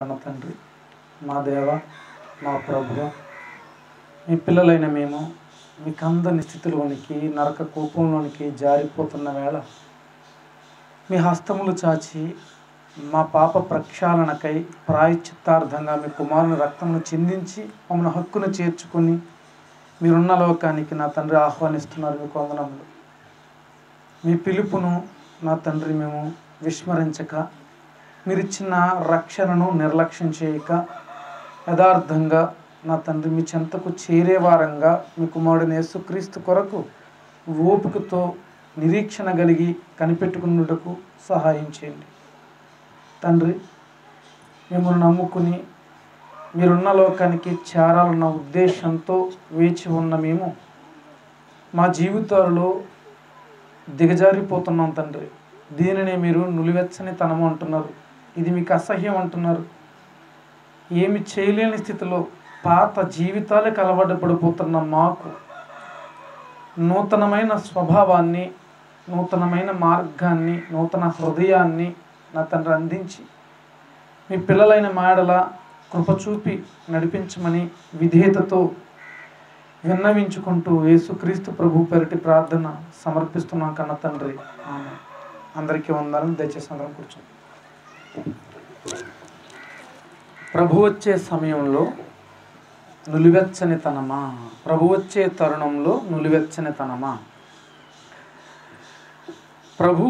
మన తండ్రి మా దేవ మా ప్రభువ మీ పిల్లలైన మేము మీ కందని స్థితిలోనికి నరక కూపంలోనికి జారిపోతున్న వేళ మీ హస్తములు చాచి మా పాప ప్రక్షాళనకై ప్రాయచిత్తార్థంగా మీ కుమారుని రక్తమును చిందించి మమ్మల్ని హక్కును చేర్చుకొని మీరున్న లోకానికి నా తండ్రి ఆహ్వానిస్తున్నారు మీకు వందనములు మీ పిలుపును నా తండ్రి మేము విస్మరించక మీరిచ్చిన రక్షణను నిర్లక్ష్యం చేయక యథార్థంగా నా తండ్రి మీ చెంతకు చేరే వారంగా మీ కుమారుడిని యేసుక్రీస్తు కొరకు ఓపికతో నిరీక్షణ కలిగి కనిపెట్టుకున్నటకు సహాయం చేయండి తండ్రి మిమ్మల్ని నమ్ముకుని మీరున్న లోకానికి చేరాలన్న ఉద్దేశంతో వేచి ఉన్న మేము మా జీవితాలలో దిగజారిపోతున్నాం తండ్రి దీనిని మీరు నులివెచ్చని తనము అంటున్నారు ఇది మీకు అసహ్యం అంటున్నారు ఏమి చేయలేని స్థితిలో పాత జీవితాలే కలవడపడిపోతున్న మాకు నూతనమైన స్వభావాన్ని నూతనమైన మార్గాన్ని నూతన హృదయాన్ని నా తండ్రి అందించి మీ పిల్లలైన మాడల కృప చూపి నడిపించమని విధేయతతో విన్నవించుకుంటూ యేసుక్రీస్తు ప్రభు పెరటి ప్రార్థన సమర్పిస్తున్నాం కన్న తండ్రి ఆమె అందరికీ వందాలని దయచేసి అందరం కూర్చోండి ప్రభు వచ్చే సమయంలో నులివెచ్చని తనమా ప్రభు వచ్చే తరుణంలో నులివెచ్చని తనమా ప్రభు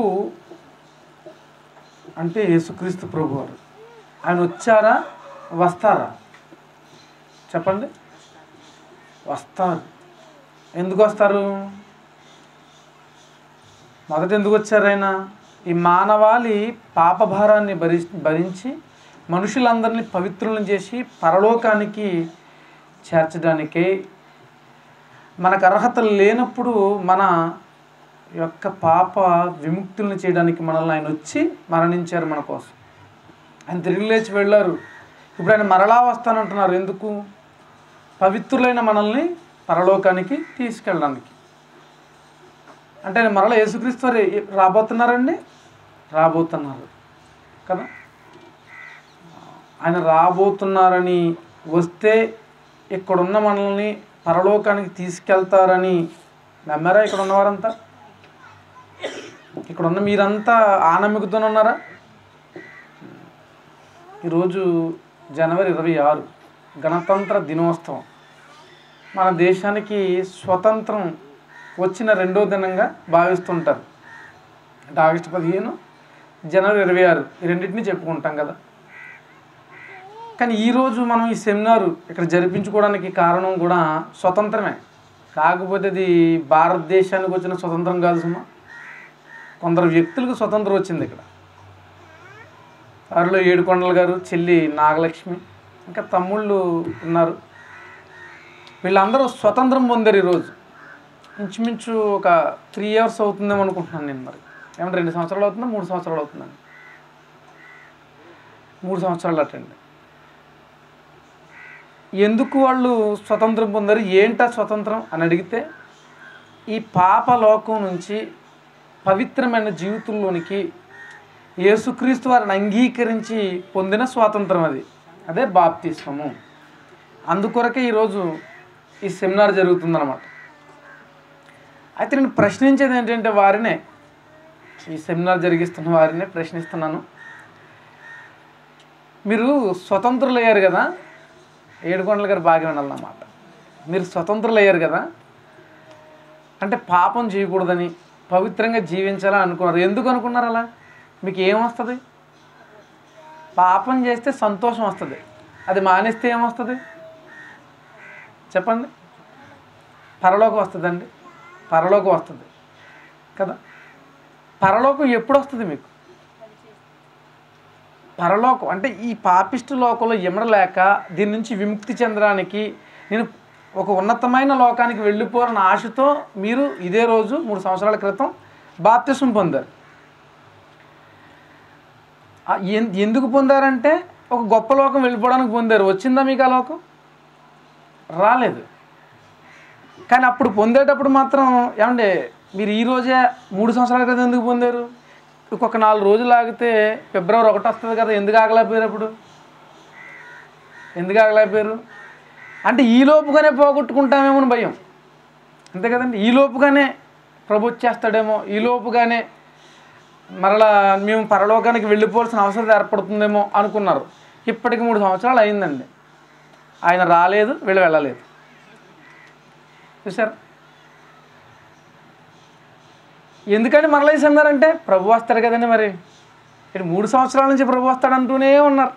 అంటే యేసుక్రీస్తు ప్రభు వారు ఆయన వచ్చారా వస్తారా చెప్పండి వస్తారు ఎందుకు వస్తారు మొదట ఎందుకు వచ్చారు ఆయన ఈ మానవాళి పాపభారాన్ని భరి భరించి మనుషులందరినీ పవిత్రులను చేసి పరలోకానికి చేర్చడానికే మనకు అర్హత లేనప్పుడు మన యొక్క పాప విముక్తుల్ని చేయడానికి మనల్ని ఆయన వచ్చి మరణించారు మన కోసం ఆయన తిరిగి లేచి వెళ్ళారు ఇప్పుడు ఆయన మరలా వస్తానంటున్నారు ఎందుకు పవిత్రులైన మనల్ని పరలోకానికి తీసుకెళ్ళడానికి అంటే ఆయన మరలా యేసుక్రీస్తు వారు ఏ- రాబోతున్నారండి రాబోతున్నారు కదా ఆయన రాబోతున్నారని వస్తే ఇక్కడున్న మనల్ని పరలోకానికి తీసుకెళ్తారని నమ్మారా ఇక్కడ ఉన్నవారంతా ఇక్కడ ఉన్న మీరంతా ఆ నమ్మకంతోనే ఉన్నారా ఈరోజు జనవరి ఇరవై ఆరు గణతంత్ర దినోత్సవం మన దేశానికి స్వతంత్రం వచ్చిన రెండో దినంగా భావిస్తుంటారు అంటే ఆగస్టు పదిహేను జనవరి ఇరవై ఆరు ఈ రెండింటిని చెప్పుకుంటాం కదా కానీ ఈరోజు మనం ఈ సెమినార్ ఇక్కడ జరిపించుకోవడానికి కారణం కూడా స్వతంత్రమే కాకపోతే అది భారతదేశానికి వచ్చిన స్వతంత్రం కాదు సుమా కొందరు వ్యక్తులకు స్వతంత్రం వచ్చింది ఇక్కడ వారిలో ఏడుకొండల గారు చెల్లి నాగలక్ష్మి ఇంకా తమ్ముళ్ళు ఉన్నారు వీళ్ళందరూ స్వతంత్రం పొందారు ఈరోజు ఇంచుమించు ఒక త్రీ ఇయర్స్ అవుతుందేమో అనుకుంటున్నాను నేను మరి ఏమంటే రెండు సంవత్సరాలు అవుతుందా మూడు సంవత్సరాలు అవుతుందండి మూడు సంవత్సరాలు అటండి ఎందుకు వాళ్ళు స్వతంత్రం పొందారు ఏంటా స్వతంత్రం అని అడిగితే ఈ పాప లోకం నుంచి పవిత్రమైన జీవితంలోనికి యేసుక్రీస్తు వారిని అంగీకరించి పొందిన స్వాతంత్రం అది అదే బాప్తిస్మము అందుకొరకే ఈరోజు ఈ సెమినార్ జరుగుతుందన్నమాట అయితే నేను ప్రశ్నించేది ఏంటంటే వారినే ఈ సెమినార్ జరిగిస్తున్న వారినే ప్రశ్నిస్తున్నాను మీరు స్వతంత్రులు అయ్యారు కదా ఏడుకొండల గారు బాగా వినాలన్నమాట మీరు స్వతంత్రులు అయ్యారు కదా అంటే పాపం చేయకూడదని పవిత్రంగా జీవించాలని అనుకున్నారు ఎందుకు అనుకున్నారు అలా మీకు ఏమొస్తుంది పాపం చేస్తే సంతోషం వస్తుంది అది మానేస్తే ఏమొస్తుంది చెప్పండి పరలోకం వస్తుందండి పరలోకం వస్తుంది కదా పరలోకం ఎప్పుడు వస్తుంది మీకు పరలోకం అంటే ఈ పాపిష్టి లోకంలో ఎమడలేక దీని నుంచి విముక్తి చెందడానికి నేను ఒక ఉన్నతమైన లోకానికి వెళ్ళిపోవాలన్న ఆశతో మీరు ఇదే రోజు మూడు సంవత్సరాల క్రితం బాప్తిసం పొందారు ఆ ఎన్- ఎందుకు పొందారంటే ఒక గొప్ప లోకం వెళ్ళిపోవడానికి పొందారు వచ్చిందా మీకు ఆ లోకం రాలేదు కానీ అప్పుడు పొందేటప్పుడు మాత్రం ఏమంటే మీరు ఈ రోజే మూడు సంవత్సరాల క్రితం ఎందుకు పొందారు ఇంకొక నాలుగు రోజులు ఆగితే ఫిబ్రవరి ఒకటి వస్తుంది కదా ఎందుకు ఆగలేకపోయారు అప్పుడు ఎందుకు ఆగలేకపోయారు అంటే ఈ లోపుగానే పోగొట్టుకుంటామేమో అని భయం అంతే కదండి ఈ లోపుగానే ప్రభు వచ్చేస్తాడేమో ఈ లోపుగానే మరలా మేము పరలోకానికి వెళ్ళిపోవాల్సిన అవసరం ఏర్పడుతుందేమో అనుకున్నారు ఇప్పటికి మూడు సంవత్సరాలు అయిందండి ఆయన రాలేదు వీళ్ళు వెళ్ళలేదు చూసారు ఎందుకని మరలా వేసన్నారంటే ప్రభు వస్తాడు కదండి మరి ఇటు మూడు సంవత్సరాల నుంచి ప్రభు వస్తాడు అంటూనే ఉన్నారు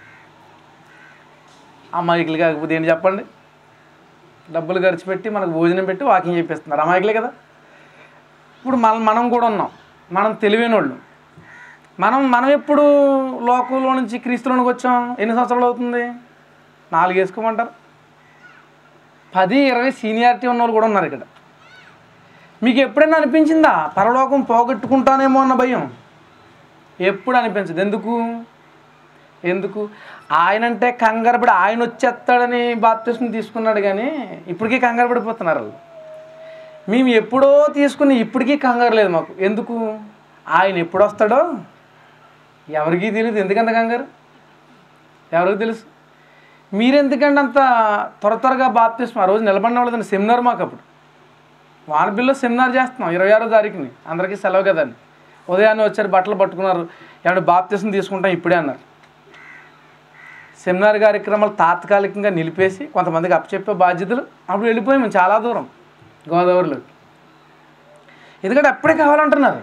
అమాయకులు కాకపోతే ఏంటి చెప్పండి డబ్బులు ఖర్చు పెట్టి మనకు భోజనం పెట్టి వాకింగ్ చేపిస్తున్నారు అమాయకులే కదా ఇప్పుడు మనం మనం కూడా ఉన్నాం మనం తెలివైన వాళ్ళు మనం మనం ఎప్పుడు లోకంలో నుంచి క్రీస్తులోనికి వచ్చాం ఎన్ని సంవత్సరాలు అవుతుంది నాలుగు వేసుకోమంటారు పది ఇరవై సీనియారిటీ ఉన్న వాళ్ళు కూడా ఉన్నారు ఇక్కడ మీకు ఎప్పుడైనా అనిపించిందా పరలోకం పోగొట్టుకుంటానేమో అన్న భయం ఎప్పుడు అనిపించదు ఎందుకు ఎందుకు ఆయన అంటే కంగారపడి ఆయన వచ్చేస్తాడని బాప్తిస్మ తీసుకున్నాడు కానీ ఇప్పటికీ కంగారు పడిపోతున్నారు వాళ్ళు మేము ఎప్పుడో తీసుకుని ఇప్పటికీ కంగారు లేదు మాకు ఎందుకు ఆయన ఎప్పుడు వస్తాడో ఎవరికీ తెలియదు ఎందుకంత కంగారు ఎవరికి తెలుసు మీరెందుకంటే అంత త్వర త్వరగా బాప్తిస్మ ఆ రోజు నిలబడిన వాళ్ళదండి సెమినార్ మాకు అప్పుడు వానబిల్లో సెమినార్ చేస్తున్నాం ఇరవై ఆరో తారీఖుని అందరికీ సెలవు కదండి ఉదయాన్నే వచ్చారు బట్టలు పట్టుకున్నారు ఏమంటే బాప్తిసం తీసుకుంటాం ఇప్పుడే అన్నారు సెమినార్ కార్యక్రమాలు తాత్కాలికంగా నిలిపేసి కొంతమందికి అప్పచెప్పే బాధ్యతలు అప్పుడు వెళ్ళిపోయాం మేము చాలా దూరం గోదావరిలోకి ఎందుకంటే అప్పుడే కావాలంటున్నారు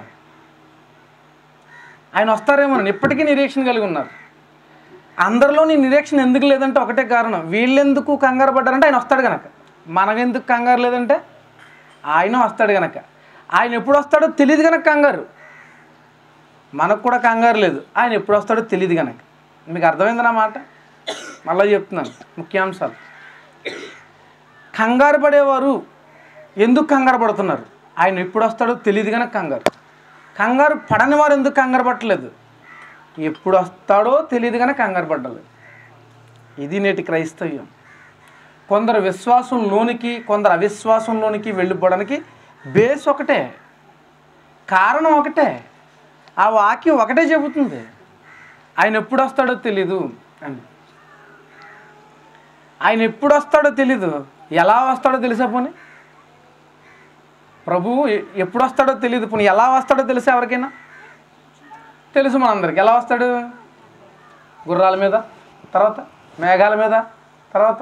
ఆయన వస్తారేమో ఇప్పటికీ నిరీక్షణ కలిగి ఉన్నారు అందరిలో నీ నిరీక్షణ ఎందుకు లేదంటే ఒకటే కారణం వీళ్ళెందుకు కంగారు పడ్డారంటే ఆయన వస్తాడు కనుక మనకెందుకు కంగారు లేదంటే ఆయన వస్తాడు కనుక ఆయన ఎప్పుడు వస్తాడో తెలియదు కనుక కంగారు మనకు కూడా కంగారు లేదు ఆయన ఎప్పుడు వస్తాడో తెలియదు కనుక మీకు అర్థమైంది నా మాట మళ్ళీ చెప్తున్నాను ముఖ్యాంశాలు కంగారు పడేవారు ఎందుకు కంగారు పడుతున్నారు ఆయన ఎప్పుడు వస్తాడో తెలియదు కనుక కంగారు కంగారు పడని వారు ఎందుకు కంగారు పట్టలేదు ఎప్పుడు వస్తాడో తెలియదు కనుక కంగారు పడ్డలేదు ఇది నేటి క్రైస్తవ్యం కొందరు విశ్వాసంలోనికి కొందరు అవిశ్వాసంలోనికి వెళ్ళిపోవడానికి బేస్ ఒకటే కారణం ఒకటే ఆ వాక్యం ఒకటే చెబుతుంది ఆయన ఎప్పుడు వస్తాడో తెలీదు అని ఆయన ఎప్పుడు వస్తాడో తెలీదు ఎలా వస్తాడో తెలుసా పోనీ ప్రభువు ఎ- ఎప్పుడు వస్తాడో తెలియదు పోనీ ఎలా వస్తాడో తెలుసా ఎవరికైనా తెలుసు మనందరికి ఎలా వస్తాడు గుర్రాల మీద తర్వాత మేఘాల మీద తర్వాత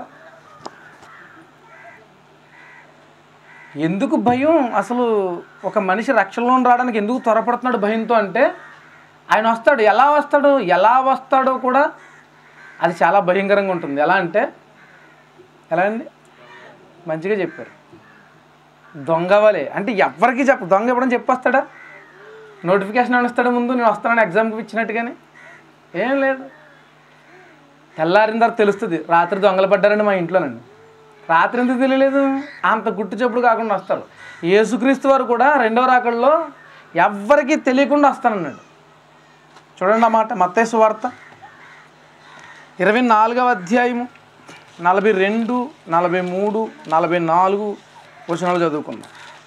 ఎందుకు భయం అసలు ఒక మనిషి రక్షణలో రావడానికి ఎందుకు త్వరపడుతున్నాడు భయంతో అంటే ఆయన వస్తాడు ఎలా వస్తాడు ఎలా వస్తాడో కూడా అది చాలా భయంకరంగా ఉంటుంది ఎలా అంటే ఎలా అండి మంచిగా చెప్పారు దొంగ వలే అంటే ఎవరికి చెప్ప దొంగ ఎప్పుడని చెప్పొస్తాడా నోటిఫికేషన్ అని ఇస్తాడు ముందు నేను వస్తానని ఎగ్జామ్కి ఇచ్చినట్టుగానే ఏం లేదు తెల్లారిన తర్వాత తెలుస్తుంది రాత్రి దొంగలు పడ్డారండి మా ఇంట్లోనండి రాత్రి ఎందుకు తెలియలేదు అంత గుట్టు చెప్పుడు కాకుండా వస్తారు యేసుక్రీస్తు వారు కూడా రెండవ రాకడలో ఎవ్వరికీ తెలియకుండా వస్తానన్నాడు చూడండి ఆ మాట మత్తేసు వార్త ఇరవై నాలుగవ అధ్యాయము నలభై రెండు నలభై మూడు నలభై నాలుగు వచనాలు చదువుకుందాం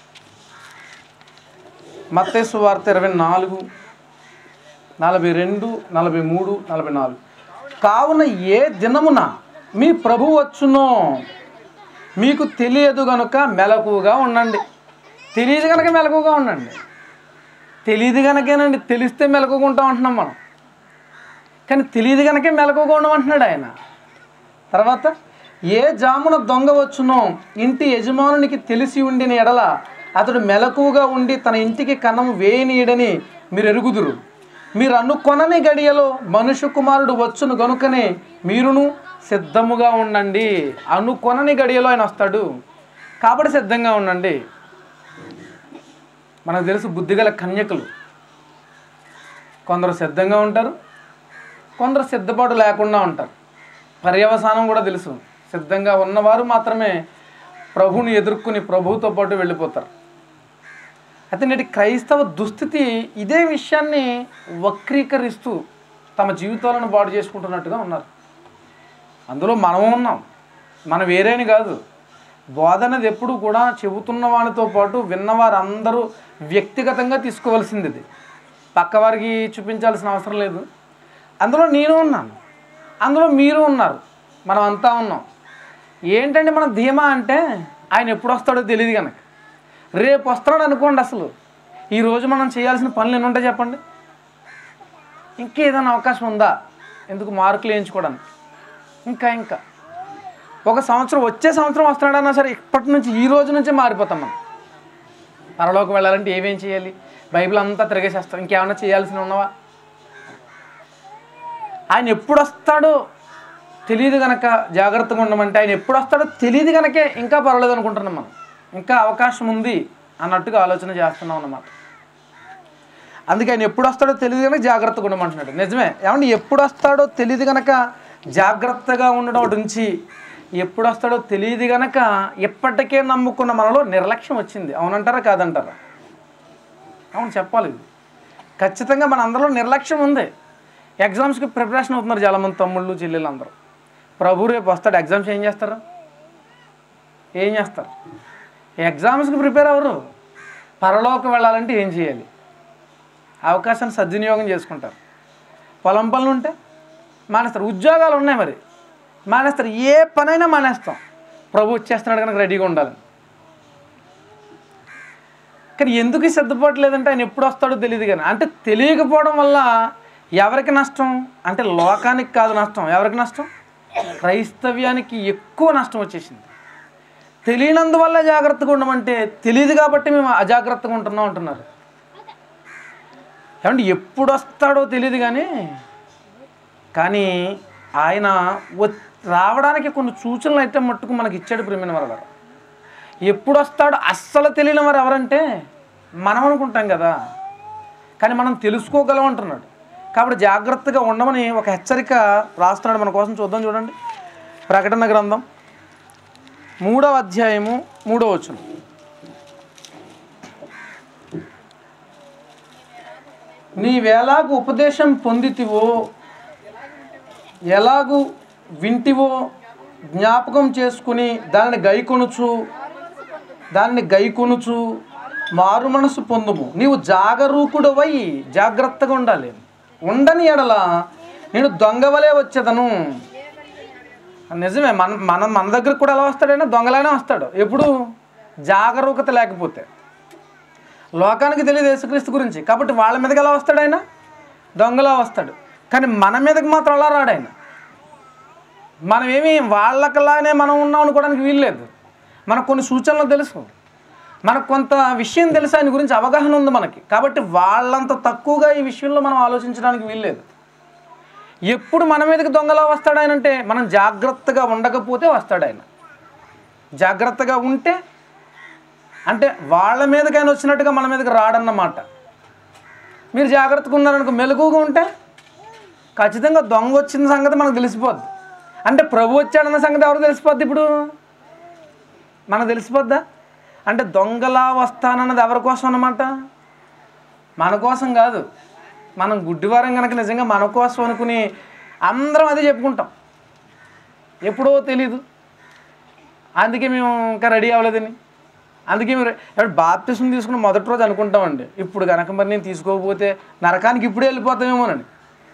మత్తేసు వార్త ఇరవై నాలుగు నలభై రెండు నలభై మూడు నలభై నాలుగు కావున ఏ దినమున మీ ప్రభు వచ్చునో మీకు తెలియదు గనుక మెలకుగా ఉండండి తెలియదు కనుక మెలకుగా ఉండండి తెలియదు కనుకేనండి తెలిస్తే మెలకుగా ఉంటాం అంటున్నాం మనం కానీ తెలియదు కనుకే మెలకుగా ఉండమంటున్నాడు ఆయన తర్వాత ఏ జామున దొంగ వచ్చునో ఇంటి యజమానునికి తెలిసి ఉండిన ఎడల అతడు మెలకుగా ఉండి తన ఇంటికి కన్నం వేయనీయడని మీరు ఎరుగుదురు మీరు అనుకొనని గడియలో మనుష్య కుమారుడు వచ్చును గనుకనే మీరును సిద్ధముగా ఉండండి అనుకొనని గడియలో ఆయన వస్తాడు కాబట్టి సిద్ధంగా ఉండండి మనకు తెలుసు బుద్ధిగల కన్యకులు కొందరు సిద్ధంగా ఉంటారు కొందరు సిద్ధపాటు లేకుండా ఉంటారు పర్యవసానం కూడా తెలుసు సిద్ధంగా ఉన్నవారు మాత్రమే ప్రభువుని ఎదుర్కొని ప్రభువుతో పాటు వెళ్ళిపోతారు అయితే నేటి క్రైస్తవ దుస్థితి ఇదే విషయాన్ని వక్రీకరిస్తూ తమ జీవితాలను బాడు చేసుకుంటున్నట్టుగా ఉన్నారు అందులో మనము ఉన్నాం మనం వేరేని కాదు బోధ అనేది ఎప్పుడు కూడా చెబుతున్న వానితో పాటు విన్నవారందరూ వ్యక్తిగతంగా తీసుకోవాల్సింది ఇది పక్కవారికి చూపించాల్సిన అవసరం లేదు అందులో నేను ఉన్నాను అందులో మీరు ఉన్నారు మనం అంతా ఉన్నాం ఏంటంటే మన ధీమా అంటే ఆయన ఎప్పుడు వస్తాడో తెలియదు కనుక రేపు వస్తాడు అనుకోండి అసలు ఈరోజు మనం చేయాల్సిన పనులు ఎన్ని ఉంటాయి చెప్పండి ఇంకేదైనా అవకాశం ఉందా ఎందుకు మార్కులు వేయించుకోవడానికి ఇంకా ఇంకా ఒక సంవత్సరం వచ్చే సంవత్సరం వస్తున్నాడన్నా సరే ఇప్పటి నుంచి ఈ రోజు నుంచే మారిపోతాం మనం పరలోకి వెళ్ళాలంటే ఏమేం చేయాలి బైబిల్ అంతా తిరిగేసేస్తాం ఇంకేమైనా చేయాల్సిన ఉన్నవా ఆయన ఎప్పుడు వస్తాడో తెలియదు కనుక జాగ్రత్తగా ఉండమంటే ఆయన ఎప్పుడు వస్తాడో తెలియదు కనుకే ఇంకా పర్వాలేదు అనుకుంటున్నాం మనం ఇంకా అవకాశం ఉంది అన్నట్టుగా ఆలోచన చేస్తున్నాం అన్నమాట అందుకే ఆయన ఎప్పుడు వస్తాడో తెలియదు కనుక జాగ్రత్తగా ఉండమంటున్నాడు నిజమే ఏమంటే ఎప్పుడు వస్తాడో తెలియదు కనుక జాగ్రత్తగా ఉండడం ఒకటి ఉంచి ఎప్పుడు వస్తాడో తెలియదు కనుక ఎప్పటికే నమ్ముకున్న మనలో నిర్లక్ష్యం వచ్చింది అవునంటారా కాదంటారా అవును చెప్పాలి ఇది ఖచ్చితంగా మన అందరిలో నిర్లక్ష్యం ఉంది ఎగ్జామ్స్కి ప్రిపరేషన్ అవుతున్నారు చాలామంది తమ్ముళ్ళు చెల్లెళ్ళు అందరూ ప్రభు రేపు వస్తాడు ఎగ్జామ్స్ ఏం చేస్తారు ఏం చేస్తారు ఎగ్జామ్స్కి ప్రిపేర్ అవ్వరు పరలోకి వెళ్ళాలంటే ఏం చేయాలి అవకాశాన్ని సద్వినియోగం చేసుకుంటారు పొలం పనులు ఉంటే మానేస్తారు ఉద్యోగాలు ఉన్నాయి మరి మానేస్తారు ఏ పనైనా మానేస్తాం ప్రభు వచ్చేస్తున్నాడు కనుక రెడీగా ఉండాలని కానీ ఎందుకు సిద్ధపడలేదంటే ఆయన ఎప్పుడు వస్తాడో తెలియదు కానీ అంటే తెలియకపోవడం వల్ల ఎవరికి నష్టం అంటే లోకానికి కాదు నష్టం ఎవరికి నష్టం క్రైస్తవ్యానికి ఎక్కువ నష్టం వచ్చేసింది తెలియనందువల్ల జాగ్రత్తగా ఉండమంటే తెలియదు కాబట్టి మేము అజాగ్రత్తగా ఉంటున్నాం అంటున్నారు ఏమంటే ఎప్పుడు వస్తాడో తెలియదు కానీ కానీ ఆయన వ- రావడానికి కొన్ని సూచనలు అయితే మట్టుకు మనకి ఇచ్చాడు ప్రేమిన వల్ల ఎప్పుడు వస్తాడో అస్సలు తెలియని వారు ఎవరంటే మనం అనుకుంటాం కదా కానీ మనం తెలుసుకోగలం అంటున్నాడు కాబట్టి జాగ్రత్తగా ఉండమని ఒక హెచ్చరిక రాస్తున్నాడు మన కోసం చూద్దాం చూడండి ప్రకటన గ్రంథం మూడవ అధ్యాయము మూడవ వచనం నీవెలాగు ఉపదేశం పొందితివో ఎలాగు వింటివో జ్ఞాపకం చేసుకుని దానిని గైకొనుచు దానిని గైకొనుచు మారు మనసు పొందుము నీవు జాగరూకుడవై జాగ్రత్తగా ఉండాలి ఉండని ఎడల నేను దొంగవలే వచ్చేదను నిజమే మన మన మన దగ్గరకు కూడా ఎలా వస్తాడైనా దొంగలానే వస్తాడు ఎప్పుడు జాగరూకత లేకపోతే లోకానికి తెలియదు యేసుక్రీస్తు గురించి కాబట్టి వాళ్ళ మీదకి ఎలా వస్తాడు ఆయన దొంగలా వస్తాడు కానీ మన మీదకి మాత్రం అలా రాడు ఆయన మనం ఏమి వాళ్ళకలానే మనం ఉన్నాం అనుకోవడానికి వీల్లేదు మనకు కొన్ని సూచనలు తెలుసు మనకు కొంత విషయం తెలుసు ఆయన గురించి అవగాహన ఉంది మనకి కాబట్టి వాళ్ళంత తక్కువగా ఈ విషయంలో మనం ఆలోచించడానికి వీల్లేదు ఎప్పుడు మన మీదకి దొంగలా వస్తాడు ఆయన అంటే మనం జాగ్రత్తగా ఉండకపోతే వస్తాడు ఆయన జాగ్రత్తగా ఉంటే అంటే వాళ్ళ మీదకి ఆయన వచ్చినట్టుగా మన మీదకి రాడన్నమాట మీరు జాగ్రత్తగా ఉన్నారనుకో మెలకుగా ఉంటే ఖచ్చితంగా దొంగ వచ్చిన సంగతి మనకు తెలిసిపోద్ది అంటే ప్రభు వచ్చాడన్న సంగతి ఎవరు తెలిసిపోద్ది ఇప్పుడు మనకు తెలిసిపోద్దా అంటే దొంగలా వస్తానన్నది ఎవరి కోసం అన్నమాట మన కోసం కాదు మనం గుడ్డివారం కనుక నిజంగా మన కోసం అనుకుని అందరం అదే చెప్పుకుంటాం ఎప్పుడో తెలీదు అందుకే మేము ఇంకా రెడీ అవ్వలేదని అందుకే మీరు ఇప్పుడు బాప్తిసం తీసుకున్న మొదటి రోజు అనుకుంటామండి ఇప్పుడు కనుక మరి నేను తీసుకోకపోతే నరకానికి ఇప్పుడే వెళ్ళిపోతామేమోనని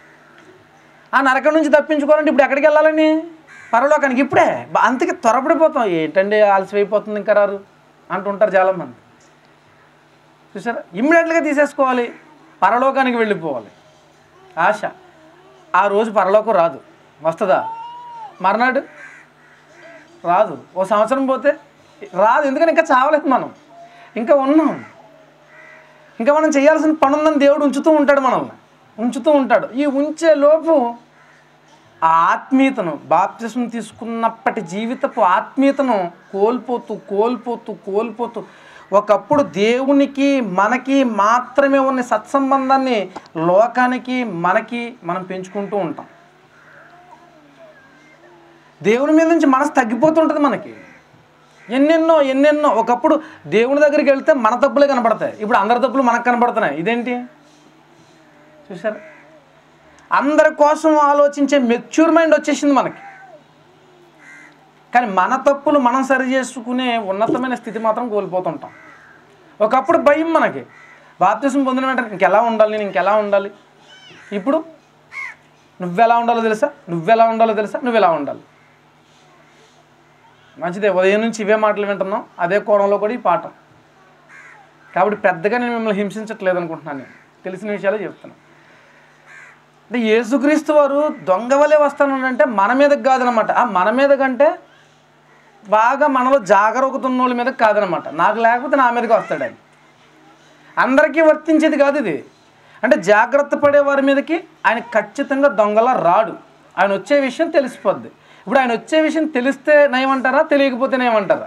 ఆ నరకం నుంచి తప్పించుకోవాలంటే ఇప్పుడు ఎక్కడికి వెళ్ళాలని పరలోకానికి ఇప్పుడే బ- అందుకే త్వరపడిపోతాం ఏంటండి ఆలస్యం అయిపోతుంది ఇంకా రారు అంటుంటారు చాలామంది చూసారా ఇమ్మీడియట్గా తీసేసుకోవాలి పరలోకానికి వెళ్ళిపోవాలి ఆశ ఆ రోజు పరలోకం రాదు వస్తుందా మర్నాడు రాదు ఓ సంవత్సరం పోతే రాదు ఎందుకని ఇంకా చావలేదు మనం ఇంకా ఉన్నాం ఇంకా మనం చేయాల్సిన పని ఉందని దేవుడు ఉంచుతూ ఉంటాడు మనల్ని ఉంచుతూ ఉంటాడు ఈ ఉంచే లోపు ఆ ఆత్మీయతను బాప్తిసం తీసుకున్నప్పటి జీవితపు ఆత్మీయతను కోల్పోతూ కోల్పోతూ కోల్పోతూ ఒకప్పుడు దేవునికి మనకి మాత్రమే ఉన్న సత్సంబంధాన్ని లోకానికి మనకి మనం పెంచుకుంటూ ఉంటాం దేవుని మీద నుంచి మనసు తగ్గిపోతుంటుంది మనకి ఎన్నెన్నో ఎన్నెన్నో ఒకప్పుడు దేవుని దగ్గరికి వెళ్తే మన తప్పులే కనపడతాయి ఇప్పుడు అందరి తప్పులు మనకు కనపడుతున్నాయి ఇదేంటి చూసారా అందరి కోసం ఆలోచించే మెచ్యూర్ మైండ్ వచ్చేసింది మనకి కానీ మన తప్పులు మనం సరి చేసుకునే ఉన్నతమైన స్థితి మాత్రం కోల్పోతుంటాం ఒకప్పుడు భయం మనకి బాప్తిసం పొందిన వెంటనే ఇంకెలా ఉండాలి నేను ఇంకెలా ఉండాలి ఇప్పుడు నువ్వెలా ఉండాలో తెలుసా నువ్వెలా ఉండాలో తెలుసా నువ్వెలా ఉండాలి మంచిదే ఉదయం నుంచి ఇవే మాటలు వింటున్నాం అదే కోణంలో కూడా ఈ పాఠం కాబట్టి పెద్దగా నేను మిమ్మల్ని హింసించట్లేదు అనుకుంటున్నాను నేను తెలిసిన విషయాలే చెప్తున్నాను అంటే యేసుక్రీస్తు వారు దొంగ వలె వస్తానంటే మన మీదకి కాదనమాట ఆ మన మీద కంటే బాగా మనలో జాగరూకతున్న వాళ్ళ మీదకి కాదనమాట నాకు లేకపోతే నా మీదకి వస్తాడు ఆయన అందరికీ వర్తించేది కాదు ఇది అంటే జాగ్రత్త పడే వారి మీదకి ఆయన ఖచ్చితంగా దొంగలా రాడు ఆయన వచ్చే విషయం తెలిసిపోద్ది ఇప్పుడు ఆయన వచ్చే విషయం తెలిస్తే నయమంటారా తెలియకపోతే నయమంటారా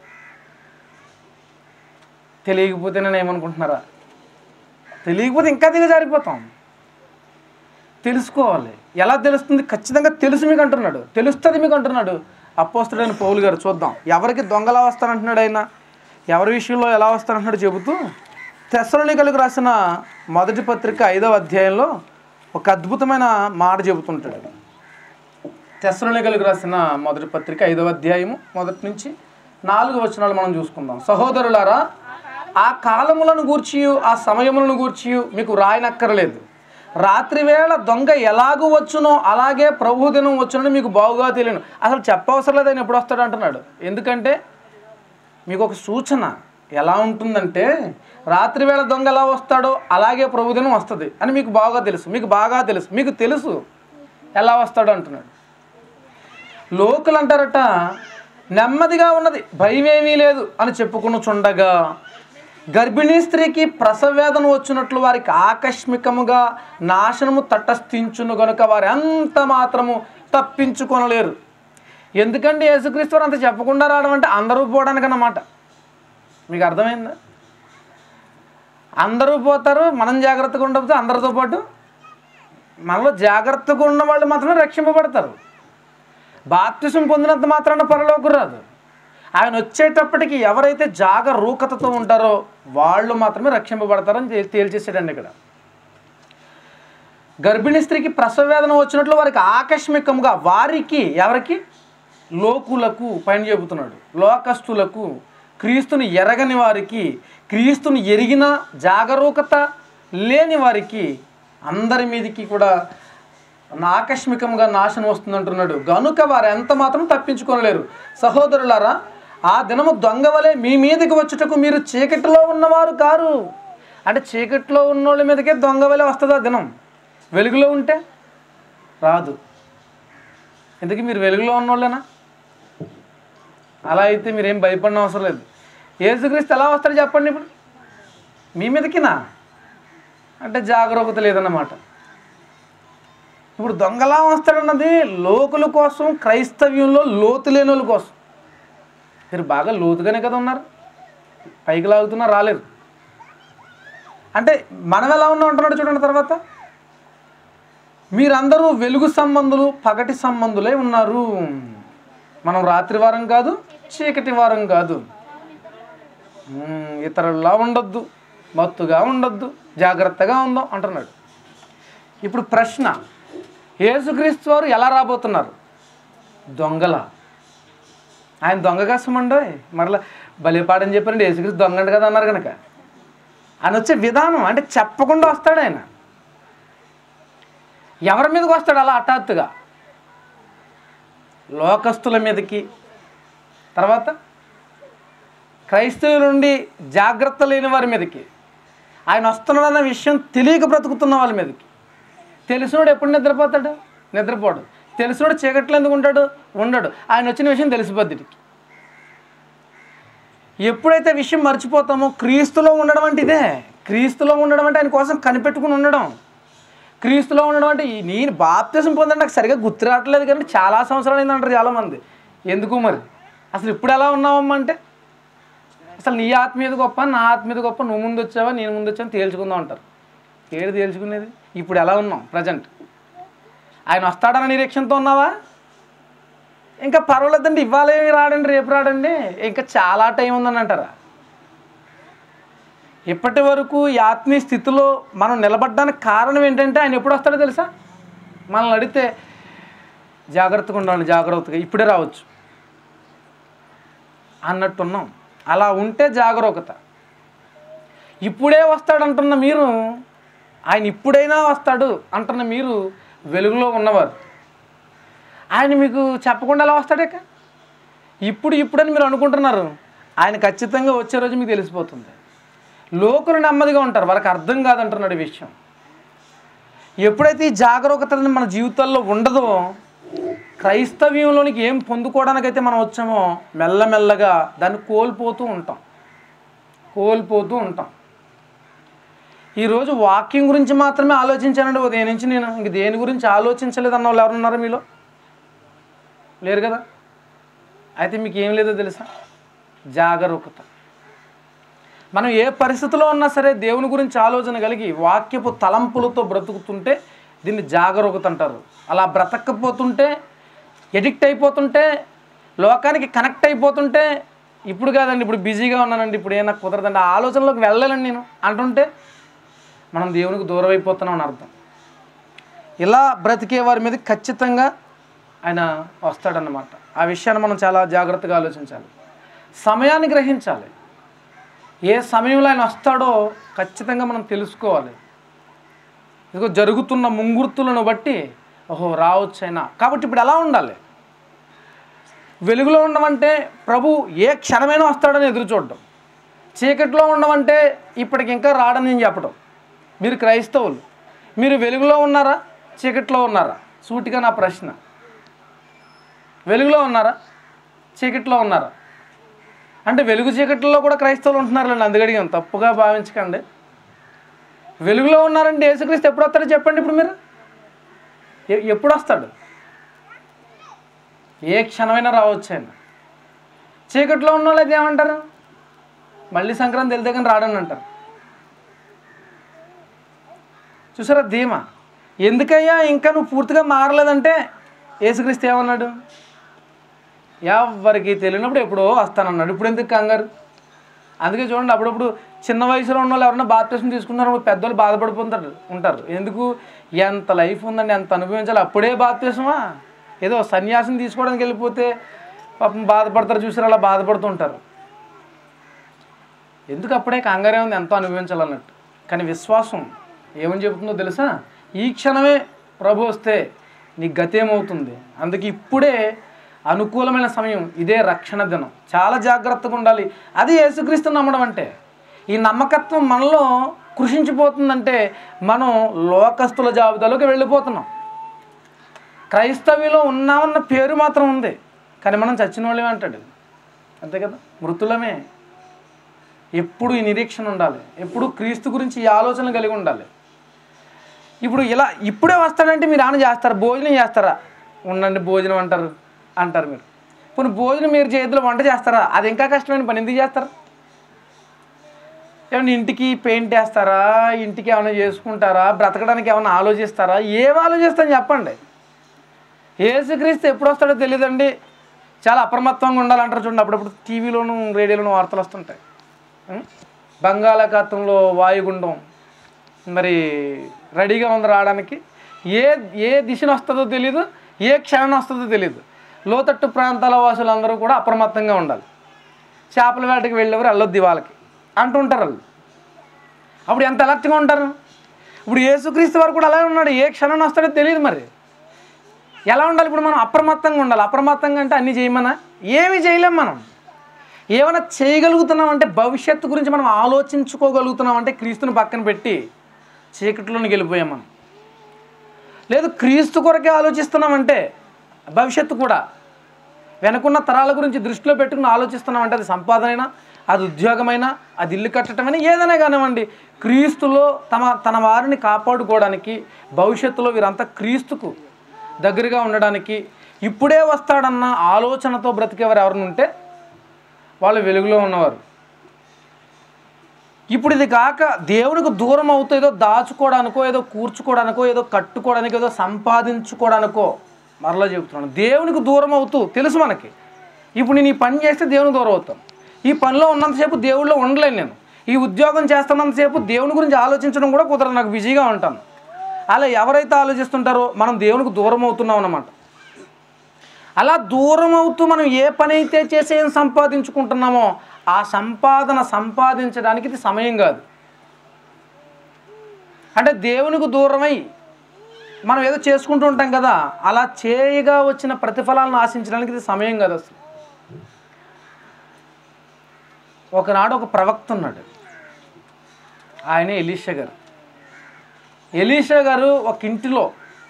తెలియకపోతేనే నయమనుకుంటున్నారా తెలియకపోతే ఇంకా దిగజారిపోతాం తెలుసుకోవాలి ఎలా తెలుస్తుంది ఖచ్చితంగా తెలుసు మీకు అంటున్నాడు తెలుస్తుంది మీకు అంటున్నాడు అపోస్తుడైన పౌలు గారు చూద్దాం ఎవరికి దొంగలా వస్తానంటున్నాడు ఆయన ఎవరి విషయంలో ఎలా వస్తానంటున్నాడు చెబుతూ తెస్సలోనికలకు రాసిన మొదటి పత్రిక ఐదవ అధ్యాయంలో ఒక అద్భుతమైన మాట చెబుతుంటాడు తెస్సలోనికలకు రాసిన మొదటి పత్రిక ఐదవ అధ్యాయము మొదటి నుంచి నాలుగు వచనాలు మనం చూసుకుందాం సహోదరులారా ఆ కాలములను గూర్చి ఆ సమయములను గూర్చి మీకు రాయనక్కర్లేదు రాత్రి వేళ దొంగ ఎలాగూ వచ్చునో అలాగే ప్రభు దినం వచ్చునని మీకు బాగుగా తెలియను అసలు చెప్పవసరం లేదు ఆయన ఎప్పుడు వస్తాడు అంటున్నాడు ఎందుకంటే మీకు ఒక సూచన ఎలా ఉంటుందంటే రాత్రి వేళ దొంగ ఎలా వస్తాడో అలాగే ప్రభుదినం వస్తుంది అని మీకు బాగా తెలుసు మీకు బాగా తెలుసు మీకు తెలుసు ఎలా వస్తాడో అంటున్నాడు లోకులు అంటారట నెమ్మదిగా ఉన్నది భయమేమీ లేదు అని చెప్పుకుని చుండగా గర్భిణీ స్త్రీకి ప్రసవేదన వచ్చినట్లు వారికి ఆకస్మికముగా నాశనము తటస్థించును గనుక వారు ఎంత మాత్రము తప్పించుకొనలేరు ఎందుకంటే యేసుక్రీస్తు వారు అంత చెప్పకుండా రావడం అంటే అందరూ పోవడానికి అన్నమాట మీకు అర్థమైందా అందరూ పోతారు మనం జాగ్రత్తగా ఉండకపోతే అందరితో పాటు మనలో జాగ్రత్తగా ఉన్న వాళ్ళు మాత్రమే రక్షింపబడతారు బాప్తిసం పొందినంత మాత్రాన పరలోకి రాదు ఆయన వచ్చేటప్పటికి ఎవరైతే జాగరూకతతో ఉంటారో వాళ్ళు మాత్రమే రక్షింపబడతారని తే- తేల్చేసాడండి ఇక్కడ గర్భిణీ స్త్రీకి ప్రసవవేదన వచ్చినట్లు వారికి ఆకస్మికంగా వారికి ఎవరికి లోకులకు పైన చెబుతున్నాడు లోకస్తులకు క్రీస్తుని ఎరగని వారికి క్రీస్తుని ఎరిగిన జాగరూకత లేని వారికి అందరి మీదకి కూడా ఆకస్మికంగా నాశనం వస్తుందంటున్నాడు గనుక వారు ఎంత మాత్రం తప్పించుకోలేరు సహోదరులారా ఆ దినము దొంగ వలె మీ మీదకి వచ్చుటకు మీరు చీకటిలో ఉన్నవారు కారు అంటే చీకటిలో ఉన్నోళ్ళ మీదకే దొంగ వలె వస్తుంది ఆ దినం వెలుగులో ఉంటే రాదు ఎందుకు మీరు వెలుగులో ఉన్నోళ్ళేనా అలా అయితే మీరేం భయపడిన అవసరం లేదు ఏసుక్రీస్తు ఎలా వస్తాడు చెప్పండి ఇప్పుడు మీ మీదకినా అంటే జాగరూకత లేదన్నమాట ఇప్పుడు దొంగలా వస్తాడన్నది లోకుల కోసం క్రైస్తవ్యంలో లోతు లేని వాళ్ళ కోసం మీరు బాగా లోతుగానే కదా ఉన్నారు పైకి లాగుతున్నా రాలేరు అంటే మనం ఎలా ఉన్నాం అంటున్నాడు చూడండి తర్వాత మీరందరూ వెలుగు సంబంధులు పగటి సంబంధులై ఉన్నారు మనం రాత్రి వారం కాదు చీకటి వారం కాదు మ్మ్, ఇతరుల్లా ఉండొద్దు మత్తుగా ఉండొద్దు జాగ్రత్తగా ఉందాం అంటున్నాడు ఇప్పుడు ప్రశ్న యేసుక్రీస్తు వారు ఎలా రాబోతున్నారు దొంగల ఆయన దొంగ కష్టమండో మరలా బలిపాడని చెప్పారండి యేసుక్రీస్తు దొంగండి కదా అన్నారు కనుక ఆయన వచ్చే విధానం అంటే చెప్పకుండా వస్తాడు ఆయన ఎవరి మీదకి వస్తాడు అలా హఠాత్తుగా లోకస్తుల మీదకి తర్వాత క్రైస్తవుల నుండి జాగ్రత్త లేని వారి మీదకి ఆయన వస్తున్నాడన్న విషయం తెలియక బ్రతుకుతున్న వాళ్ళ మీదకి తెలిసినోడు ఎప్పుడు నిద్రపోతాడు నిద్రపోడు తెలిసినోడు చీకట్లో ఎందుకు ఉంటాడు ఉండడు ఆయన వచ్చిన విషయం తెలిసిపోద్ది ఎప్పుడైతే విషయం మర్చిపోతామో క్రీస్తులో ఉండడం అంటే ఇదే క్రీస్తులో ఉండడం అంటే ఆయన కోసం కనిపెట్టుకుని ఉండడం క్రీస్తులో ఉండడం అంటే ఈ నేను బాప్తిజం పొందండి నాకు సరిగా గుర్తు రావట్లేదు కానీ చాలా సంవత్సరాలు అయింది అంటారు చాలామంది ఎందుకు మరి అసలు ఇప్పుడు ఎలా ఉన్నావమ్మా అంటే అసలు నీ ఆత్మీయత గొప్ప నా ఆత్మీయత గొప్ప నువ్వు ముందు వచ్చావా నేను ముందు వచ్చావా తేల్చుకుందాం అంటారు ఏడు తేల్చుకునేది ఇప్పుడు ఎలా ఉన్నాం ప్రజెంట్ ఆయన వస్తాడన్న నిరీక్షణతో ఉన్నావా ఇంకా పర్వాలేదండి ఇవాళ ఏమి రాడండి రేపు రాడండి ఇంకా చాలా టైం ఉందని అంటారా ఇప్పటి వరకు ఈ ఆత్మీయ స్థితిలో మనం నిలబడడానికి కారణం ఏంటంటే ఆయన ఎప్పుడు వస్తాడో తెలుసా మనల్ని అడిగితే జాగ్రత్తగా ఉండాలి జాగ్రత్తగా ఇప్పుడే రావచ్చు అన్నట్టున్నాం అలా ఉంటే జాగరూకత ఇప్పుడే వస్తాడంటున్న మీరు ఆయన ఇప్పుడైనా వస్తాడు అంటున్న మీరు వెలుగులో ఉన్నవారు ఆయన మీకు చెప్పకుండా ఎలా వస్తాడేక ఇప్పుడు ఇప్పుడని మీరు అనుకుంటున్నారు ఆయన ఖచ్చితంగా వచ్చే రోజు మీకు తెలిసిపోతుంది లోకులు నెమ్మదిగా ఉంటారు వాళ్ళకి అర్థం కాదంటున్నాడు ఈ విషయం ఎప్పుడైతే ఈ జాగరూకత అనేది మన జీవితాల్లో ఉండదో క్రైస్తవ్యంలోనికి ఏం పొందుకోవడానికైతే మనం వచ్చామో మెల్లమెల్లగా దాన్ని కోల్పోతూ ఉంటాం కోల్పోతూ ఉంటాం ఈరోజు వాక్యం గురించి మాత్రమే ఆలోచించానండి ఉదయం నుంచి నేను ఇంక దేని గురించి ఆలోచించలేదు అన్న వాళ్ళు ఎవరున్నారా మీలో లేరు కదా అయితే మీకు ఏం లేదో తెలుసా జాగరూకత మనం ఏ పరిస్థితిలో ఉన్నా సరే దేవుని గురించి ఆలోచన కలిగి వాక్యపు తలంపులతో బ్రతుకుతుంటే దీన్ని జాగరూకత అంటారు అలా బ్రతకపోతుంటే ఎడిక్ట్ అయిపోతుంటే లోకానికి కనెక్ట్ అయిపోతుంటే ఇప్పుడు కాదండి ఇప్పుడు బిజీగా ఉన్నానండి ఇప్పుడు ఏ నాకు కుదరదండి ఆ ఆలోచనలోకి వెళ్ళాలండి నేను అంటుంటే మనం దేవునికి దూరం అయిపోతున్నాం అని అర్థం ఇలా బ్రతికే వారి మీద ఖచ్చితంగా ఆయన వస్తాడన్నమాట ఆ విషయాన్ని మనం చాలా జాగ్రత్తగా ఆలోచించాలి సమయాన్ని గ్రహించాలి ఏ సమయంలో ఆయన వస్తాడో ఖచ్చితంగా మనం తెలుసుకోవాలి ఇదిగో జరుగుతున్న ముంగుర్తులను బట్టి ఓహో రావచ్చు అయినా కాబట్టి ఇప్పుడు ఎలా ఉండాలి వెలుగులో ఉండమంటే ప్రభు ఏ క్షణమైనా వస్తాడని ఎదురు చూడడం చీకట్లో ఉండమంటే ఇప్పటికి ఇంకా రాడని నేను చెప్పడం మీరు క్రైస్తవులు మీరు వెలుగులో ఉన్నారా చీకట్లో ఉన్నారా సూటిగా నా ప్రశ్న వెలుగులో ఉన్నారా చీకట్లో ఉన్నారా అంటే వెలుగు చీకట్లో కూడా క్రైస్తవులు ఉంటున్నారులేండి అందుకడిగాం తప్పుగా భావించకండి వెలుగులో ఉన్నారంటే యేసుక్రీస్తు ఎప్పుడు వస్తాడో చెప్పండి ఇప్పుడు మీరు ఎ- ఎప్పుడు వస్తాడు ఏ క్షణమైనా రావచ్చు ఆయన చీకట్లో ఉన్న వాళ్ళు అయితే ఏమంటారు మళ్ళీ సంక్రాంతి వెళ్తే కానీ రాడని అంటారు చూసారా ధీమా ఎందుకయ్యా ఇంకా నువ్వు పూర్తిగా మారలేదంటే యేసుక్రీస్తు ఏమన్నాడు ఎవరికి తెలియనప్పుడు ఎప్పుడో వస్తానన్నాడు ఇప్పుడు ఎందుకు కంగారు అందుకే చూడండి అప్పుడప్పుడు చిన్న వయసులో ఉన్న వాళ్ళు ఎవరైనా బాప్టిజం తీసుకున్నారు పెద్దోళ్ళు బాధపడిపోతారు ఉంటారు ఎందుకు ఎంత లైఫ్ ఉందండి ఎంత అనుభవించాలి అప్పుడే బాప్తిజమా ఏదో సన్యాసం తీసుకోవడానికి వెళ్ళిపోతే పాపం బాధపడతారు చూసారు అలా బాధపడుతుంటారు ఎందుకు అప్పుడే కంగారే ఉంది ఎంతో అనుభవించాలన్నట్టు కానీ విశ్వాసం ఏమని చెబుతుందో తెలుసా ఈ క్షణమే ప్రభు వస్తే నీ గతేమవుతుంది అందుకే ఇప్పుడే అనుకూలమైన సమయం ఇదే రక్షణ దినం చాలా జాగ్రత్తగా ఉండాలి అది యేసుక్రీస్తు నమ్మడం అంటే ఈ నమ్మకత్వం మనలో కృషించిపోతుందంటే మనం లోకస్తుల జాబితాలోకి వెళ్ళిపోతున్నాం క్రైస్తవ్యంలో ఉన్నామన్న పేరు మాత్రం ఉంది కానీ మనం చచ్చిన వాళ్ళమే అంటాడు అంతే కదా మృతులమే ఎప్పుడు ఈ నిరీక్షణ ఉండాలి ఎప్పుడు క్రీస్తు గురించి ఈ ఆలోచన కలిగి ఉండాలి ఇప్పుడు ఇలా ఇప్పుడే వస్తాడంటే మీరు ఆన చేస్తారు భోజనం చేస్తారా ఉండండి భోజనం అంటారు అంటారు మీరు కొన్ని భోజనం మీరు చేతిలో వంట చేస్తారా అది ఇంకా కష్టమైన పని ఎందుకు చేస్తారు ఏమన్నా ఇంటికి పెయింట్ వేస్తారా ఇంటికి ఏమైనా చేసుకుంటారా బ్రతకడానికి ఏమైనా ఆలోచిస్తారా ఏం ఆలోచిస్తాను చెప్పండి ఏసుక్రీస్తు ఎప్పుడు వస్తాడో తెలియదండి చాలా అప్రమత్తంగా ఉండాలంటారు చూడండి అప్పుడప్పుడు టీవీలోను రేడియోలోను వార్తలు వస్తుంటాయి ఉం? బంగాళాఖాతంలో వాయుగుండం మరి రెడీగా ఉంది రావడానికి ఏ ఏ దిశను వస్తుందో తెలియదు ఏ క్షణం వస్తుందో తెలియదు లోతట్టు ప్రాంతాల వాసులందరూ కూడా అప్రమత్తంగా ఉండాలి చేపల వేటకి వెళ్ళేవారు వెళ్ళొద్దు వాళ్ళకి అంటుంటారు వాళ్ళు అప్పుడు ఎంత అలర్ట్గా ఉంటారు ఇప్పుడు యేసుక్రీస్తు వారు కూడా అలాగే ఉన్నాడు ఏ క్షణం వస్తాడో తెలియదు మరి ఎలా ఉండాలి ఇప్పుడు మనం అప్రమత్తంగా ఉండాలి అప్రమత్తంగా అంటే అన్నీ చేయమన్నా ఏమీ చేయలేం మనం ఏమైనా చేయగలుగుతున్నాం అంటే భవిష్యత్తు గురించి మనం ఆలోచించుకోగలుగుతున్నాం అంటే క్రీస్తుని పక్కన పెట్టి చీకటిలోనికి వెళ్ళిపోయాం మనం లేదు క్రీస్తు కొరకే ఆలోచిస్తున్నామంటే భవిష్యత్తు కూడా వెనకున్న తరాల గురించి దృష్టిలో పెట్టుకుని ఆలోచిస్తున్నామంటే అది సంపాదనైనా అది ఉద్యోగమైనా అది ఇల్లు కట్టడమైనా ఏదైనా కానివ్వండి క్రీస్తులో తమ తన వారిని కాపాడుకోవడానికి భవిష్యత్తులో వీరంతా క్రీస్తుకు దగ్గరగా ఉండడానికి ఇప్పుడే వస్తాడన్న ఆలోచనతో బ్రతికేవారు ఎవరైనా ఉంటే వాళ్ళు వెలుగులో ఉన్నవారు ఇప్పుడు ఇది కాక దేవునికి దూరం అవుతూ ఏదో దాచుకోవడానికో ఏదో కూర్చుకోవడానికో ఏదో కట్టుకోవడానికో ఏదో సంపాదించుకోవడానికో మరలా చెబుతున్నాను దేవునికి దూరం అవుతూ తెలుసు మనకి ఇప్పుడు నేను ఈ పని చేస్తే దేవునికి దూరం అవుతాను ఈ పనిలో ఉన్నంతసేపు దేవుడిలో ఉండలేను నేను ఈ ఉద్యోగం చేస్తున్నంతసేపు దేవుని గురించి ఆలోచించడం కూడా కుదరదు నాకు బిజీగా ఉంటాను అలా ఎవరైతే ఆలోచిస్తుంటారో మనం దేవునికి దూరం అవుతున్నాం అన్నమాట అలా దూరం అవుతూ మనం ఏ పని అయితే చేసి ఏం సంపాదించుకుంటున్నామో ఆ సంపాదన సంపాదించడానికి ఇది సమయం కాదు అంటే దేవునికి దూరమై మనం ఏదో చేసుకుంటూ ఉంటాం కదా అలా చేయగా వచ్చిన ప్రతిఫలాలను ఆశించడానికి ఇది సమయం కాదు అసలు ఒకనాడు ఒక ప్రవక్త ఉన్నాడు ఆయన ఎలీషా గారు ఎలీషా గారు ఒక ఇంటిలో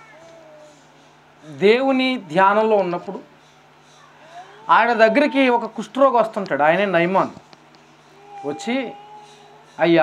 దేవుని ధ్యానంలో ఉన్నప్పుడు ఆయన దగ్గరికి ఒక కుష్ఠరోగి వస్తుంటాడు ఆయనే నైమాన్ వచ్చి అయ్యా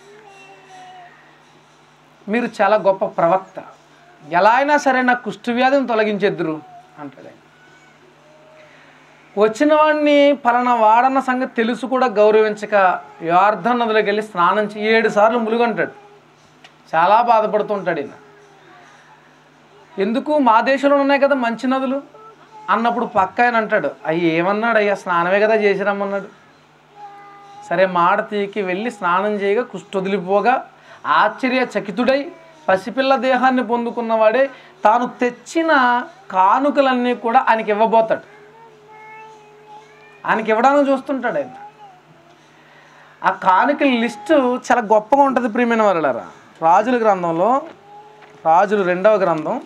మీరు చాలా గొప్ప ప్రవక్త ఎలా అయినా సరే నా కుష్ఠవ్యాధిని తొలగించేద్దురు అంటాడు ఆయన వచ్చిన వాడిని పలానా వాడన్న సంగతి తెలుసు కూడా గౌరవించక యార్ధన్ నదిలోకి వెళ్ళి స్నానం చేయి ఏడు సార్లు ములుగంటాడు చాలా బాధపడుతుంటాడు ఈయన ఎందుకు మా దేశంలో ఉన్నాయి కదా మంచి నదులు అన్నప్పుడు పక్క ఆయన అంటాడు అయ్యి ఏమన్నాడు అయ్యా స్నానమే కదా చేసి రమ్మన్నాడు సరే మాడ తీకి వెళ్ళి స్నానం చేయగా కుష్ఠొదిలిపోగా ఆశ్చర్యచకితుడై పసిపిల్ల దేహాన్ని పొందుకున్నవాడే తాను తెచ్చిన కానుకలన్నీ కూడా ఆయనకి ఇవ్వబోతాడు ఆయనకి ఇవ్వడానికి చూస్తుంటాడు ఆయన ఆ కానుకల లిస్టు చాలా గొప్పగా ఉంటుంది ప్రియమైన వాళ్ళరా రాజుల గ్రంథంలో రాజులు రెండవ గ్రంథం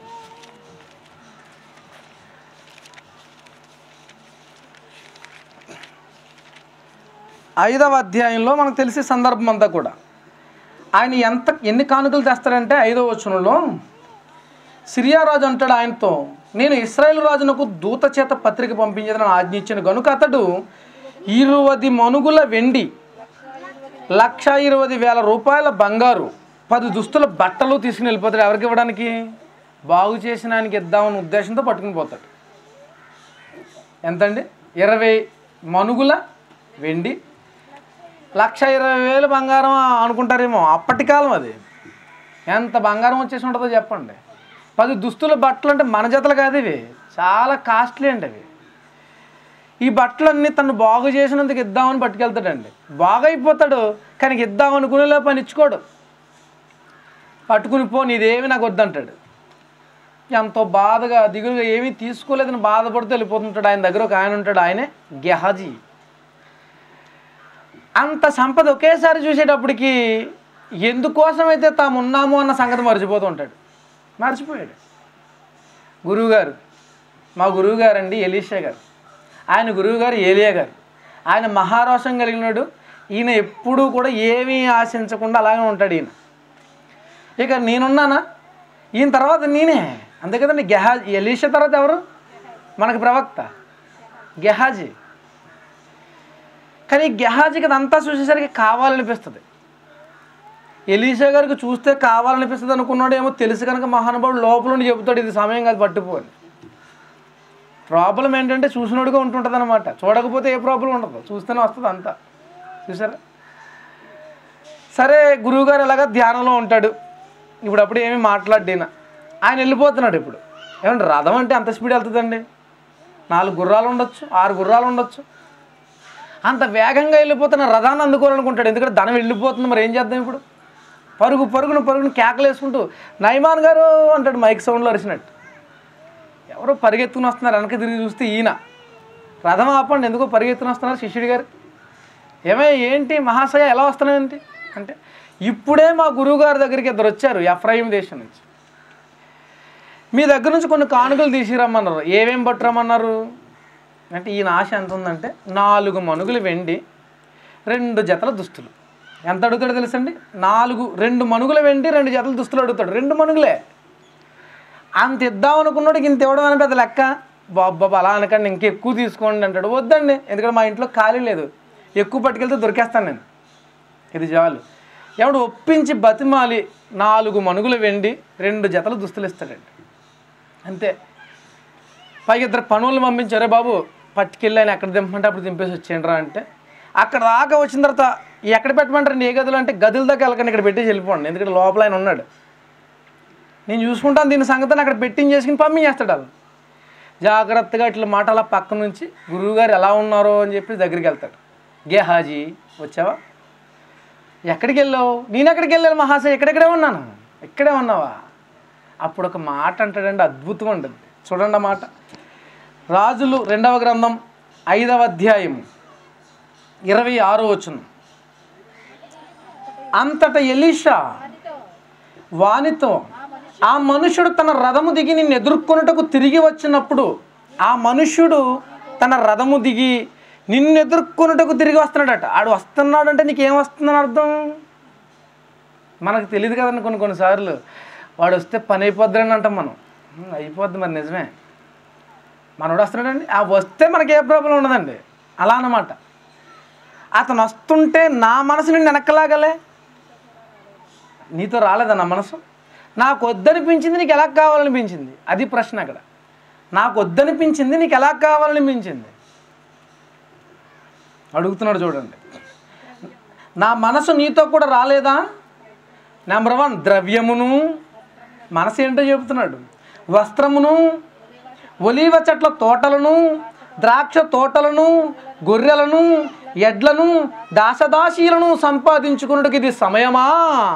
ఐదవ అధ్యాయంలో మనకు తెలిసే సందర్భం అంతా కూడా ఆయన ఎంత ఎన్ని కానుకలు తెస్తాడంటే ఐదవ వచనంలో సిరియా రాజు అంటాడు ఆయనతో నేను ఇస్రాయేల్ రాజునకు దూత చేత పత్రిక పంపించేదని ఆజ్ఞించిన గనుక అతడు ఇరువది మనుగుల వెండి లక్ష ఇరవై వేల రూపాయల బంగారు పది దుస్తుల బట్టలు తీసుకుని వెళ్ళిపోతాడు ఎవరికి ఇవ్వడానికి బాగు చేసిన ఆయనకి ఇద్దామని ఉద్దేశంతో పట్టుకుని పోతాడు ఎంతండి ఇరవై మనుగుల వెండి లక్ష ఇరవై వేలు బంగారం అనుకుంటారేమో అప్పటి కాలం అది ఎంత బంగారం వచ్చేసి ఉంటుందో చెప్పండి పది దుస్తుల బట్టలు అంటే మన జతలు కాదు ఇవి చాలా కాస్ట్లీ అండి అవి ఈ బట్టలన్నీ తను బాగు చేసినందుకు ఇద్దామని పట్టుకెళ్తాడండి బాగా అయిపోతాడు కానీ ఇద్దాం అనుకునేలా పని ఇచ్చుకోడు పట్టుకుని పో నీదేమి నాకు వద్దంటాడు ఎంతో బాధగా దిగులుగా ఏమీ తీసుకోలేదని బాధపడుతూ వెళ్ళిపోతుంటాడు ఆయన దగ్గర ఒక ఆయన ఉంటాడు ఆయనే గెహాజీ అంత సంపద ఒకేసారి చూసేటప్పటికి ఎందుకోసమైతే తాము ఉన్నాము అన్న సంగతి మర్చిపోతూ ఉంటాడు మర్చిపోయాడు గురువుగారు మా గురువుగారు అండి ఎలీషా గారు ఆయన గురువుగారు ఏలియా గారు ఆయన మహారోషం కలిగినాడు ఈయన ఎప్పుడూ కూడా ఏమీ ఆశించకుండా అలాగే ఉంటాడు ఈయన ఇక నేనున్నానా ఈయన తర్వాత నేనే అంతే కదండి గెహాజ్ ఎలీషా తర్వాత ఎవరు మనకు ప్రవక్త గెహాజీ కానీ గెహాజీకి అదంతా చూసేసరికి కావాలనిపిస్తుంది ఎలీషా గారికి చూస్తే కావాలనిపిస్తుంది అనుకున్నాడు ఏమో తెలుసు కనుక మహానుభావుడు లోపల నుండి చెబుతాడు ఇది సమయం కాదు పట్టుకోని ప్రాబ్లం ఏంటంటే చూసినోడుగా ఉంటుంటుంది అనమాట చూడకపోతే ఏ ప్రాబ్లం ఉండదు చూస్తేనే వస్తుంది అంతా చూసారా సరే గురువుగారు ఎలాగా ధ్యానంలో ఉంటాడు ఇప్పుడు అప్పుడు ఏమీ మాట్లాడిన ఆయన వెళ్ళిపోతున్నాడు ఇప్పుడు ఏమంటే రథం అంటే అంత స్పీడ్ వెళ్తుందండి నాలుగు గుర్రాలు ఉండొచ్చు ఆరు గుర్రాలు ఉండొచ్చు అంత వేగంగా వెళ్ళిపోతున్న రథాన్ని అందుకోవాలనుకుంటాడు ఎందుకంటే ధనం వెళ్ళిపోతుంది మరి ఏం చేద్దాం ఇప్పుడు పరుగు పరుగును పరుగును కేకలు వేసుకుంటూ నైమాన్ గారు అంటాడు మైక్ సౌండ్లో అరిచినట్టు ఎవరో పరిగెత్తుకుని వస్తున్నారు వెనక తిరిగి చూస్తే ఈయన రథం ఆపండి ఎందుకో పరిగెత్తుకుని వస్తున్నారు శిష్యుడి గారు ఏమే ఏంటి మహాశయ ఎలా వస్తున్నావు ఏంటి అంటే ఇప్పుడే మా గురువుగారి దగ్గరికి ఇద్దరు వచ్చారు ఎఫ్రాయిం దేశం నుంచి మీ దగ్గర నుంచి కొన్ని కానుకలు తీసిరమ్మన్నారు ఏమేం పట్టురమ్మన్నారు అంటే ఈయన ఆశ ఎంత ఉందంటే నాలుగు మనుగులు వెండి రెండు జతల దుస్తులు ఎంత అడుగుతాడో తెలుసండి నాలుగు రెండు మనుగులు వెండి రెండు జతల దుస్తులు అడుగుతాడు రెండు మనుగులే అంత ఇద్దాం అనుకున్నాడు ఇంత ఇవ్వడం అని పెద్ద లెక్క బాబా అలా అనకండి ఇంక ఎక్కువ తీసుకోండి అంటాడు వద్దండి ఎందుకంటే మా ఇంట్లో ఖాళీ లేదు ఎక్కువ పట్టుకెళ్తే దొరికేస్తాను నేను ఇది చాలు ఎవడు ఒప్పించి బతిమాలి నాలుగు మనుగులు వెండి రెండు జతలు దుస్తులు ఇస్తాడండి అంతే పైకి ఇద్దరు పనులు పంపించారే బాబు పట్టుకెళ్ళి ఆయన ఎక్కడ దింపమంటే అప్పుడు దింపేసి వచ్చేయండిరా అంటే అక్కడ దాకా వచ్చిన తర్వాత ఎక్కడ పెట్టమంటారండి ఏ గదులు అంటే గదుల దాకా వెళ్ళకండి ఇక్కడ పెట్టేసి వెళ్ళిపోండి ఎందుకంటే లోపల ఆయన ఉన్నాడు నేను చూసుకుంటాను దీని సంగతిని అక్కడ పెట్టించేసుకుని పంపించేస్తాడు వాళ్ళు జాగ్రత్తగా ఇట్లా మాట అలా పక్క నుంచి గురువుగారు ఎలా ఉన్నారో అని చెప్పి దగ్గరికి వెళ్తాడు గే హాజీ వచ్చావా ఎక్కడికి వెళ్ళావు నేను ఎక్కడికి వెళ్ళాను మహాశయ ఎక్కడెక్కడే ఉన్నాను ఇక్కడే ఉన్నావా అప్పుడు ఒక మాట అంటాడండి అద్భుతం ఉంటుంది చూడండి ఆ మాట రాజులు రెండవ గ్రంథం ఐదవ అధ్యాయం ఇరవై ఆరో వచనం అంతట ఎలీషా వానితో ఆ మనుషుడు తన రథము దిగి నిన్ను ఎదుర్కొనుటకు తిరిగి వచ్చినప్పుడు ఆ మనుష్యుడు తన రథము దిగి నిన్ను ఎదుర్కొనుటకు తిరిగి వస్తున్నాడట ఆడు వస్తున్నాడంటే నీకేం వస్తుందని అర్థం మనకు తెలియదు కదండి కొన్ని కొన్నిసార్లు వాడు వస్తే పని అయిపోద్దని అంటాం మనం "ఉమ్, అయిపోద్ది మరి నిజమే మనోడు వస్తున్నాడండి ఆ వస్తే మనకి ఏ ప్రాబ్లం ఉండదండి అలా అన్నమాట అతను వస్తుంటే నా మనసు నిన్ను వెనక్కలాగలే నీతో రాలేదా నా మనసు నాకు వద్దనిపించింది నీకు ఎలా కావాలనిపించింది అది ప్రశ్న అక్కడ నాకు వద్దనిపించింది నీకు ఎలా కావాలనిపించింది అడుగుతున్నాడు చూడండి నా మనసు నీతో కూడా రాలేదా నెంబర్ వన్ ద్రవ్యమును మనసు ఏంటో చెబుతున్నాడు వస్త్రమును ఒలీవ చెట్ల తోటలను ద్రాక్ష తోటలను గొర్రెలను ఎడ్లను దాసదాసీలను సంపాదించుకున్నట్టుకు ఇది సమయమా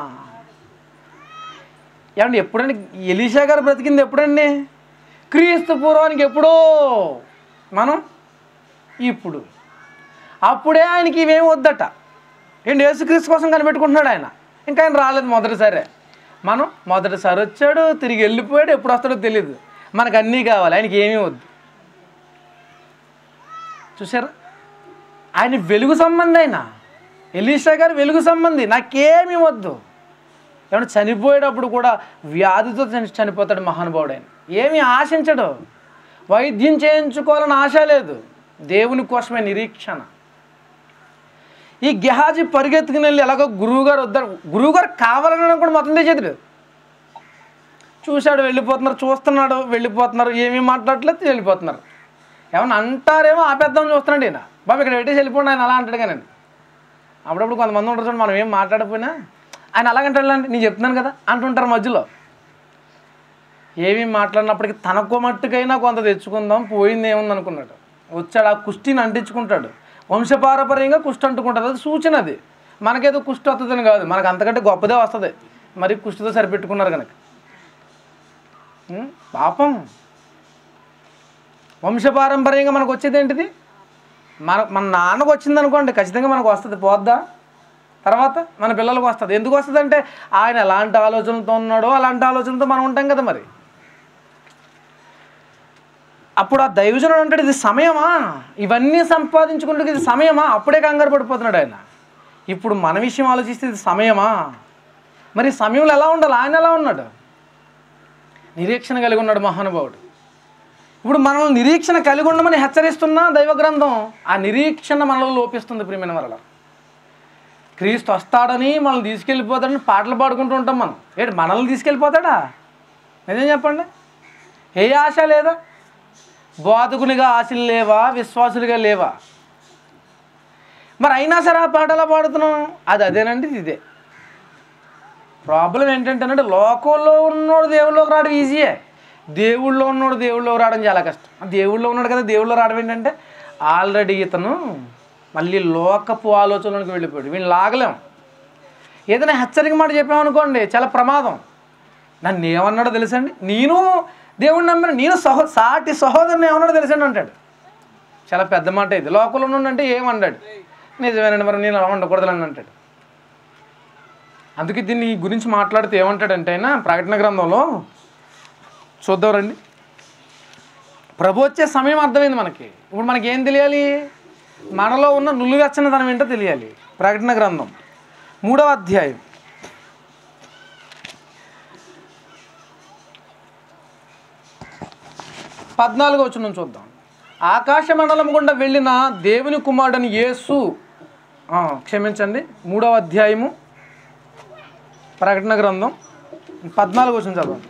ఏమండి ఎప్పుడండి ఎలీషా గారు బ్రతికింది ఎప్పుడండి క్రీస్తు పూర్వానికి ఎప్పుడో మనం ఇప్పుడు అప్పుడే ఆయనకి ఇవేం వద్దట ఏంటి యేసుక్రీస్తు కోసం కనిపెట్టుకుంటున్నాడు ఆయన ఇంకా ఆయన రాలేదు మొదటిసారే మనం మొదటిసారి వచ్చాడు తిరిగి వెళ్ళిపోయాడు ఎప్పుడు వస్తాడో తెలియదు మనకు అన్నీ కావాలి ఆయనకి ఏమీ వద్దు చూసారా ఆయన వెలుగు సంబంధి ఆయన ఎలీషా గారు వెలుగు సంబంధి నాకేమీ వద్దు ఏమన్నా చనిపోయేటప్పుడు కూడా వ్యాధితో చని చనిపోతాడు మహానుభావుడు ఆయన ఏమీ ఆశించడు వైద్యం చేయించుకోవాలని ఆశ లేదు దేవుని కోసమే నిరీక్షణ ఈ గెహాజీ పరిగెత్తుకుని వెళ్ళి ఎలాగో గురువుగారు వద్దారు గురువుగారు కావాలని కూడా మొత్తం తెచ్చేది చూశాడు వెళ్ళిపోతున్నారు చూస్తున్నాడు వెళ్ళిపోతున్నారు ఏమీ మాట్లాడట్లేదు వెళ్ళిపోతున్నారు ఏమన్నా అంటారేమో ఆపేద్దామని చూస్తున్నాడు ఈయన బాబు ఇక్కడ పెట్టేసి వెళ్ళిపోండి ఆయన అలా అంటాడు కానీ అప్పుడప్పుడు కొంతమంది ఉంటారు చూడండి మనం ఏం మాట్లాడకపోయినా ఆయన అలాగంటాడులేండి నేను చెప్తున్నాను కదా అంటుంటారు మధ్యలో ఏమీ మాట్లాడినప్పటికీ తనకు మట్టుకైనా కొంత తెచ్చుకుందాం పోయింది ఏముంది అనుకున్నాడు వచ్చాడు ఆ కుష్టిని అంటించుకుంటాడు వంశపారపర్యంగా కుష్టి అంటుకుంటుంది అది సూచన అది మనకేదో కుష్టి వస్తుందని కాదు మనకు అంతకంటే గొప్పదే వస్తుంది మరి కుష్టితో సరిపెట్టుకున్నారు కనుక ఉం? పాపం వంశపారంపర్యంగా మనకు వచ్చేది ఏంటిది మన మన నాన్నకు వచ్చింది అనుకోండి ఖచ్చితంగా మనకు వస్తుంది పోద్దా తర్వాత మన పిల్లలకు వస్తుంది ఎందుకు వస్తుంది అంటే ఆయన ఎలాంటి ఆలోచనలతో ఉన్నాడో అలాంటి ఆలోచనలతో మనం ఉంటాం కదా మరి అప్పుడు ఆ దైవజనుడు అంటాడు ఇది సమయమా ఇవన్నీ సంపాదించుకుంటే ఇది సమయమా అప్పుడే కంగారు పడిపోతున్నాడు ఆయన ఇప్పుడు మన విషయం ఆలోచిస్తే ఇది సమయమా మరి ఈ సమయంలో ఎలా ఉండాలి ఆయన ఎలా ఉన్నాడు నిరీక్షణ కలిగి ఉన్నాడు మహానుభావుడు ఇప్పుడు మనల్ని నిరీక్షణ కలిగి ఉండమని హెచ్చరిస్తున్న దైవ గ్రంథం ఆ నిరీక్షణ మనలో లోపిస్తుంది ప్రియమైన వరల క్రీస్తు వస్తాడని మనల్ని తీసుకెళ్ళిపోతాడని పాటలు పాడుకుంటూ ఉంటాం మనం ఏంటి మనల్ని తీసుకెళ్ళిపోతాడా నిజం చెప్పండి ఏ ఆశ లేదా బోధకునిగా ఆశలు లేవా విశ్వాసులుగా లేవా మరి అయినా సరే ఆ పాట ఎలా పాడుతున్నాం అది అదేనండి ఇది ఇదే ప్రాబ్లం ఏంటంటే లోకంలో ఉన్నోడు దేవుళ్ళలోకి రావడం ఈజీయే దేవుళ్ళో ఉన్నోడు దేవుళ్ళలోకి రావడం చాలా కష్టం ఆ దేవుళ్ళో ఉన్నాడు కదా దేవుళ్ళో రావడం ఏంటంటే ఆల్రెడీ ఇతను మళ్ళీ లోకపు ఆలోచనలకు వెళ్ళిపోయాడు వీళ్ళు లాగలేం ఏదైనా హెచ్చరిక మాట చెప్పామనుకోండి చాలా ప్రమాదం నన్ను ఏమన్నాడో తెలుసండి నేను దేవుడిని నమ్మిన నేను సహో సాటి సహోదరుని ఏమన్నాడో తెలుసండి అంటాడు చాలా పెద్ద మాట ఇది లోకంలో నుండి ఏమన్నాడు నిజమేనండి మరి నేను అలా ఉండకూడదు అని అంటాడు అందుకే దీన్ని గురించి మాట్లాడితే ఏమంటాడంటే ఆయన ప్రకటన గ్రంథంలో చూద్దాం రండి ప్రభు వచ్చే సమయం అర్థమైంది మనకి ఇప్పుడు మనకి ఏం తెలియాలి మనలో ఉన్న నులువెచ్చనిదనం ఏంటో తెలియాలి ప్రకటన గ్రంథం మూడవ అధ్యాయం పద్నాలుగో వచ్చిన చూద్దాం ఆకాశ మండలం గుండా వెళ్ళిన దేవుని కుమారుడని యేసు ఆ, క్షమించండి మూడవ అధ్యాయము ప్రకటన గ్రంథం పద్నాలుగు వచ్చిన చదవండి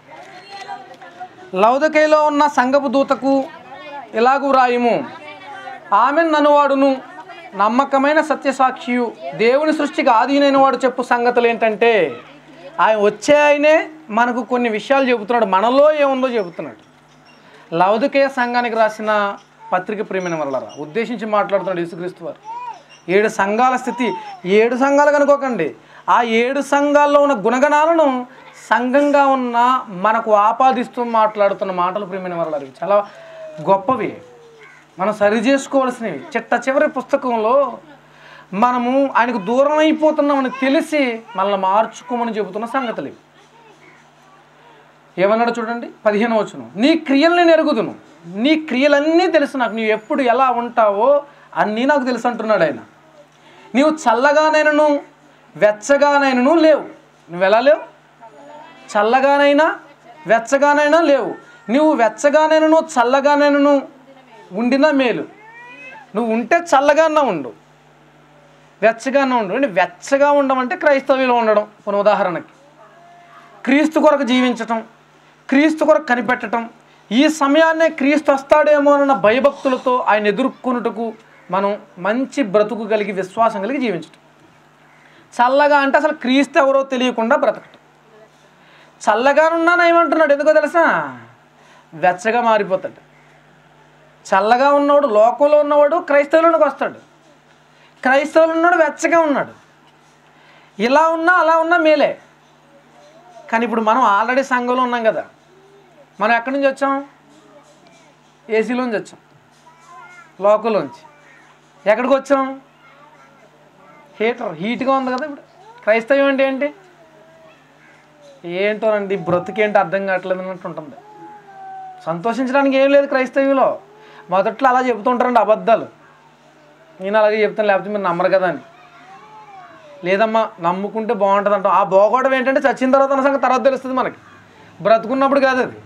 లౌదకైలో ఉన్న సంగపు దూతకు ఇలాగు వ్రాయము ఆమె ననువాడును నమ్మకమైన సత్యసాక్షియు దేవుని సృష్టికి ఆధీనైన వాడు చెప్పు సంగతులు ఏంటంటే ఆయన వచ్చే ఆయనే మనకు కొన్ని విషయాలు చెబుతున్నాడు మనలో ఏముందో చెబుతున్నాడు లౌదకేయ సంఘానికి రాసిన పత్రిక ప్రేమైన వల్లరా ఉద్దేశించి మాట్లాడుతున్నాడు యేసుక్రీస్తు వారు ఏడు సంఘాల స్థితి ఏడు సంఘాలు కనుకోకండి ఆ ఏడు సంఘాల్లో ఉన్న గుణగణాలను సంఘంగా ఉన్న మనకు ఆపాదిస్తూ మాట్లాడుతున్న మాటలు ప్రేమైన వల్లరా ఇవి చాలా గొప్పవి మనం సరి చేసుకోవాల్సినవి చిట్ట చివరి పుస్తకంలో మనము ఆయనకు దూరం అయిపోతున్నామని తెలిసి మనల్ని మార్చుకోమని చెబుతున్న సంగతులు ఇవి ఏమన్నాడు చూడండి పదిహేను వచ్చును నీ క్రియల్ని నెరుగుదును నీ క్రియలన్నీ తెలుసు నాకు నీవు ఎప్పుడు ఎలా ఉంటావో అన్నీ నాకు తెలుసు అంటున్నాడు ఆయన నీవు చల్లగానైనను వెచ్చగానైనను లేవు నువ్వు ఎలా లేవు చల్లగానైనా వెచ్చగానైనా లేవు నువ్వు వెచ్చగానైనను చల్లగానైనను ఉండినా మేలు నువ్వు ఉంటే చల్లగానే ఉండు వెచ్చగానే ఉండు అంటే వెచ్చగా ఉండమంటే క్రైస్తవ్యంలో ఉండడం కొన్ని ఉదాహరణకి క్రీస్తు కొరకు జీవించటం క్రీస్తు కొరకు కనిపెట్టడం ఈ సమయాన్నే క్రీస్తు వస్తాడేమో అన్న భయభక్తులతో ఆయన ఎదుర్కొనుటకు మనం మంచి బ్రతుకు కలిగి విశ్వాసం కలిగి జీవించటం చల్లగా అంటే అసలు క్రీస్తు ఎవరో తెలియకుండా బ్రతకటం చల్లగానున్నాను ఏమంటున్నాడు ఎందుకో తెలుసా వెచ్చగా మారిపోతాడు చల్లగా ఉన్నవాడు లోకంలో ఉన్నవాడు క్రైస్తవులోనికి వస్తాడు క్రైస్తవులు ఉన్నాడు వెచ్చగా ఉన్నాడు ఇలా ఉన్నా అలా ఉన్నా మేలే కానీ ఇప్పుడు మనం ఆల్రెడీ సంఘంలో ఉన్నాం కదా మనం ఎక్కడి నుంచి వచ్చాం ఏసీలోంచి వచ్చాం లోకల్లోంచి ఎక్కడికి వచ్చాం హీటర్ హీట్గా ఉంది కదా ఇప్పుడు క్రైస్తవం అంటే ఏంటి ఏంటోనండి బ్రతుకేంటి అర్థం కావట్లేదు అన్నట్టు ఉంటుంది సంతోషించడానికి ఏం లేదు క్రైస్తవ్యంలో మొదట్లో అలా చెబుతుంటారండి అబద్ధాలు నేను అలాగే చెప్తాను లేకపోతే మీరు నమ్మరు కదా అని లేదమ్మా నమ్ముకుంటే బాగుంటుంది అంటాం ఆ బాగోవడం ఏంటంటే చచ్చిన తర్వాత అన్న సంగతి తర్వాత తెలుస్తుంది మనకి బ్రతుకున్నప్పుడు కాదు అది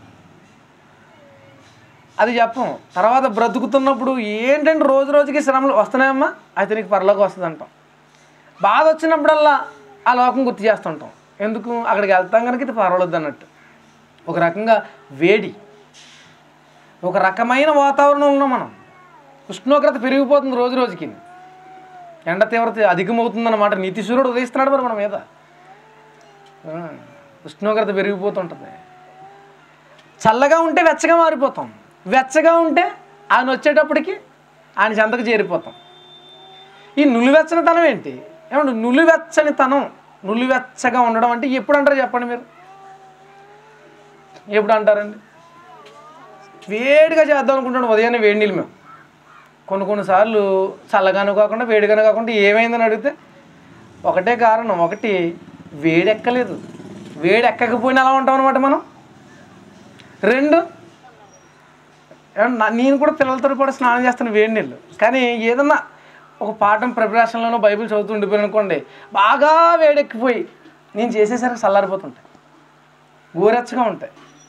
అది చెప్పం తర్వాత బ్రతుకుతున్నప్పుడు ఏంటంటే రోజు రోజుకి శ్రమలు వస్తున్నాయమ్మా అయితే నీకు పరలోకి వస్తుంది అంటాం బాధ వచ్చినప్పుడల్లా ఆ లోకం గుర్తు చేస్తుంటాం ఎందుకు అక్కడికి వెళ్తాం కనుక ఇది పర్వాలేదు అన్నట్టు ఒక రకంగా వేడి ఒక రకమైన వాతావరణంలో మనం ఉష్ణోగ్రత పెరిగిపోతుంది రోజు రోజుకి ఎండ తీవ్రత అధికమవుతుందన్నమాట నీతి సూర్యుడు ఉదయిస్తున్నాడు మరి మన మీద ఆ, ఉష్ణోగ్రత పెరిగిపోతుంటుంది చల్లగా ఉంటే వెచ్చగా మారిపోతాం వెచ్చగా ఉంటే ఆయన వచ్చేటప్పటికి ఆయన చెంతకు చేరిపోతాం ఈ నులివెచ్చనితనం ఏంటి ఏమంటే నులివెచ్చనితనం నులివెచ్చగా ఉండడం అంటే ఎప్పుడు అంటారు చెప్పండి మీరు ఎప్పుడు అంటారండి వేడిగా చేద్దాం అనుకుంటాను ఉదయాన్నే వేడి నీళ్ళు మేము కొన్ని కొన్నిసార్లు చల్లగాను కాకుండా వేడిగాను కాకుండా ఏమైందని అడిగితే ఒకటే కారణం ఒకటి వేడి ఎక్కలేదు వేడి ఎక్కకపోయినా అలా ఉంటాం అనమాట మనం రెండు ఏమన్నా నా- నేను కూడా పిల్లలతో కూడా స్నానం చేస్తాను వేడి నీళ్ళు కానీ ఏదన్నా ఒక పాఠం ప్రిపరేషన్లోనో బైబిల్ చదువుతూ ఉండిపోయాను అనుకోండి బాగా వేడెక్కిపోయి నేను చేసేసరికి చల్లారిపోతుంటాయి గోరెచ్చగా ఉంటాయి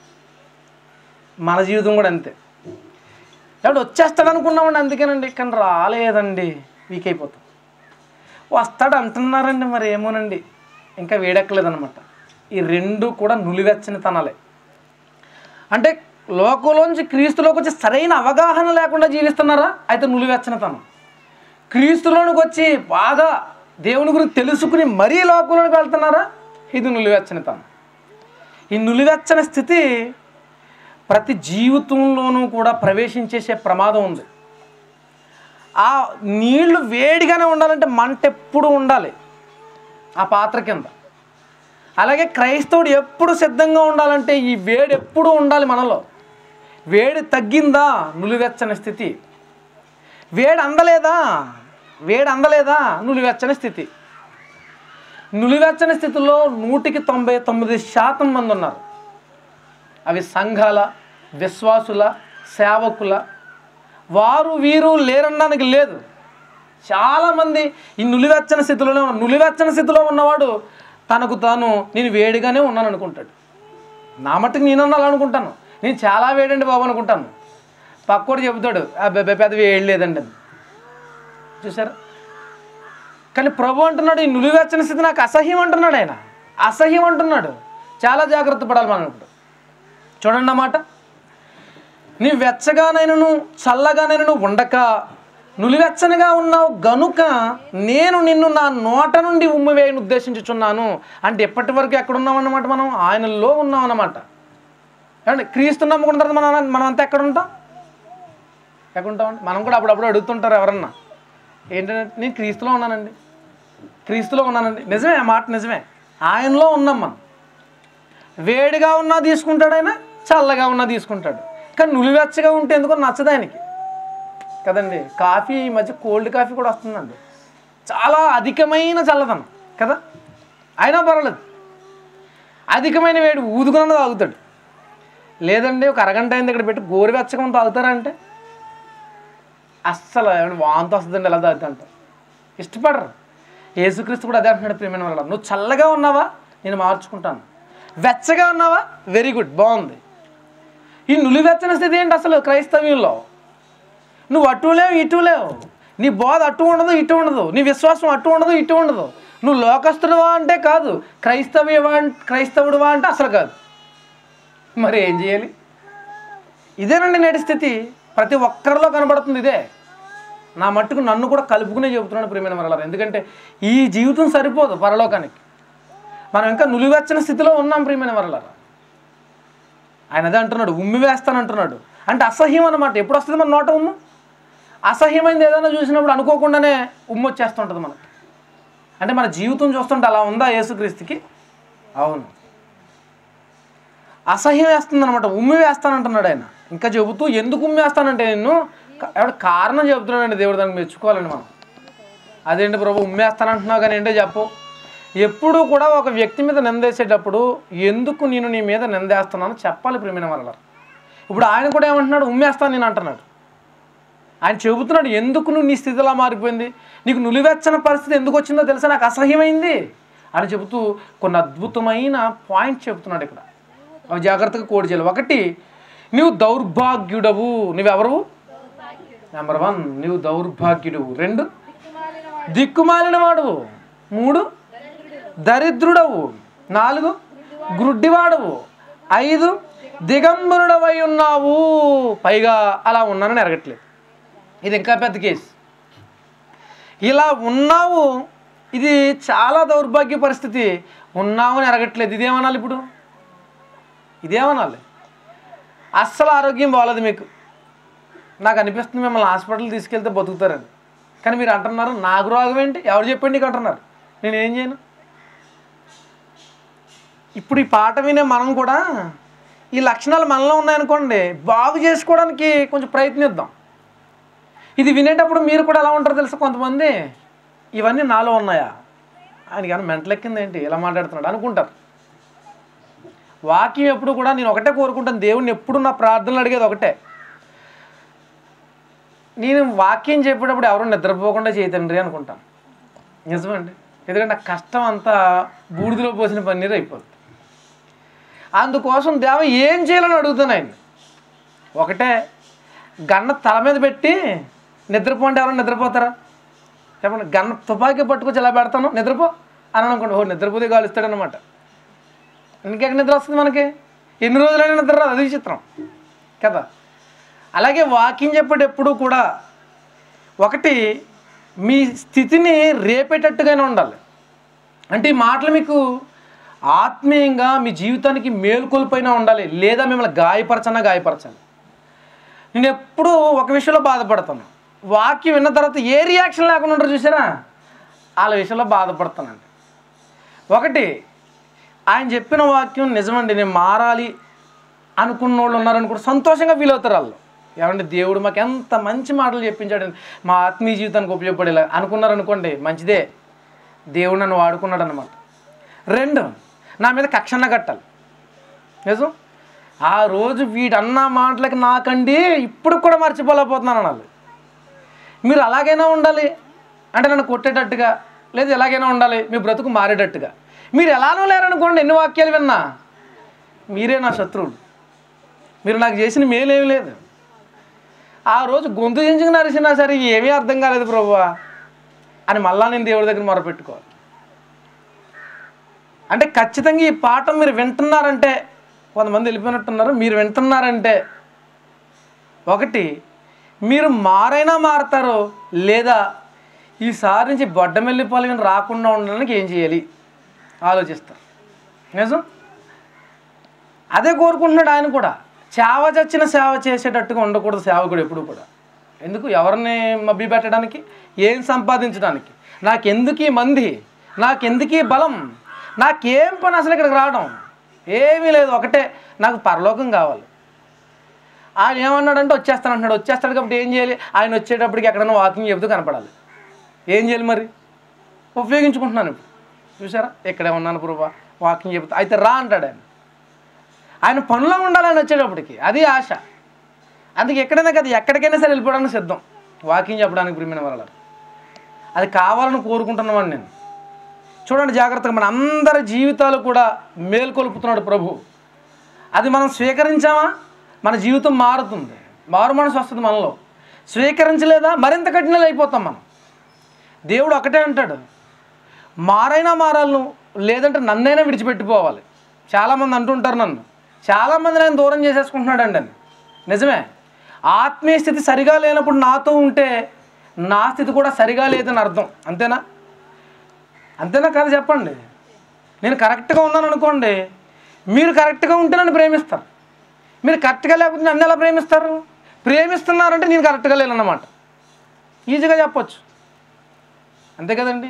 మన జీవితం కూడా అంతే ఎవడు వచ్చేస్తాడు అనుకున్నామండి అందుకేనండి కానీ రాలేదండి వీక్ అయిపోతాం వస్తాడు అంటున్నారండి మరి ఏమోనండి ఇంకా వేడెక్కలేదన్నమాట ఈ రెండు కూడా నులివెచ్చని తనాలే అంటే లోకంలోంచి క్రీస్తులోకి వచ్చి సరైన అవగాహన లేకుండా జీవిస్తున్నారా అయితే నులివెచ్చని తనం క్రీస్తులోనికి వచ్చి బాగా దేవుని గురించి తెలుసుకుని మరీ లోకంలోకి వెళ్తున్నారా ఇది నులివెచ్చని తనం ఈ నులివెచ్చని స్థితి ప్రతి జీవితంలోనూ కూడా ప్రవేశించేసే ప్రమాదం ఉంది ఆ నీళ్లు వేడిగానే ఉండాలంటే మంట ఎప్పుడు ఉండాలి ఆ పాత్ర కింద అలాగే క్రైస్తవుడు ఎప్పుడు సిద్ధంగా ఉండాలంటే ఈ వేడి ఎప్పుడు ఉండాలి మనలో వేడి తగ్గిందా నులివెచ్చని స్థితి వేడి అందలేదా వేడి అందలేదా నులివెచ్చని స్థితి నులివెచ్చని స్థితిలో నూటికి తొంభై తొమ్మిది శాతం మంది ఉన్నారు అవి సంఘాల విశ్వాసుల సేవకుల వారు వీరు లేరనడానికి లేదు చాలామంది ఈ నులివెచ్చని స్థితిలోనే ఉన్న- నులివెచ్చని స్థితిలో ఉన్నవాడు తనకు తాను నేను వేడిగానే ఉన్నాను అనుకుంటాడు నా మట్టుకు నేను అలా అనుకుంటాను నేను చాలా వేడండి బాబు అనుకుంటాను పక్కోడు చెబుతాడు "అబ్బే, పెద్ద వేడి లేదండి అని చూసారా కానీ ప్రభు అంటున్నాడు ఈ నులివెచ్చని స్థితి నాకు అసహ్యం అంటున్నాడు ఆయన అసహ్యం అంటున్నాడు చాలా జాగ్రత్త పడాలి మనం ఇప్పుడు చూడండి అన్నమాట నీ వెచ్చగానైనను చల్లగానైనను ఉండక నులివెచ్చనిగా ఉన్నావు గనుక నేను నిన్ను నా నోట నుండి ఉమ్మివేయని ఉద్దేశించుచున్నాను అంటే ఎప్పటి వరకు ఎక్కడ ఉన్నామన్నమాట మనం ఆయనలో ఉన్నాం అన్నమాట ఏమండి క్రీస్తు నమ్ముకున్న తర్వాత మనం మనం అంతా ఎక్కడ ఉంటాం ఎక్కడ ఉంటామండి మనం కూడా అప్పుడప్పుడు అడుగుతుంటారు ఎవరన్నా ఏంటంటే నేను క్రీస్తులో ఉన్నానండి క్రీస్తులో ఉన్నానండి నిజమే ఆ మాట నిజమే ఆయనలో ఉన్నాం మనం వేడిగా ఉన్నా తీసుకుంటాడు ఆయన చల్లగా ఉన్నా తీసుకుంటాడు కానీ నులివెచ్చగా ఉంటే ఎందుకో నచ్చదు ఆయనకి కదండి కాఫీ ఈ మధ్య కోల్డ్ కాఫీ కూడా వస్తుందండి చాలా అధికమైన చల్లదనం కదా అయినా పర్వాలేదు అధికమైన వేడి ఊదుకున్న తాగుతాడు లేదండి ఒక అరగంట అయింది ఇక్కడ పెట్టి గోరువెచ్చగా తాగుతారా అంటే అస్సలు ఏమంటే వాంతి వస్తుందండి ఎలా తాగుతా అంటారు ఇష్టపడరు యేసుక్రీస్తు కూడా అదే అంటున్నాడు ప్రియమైన వాళ్ళ నువ్వు చల్లగా ఉన్నావా నేను మార్చుకుంటాను వెచ్చగా ఉన్నావా వెరీ గుడ్ బాగుంది ఈ నులివెచ్చని స్థితి ఏంటి అసలు క్రైస్తవ్యంలో నువ్వు అటు లేవు ఇటు లేవు నీ బోధ అటు ఉండదు ఇటు ఉండదు నీ విశ్వాసం అటు ఉండదు ఇటు ఉండదు నువ్వు లోకస్తుడువా అంటే కాదు క్రైస్తవ్యవా అం- క్రైస్తవుడువా అంటే అసలు కాదు మరి ఏం చేయాలి ఇదేనండి నేటి స్థితి ప్రతి ఒక్కరిలో కనబడుతుంది ఇదే నా మట్టుకు నన్ను కూడా కలుపుకునే చెబుతున్నాను ప్రియమైన మరలారు ఎందుకంటే ఈ జీవితం సరిపోదు పరలోకానికి మనం ఇంకా నులివెచ్చని స్థితిలో ఉన్నాం ప్రియమైన మరలారా ఆయన అదే అంటున్నాడు ఉమ్మి వేస్తానంటున్నాడు అంటే అసహ్యం అన్నమాట ఎప్పుడు వస్తుంది మన నోట ఉమ్ము అసహ్యమైంది ఏదైనా చూసినప్పుడు అనుకోకుండానే ఉమ్ము వచ్చేస్తుంటుంది మనకి అంటే మన జీవితం చూస్తుంటే అలా ఉందా యేసుక్రీస్తుకి అవును అసహ్యం వేస్తుంది అనమాట ఉమ్మి వేస్తానంటున్నాడు ఆయన ఇంకా చెబుతూ ఎందుకు ఉమ్మి వేస్తానంటే నిన్ను క- ఎవడ కారణం చెబుతున్నాడండి దేవుడు దానికి మెచ్చుకోవాలండి మనం అదేంటి ప్రభు ఉమ్మేస్తానంటున్నావు కానీ ఏంటో చెప్పు ఎప్పుడు కూడా ఒక వ్యక్తి మీద నిందేసేటప్పుడు ఎందుకు నేను నీ మీద నిందేస్తున్నాను చెప్పాలి ప్రేమిన వల్ల ఇప్పుడు ఆయన కూడా ఏమంటున్నాడు ఉమ్మేస్తాను నేను అంటున్నాడు ఆయన చెబుతున్నాడు ఎందుకు నువ్వు నీ స్థితిలా మారిపోయింది నీకు నులివెచ్చని పరిస్థితి ఎందుకు వచ్చిందో తెలుసా నాకు అసహ్యమైంది అని చెబుతూ కొన్ని అద్భుతమైన పాయింట్ చెబుతున్నాడు ఇక్కడ అవి జాగ్రత్తగా కోడి చేయాలి ఒకటి నువ్వు దౌర్భాగ్యుడవు నువ్వెవరు నెంబర్ వన్ నువ్వు దౌర్భాగ్యుడవు రెండు దిక్కుమాలిన వాడువు మూడు దరిద్రుడవు నాలుగు గ్రుడ్డివాడవు ఐదు దిగంబరుడవై ఉన్నావు పైగా అలా ఉన్నానని ఎరగట్లేదు ఇది ఇంకా పెద్ద కేసు ఇలా ఉన్నావు ఇది చాలా దౌర్భాగ్య పరిస్థితి ఉన్నావు అని ఎరగట్లేదు ఇదేమనాలి ఇప్పుడు ఇదేమనాలి అస్సలు ఆరోగ్యం బాగలేదు మీకు నాకు అనిపిస్తుంది మిమ్మల్ని హాస్పిటల్ తీసుకెళ్తే బతుకుతారని కానీ మీరు అంటున్నారు నాకు రోగం ఏంటి ఎవరు చెప్పండి నీకు అంటున్నారు నేను ఏం చేయను ఇప్పుడు ఈ పాట వినే మనం కూడా ఈ లక్షణాలు మనలో ఉన్నాయనుకోండి బాగు చేసుకోవడానికి కొంచెం ప్రయత్నిద్దాం ఇది వినేటప్పుడు మీరు కూడా ఎలా ఉంటారో తెలుసా కొంతమంది ఇవన్నీ నాలో ఉన్నాయా ఆయన కానీ మెంటలెక్కింది ఏంటి ఎలా మాట్లాడుతున్నాడు అనుకుంటారు వాక్యం ఎప్పుడు కూడా నేను ఒకటే కోరుకుంటాను దేవుణ్ణి ఎప్పుడు నా ప్రార్థనలు అడిగేది ఒకటే నేను వాక్యం చెప్పేటప్పుడు ఎవరు నిద్రపోకుండా చేయతండ్రి అనుకుంటాను నిజమండి ఎందుకంటే నా కష్టం అంతా బూడిదలో పోసిన పన్నీరు అయిపోతుంది అందుకోసం దేవ ఏం చేయాలని అడుగుతాను ఆయన ఒకటే గన్న తల మీద పెట్టి నిద్రపోండి ఎవరైనా నిద్రపోతారా చెప్పండి గన్న తుపాకీ పట్టుకొచ్చి ఎలా పెడతాను నిద్రపో అని అనుకోండి ఓ నిద్రపోతే గాలుస్తాడనమాట ఇంకెక్కడ నిద్ర వస్తుంది మనకి ఎన్ని రోజులైనా నిద్ర రాదు అది చిత్రం కదా అలాగే వాకింగ్ చెప్పేటప్పుడు కూడా ఒకటి మీ స్థితిని రేపేటట్టుగానే ఉండాలి అంటే ఈ మాటలు మీకు ఆత్మీయంగా మీ జీవితానికి మేలుకొల్పైనా ఉండాలి లేదా మిమ్మల్ని గాయపరచనా గాయపరచాలి నేను ఎప్పుడూ ఒక విషయంలో బాధపడతాను వాక్యం విన్న తర్వాత ఏ రియాక్షన్ లేకుండా ఉంటారు చూసారా వాళ్ళ విషయంలో బాధపడతానండి ఒకటి ఆయన చెప్పిన వాక్యం నిజమండి నేను మారాలి అనుకున్న వాళ్ళు ఉన్నారని కూడా సంతోషంగా ఫీల్ అవుతారు వాళ్ళు ఏమంటే దేవుడు మాకు ఎంత మంచి మాటలు చెప్పించాడు మా ఆత్మీయ జీవితానికి ఉపయోగపడేలా అనుకున్నారనుకోండి మంచిదే దేవుడు నన్ను వాడుకున్నాడు అనమాట రెండు నా మీద కక్షణ కట్టాలి నిజం ఆ రోజు వీడన్న మాటలకి నాకండి ఇప్పుడు కూడా మర్చిపోలేకపోతున్నాను అనాలి మీరు అలాగైనా ఉండాలి అంటే నన్ను కొట్టేటట్టుగా లేదా ఎలాగైనా ఉండాలి మీ బ్రతుకు మారేటట్టుగా మీరు ఎలానో లేరనుకోండి ఎన్ని వాక్యాలు విన్నా మీరే నా శత్రువులు మీరు నాకు చేసిన మేలేమి లేదు ఆ రోజు గొంతు చించుకుని అరిసినా సరే ఏమీ అర్థం కాలేదు ప్రభువా అని మళ్ళా నేను దేవుడి దగ్గర మొరపెట్టుకోవాలి అంటే ఖచ్చితంగా ఈ పాఠం మీరు వింటున్నారంటే కొంతమంది వెళ్ళిపోయినట్టున్నారు మీరు వింటున్నారంటే ఒకటి మీరు మారైనా మారతారు లేదా ఈసారి నుంచి బొడ్డమెల్లి పాలన రాకుండా ఉండడానికి ఏం చేయాలి ఆలోచిస్తారు నిజం అదే కోరుకుంటున్నాడు ఆయన కూడా సేవ చచ్చిన సేవ చేసేటట్టుగా ఉండకూడదు సేవకుడు ఎప్పుడు కూడా ఎందుకు ఎవరిని మభ్య పెట్టడానికి ఏం సంపాదించడానికి నాకెందుకు ఈ మంది నాకెందుకు ఈ బలం నాకేం పని అసలు ఇక్కడికి రావడం ఏమీ లేదు ఒకటే నాకు పరలోకం కావాలి ఆయన ఏమన్నాడంటే వచ్చేస్తానంటున్నాడు వచ్చేస్తాడు కాబట్టి ఏం చేయాలి ఆయన వచ్చేటప్పటికి ఎక్కడైనా వాకింగ్ చెబుతూ కనపడాలి ఏం చేయాలి మరి ఉపయోగించుకుంటున్నాను ఇప్పుడు చూసారా ఇక్కడే ఉన్నాను ప్రభా వాకింగ్ చెబుతా అయితే రా అంటాడు ఆయన ఆయన పనిలో ఉండాలని వచ్చేటప్పటికి అది ఆశ అందుకే ఎక్కడైనా కదా ఎక్కడికైనా సరే వెళ్ళిపోవడానికి సిద్ధం వాకింగ్ చెప్పడానికి ప్రియమైన వాళ్ళ అది కావాలని కోరుకుంటున్నామని నేను చూడండి జాగ్రత్తగా మన అందరి జీవితాలు కూడా మేల్కొల్పుతున్నాడు ప్రభు అది మనం స్వీకరించామా మన జీవితం మారుతుంది మారు మనసు వస్తుంది మనలో స్వీకరించలేదా మరింత కఠినలు అయిపోతాం మనం దేవుడు ఒకటే అంటాడు మారైనా మారాలి నువ్వు లేదంటే నన్నైనా విడిచిపెట్టిపోవాలి చాలామంది అంటుంటారు నన్ను చాలామంది నేను దూరం చేసేసుకుంటున్నాడండి అని నిజమే ఆత్మీయ స్థితి సరిగా లేనప్పుడు నాతో ఉంటే నా స్థితి కూడా సరిగా లేదని అర్థం అంతేనా అంతేనా కదా చెప్పండి నేను కరెక్ట్గా ఉన్నాను అనుకోండి మీరు కరెక్ట్గా ఉంటే నన్ను ప్రేమిస్తారు మీరు కరెక్ట్గా లేకపోతే నన్ను ఎలా ప్రేమిస్తారు ప్రేమిస్తున్నారంటే నేను కరెక్ట్గా లేనన్నమాట ఈజీగా చెప్పొచ్చు అంతే కదండి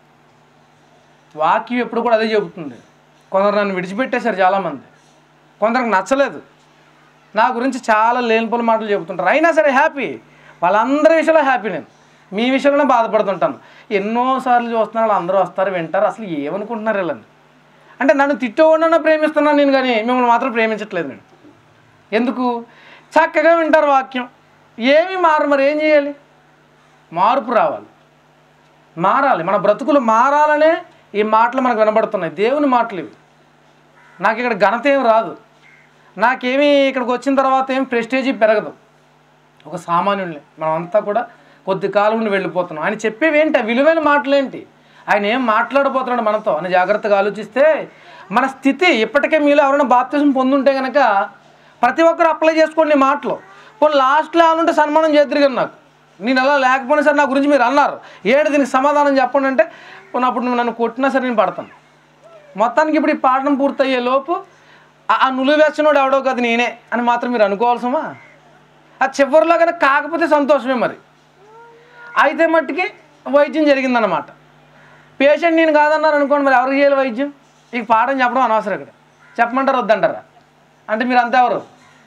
వాక్యం ఎప్పుడు కూడా అదే చెబుతుంది కొందరు నన్ను విడిచిపెట్టేశారు చాలామంది కొందరికి నచ్చలేదు నా గురించి చాలా లేనిపోల మాటలు చెబుతుంటారు అయినా సరే హ్యాపీ వాళ్ళందరి విషయంలో హ్యాపీ నేను మీ విషయంలోనే బాధపడుతుంటాను ఎన్నోసార్లు చూస్తున్నాను వాళ్ళు అందరూ వస్తారు వింటారు అసలు ఏమనుకుంటున్నారు వీళ్ళని అంటే నన్ను తిట్టేవాడినన్నా ప్రేమిస్తున్నాను నేను కానీ మిమ్మల్ని మాత్రం ప్రేమించట్లేదు నేను ఎందుకు చక్కగా వింటారు వాక్యం ఏమీ మారు మరి ఏం చేయాలి మార్పు రావాలి మారాలి మన బ్రతుకులు మారాలనే ఈ మాటలు మనకు వినబడుతున్నాయి దేవుని మాటలు ఇవి నాకు ఇక్కడ ఘనత ఏం రాదు నాకేమీ ఇక్కడికి వచ్చిన తర్వాత ఏం ప్రెస్టేజీ పెరగదు ఒక సామాన్యుడిని మనమంతా కూడా కొద్ది కాలం నుండి వెళ్ళిపోతున్నాం ఆయన చెప్పేవి ఏంటి ఆ విలువైన మాటలేంటి ఆయన ఏం మాట్లాడబోతున్నాడు మనతో అని జాగ్రత్తగా ఆలోచిస్తే మన స్థితి ఇప్పటికే మీలో ఎవరైనా బాప్తిజం పొందుంటే కనుక ప్రతి ఒక్కరు అప్లై చేసుకోండి ఈ మాటలు పోనీ లాస్ట్లో ఏమనుంటే సన్మానం చేద్దరు కానీ నాకు నేను అలా లేకపోయినా సరే నా గురించి మీరు అన్నారు ఏడు దీనికి సమాధానం చెప్పండి అంటే పోనీ అప్పుడు నువ్వు నన్ను కొట్టినా సరే నేను పడతాను మొత్తానికి ఇప్పుడు ఈ పాఠం పూర్తయ్యే లోపు ఆ- ఆ నులివేచ్చినోడు ఎవడో కదా నేనే అని మాత్రం మీరు అనుకోవాల్సమా ఆ చివరిలో కనుక కాకపోతే సంతోషమే మరి అయితే మట్టుకి వైద్యం జరిగిందన్నమాట పేషెంట్ నేను కాదన్నారు అనుకోండి మరి ఎవరికి చేయాలి వైద్యం ఇక పాఠం చెప్పడం అనవసరం ఇక్కడ చెప్పమంటారు వద్దంటారా అంటే మీరు అంతా ఎవరు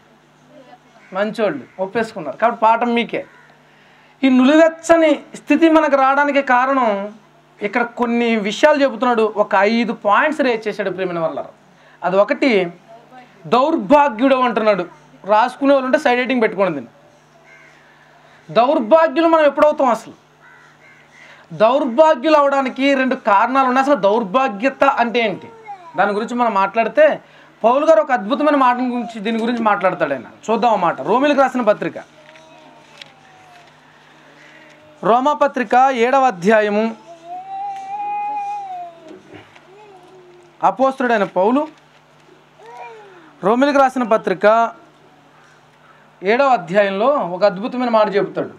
మంచోళ్ళు ఒప్పేసుకున్నారు కాబట్టి పాఠం మీకే ఈ నులివెచ్చని స్థితి మనకు రావడానికి కారణం ఇక్కడ కొన్ని విషయాలు చెబుతున్నాడు ఒక ఐదు పాయింట్స్ రేజ్ చేశాడు ప్రేమిన వల్ల అది ఒకటి దౌర్భాగ్యుడు అంటున్నాడు రాసుకునే వాళ్ళు ఉంటే సైడ్ రైటింగ్ పెట్టుకోండి దీన్ని దౌర్భాగ్యులు మనం ఎప్పుడవుతాం అసలు దౌర్భాగ్యులు అవడానికి రెండు కారణాలు ఉన్నాయి అసలు దౌర్భాగ్యత అంటే ఏంటి దాని గురించి మనం మాట్లాడితే పౌలు గారు ఒక అద్భుతమైన మాట గురించి దీని గురించి మాట్లాడతాడు ఆయన చూద్దాం ఆ మాట రోమిలకు రాసిన పత్రిక రోమా పత్రిక ఏడవ అధ్యాయము అపోస్తుడైన పౌలు రోమిలకు రాసిన పత్రిక ఏడవ అధ్యాయంలో ఒక అద్భుతమైన మాట చెబుతాడు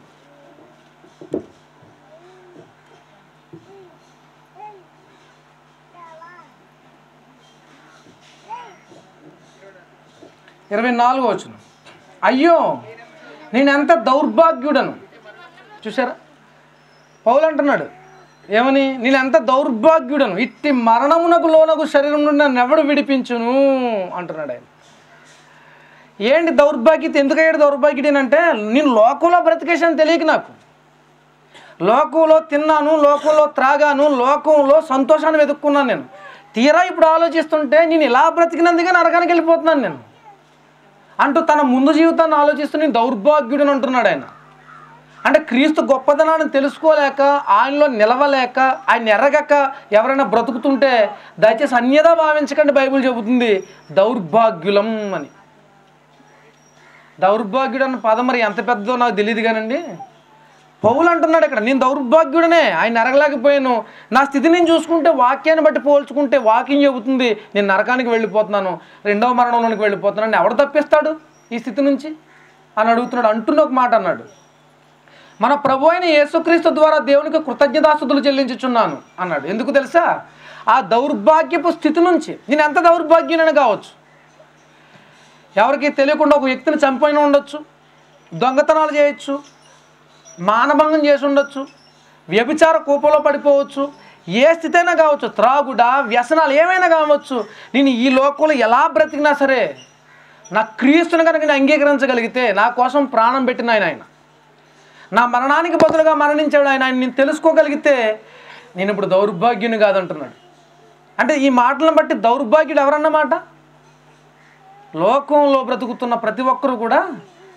ఇరవై నాలుగో వచ్చిన అయ్యో నేను ఎంత దౌర్భాగ్యుడను చూసారా పౌలు అంటున్నాడు ఏమని నేను ఎంత దౌర్భాగ్యుడను ఇట్టి మరణమునకు లోనకు శరీరం నుండి నన్ను ఎవడు విడిపించును అంటున్నాడు ఆయన ఏంటి దౌర్భాగ్యత ఎందుకయ్యాడు దౌర్భాగ్యుడేనంటే నేను లోకంలో బ్రతికేసాను తెలియక నాకు లోకంలో తిన్నాను లోకంలో త్రాగాను లోకంలో సంతోషాన్ని వెతుక్కున్నాను నేను తీరా ఇప్పుడు ఆలోచిస్తుంటే నేను ఇలా బ్రతికినందుకే నరకానికి వెళ్ళిపోతున్నాను నేను అంటూ తన ముందు జీవితాన్ని ఆలోచిస్తూ నేను దౌర్భాగ్యుడని అంటున్నాడు ఆయన అంటే క్రీస్తు గొప్పదనాన్ని తెలుసుకోలేక ఆయనలో నిలవలేక ఆయన ఎరగక ఎవరైనా బ్రతుకుతుంటే దయచేసి అన్యదా భావించకండి బైబిల్ చెబుతుంది దౌర్భాగ్యులం అని దౌర్భాగ్యుడు అన్న పదం మరి ఎంత పెద్దదో నాకు తెలియదు కానండి పౌలు అంటున్నాడు ఇక్కడ నేను దౌర్భాగ్యుడనే ఆయన ఎరగలేకపోయాను నా స్థితి నేను చూసుకుంటే వాక్యాన్ని బట్టి పోల్చుకుంటే వాక్యం చెబుతుంది నేను నరకానికి వెళ్ళిపోతున్నాను రెండవ మరణంలోనికి వెళ్ళిపోతున్నాను ఎవడు తప్పిస్తాడు ఈ స్థితి నుంచి అని అడుగుతున్నాడు అంటున్న ఒక మాట అన్నాడు మన ప్రభు అయిన యేసుక్రీస్తు ద్వారా దేవునికి కృతజ్ఞతాస్తుతులు చెల్లించుచున్నాను అన్నాడు ఎందుకు తెలుసా ఆ దౌర్భాగ్యపు స్థితి నుంచి నేను ఎంత దౌర్భాగ్యునని కావచ్చు ఎవరికి తెలియకుండా ఒక వ్యక్తిని చంపైన ఉండొచ్చు దొంగతనాలు చేయొచ్చు మానభంగం చేసి ఉండొచ్చు వ్యభిచార కూపంలో పడిపోవచ్చు ఏ స్థితి అయినా కావచ్చు త్రాగుడ వ్యసనాలు ఏమైనా కావచ్చు నేను ఈ లోకంలో ఎలా బ్రతికినా సరే నా క్రీస్తుని కనుక నేను అంగీకరించగలిగితే నా కోసం ప్రాణం పెట్టిన ఆయన ఆయన నా మరణానికి బదులుగా మరణించాడు ఆయన ఆయన నేను తెలుసుకోగలిగితే నేను ఇప్పుడు దౌర్భాగ్యుని కాదంటున్నాడు అంటే ఈ మాటలను బట్టి దౌర్భాగ్యుడు ఎవరన్నమాట లోకంలో బ్రతుకుతున్న ప్రతి ఒక్కరు కూడా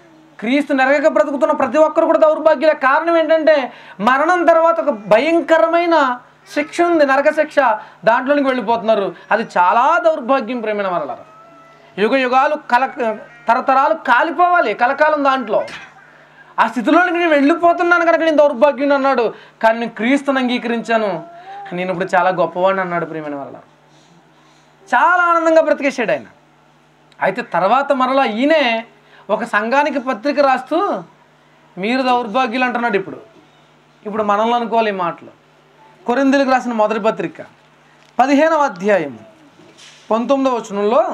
క్రీస్తు నెరగక బ్రతుకుతున్న ప్రతి ఒక్కరు కూడా దౌర్భాగ్యులే కారణం ఏంటంటే మరణం తర్వాత ఒక భయంకరమైన శిక్ష ఉంది నరక శిక్ష దాంట్లోనికి వెళ్ళిపోతున్నారు అది చాలా దౌర్భాగ్యం ప్రేమైన వల్ల యుగ యుగాలు కల తరతరాలు కాలిపోవాలి కలకాలం దాంట్లో ఆ స్థితిలోనికి నేను వెళ్ళిపోతున్నాను కనుక నేను దౌర్భాగ్యుని అన్నాడు కానీ నేను క్రీస్తుని అంగీకరించాను నేను ఇప్పుడు చాలా గొప్పవాడిని అన్నాడు ప్రియమైన వల్ల చాలా ఆనందంగా బ్రతికేసాడు ఆయన అయితే తర్వాత మరలా ఈయనే ఒక సంఘానికి పత్రిక రాస్తూ మీరు దౌర్భాగ్యులు అంటున్నాడు ఇప్పుడు ఇప్పుడు మనల్ని అనుకోవాలి ఈ మాటలు కొరిందులకు రాసిన మొదటి పత్రిక పదిహేనవ అధ్యాయం పంతొమ్మిదవ వచనంలో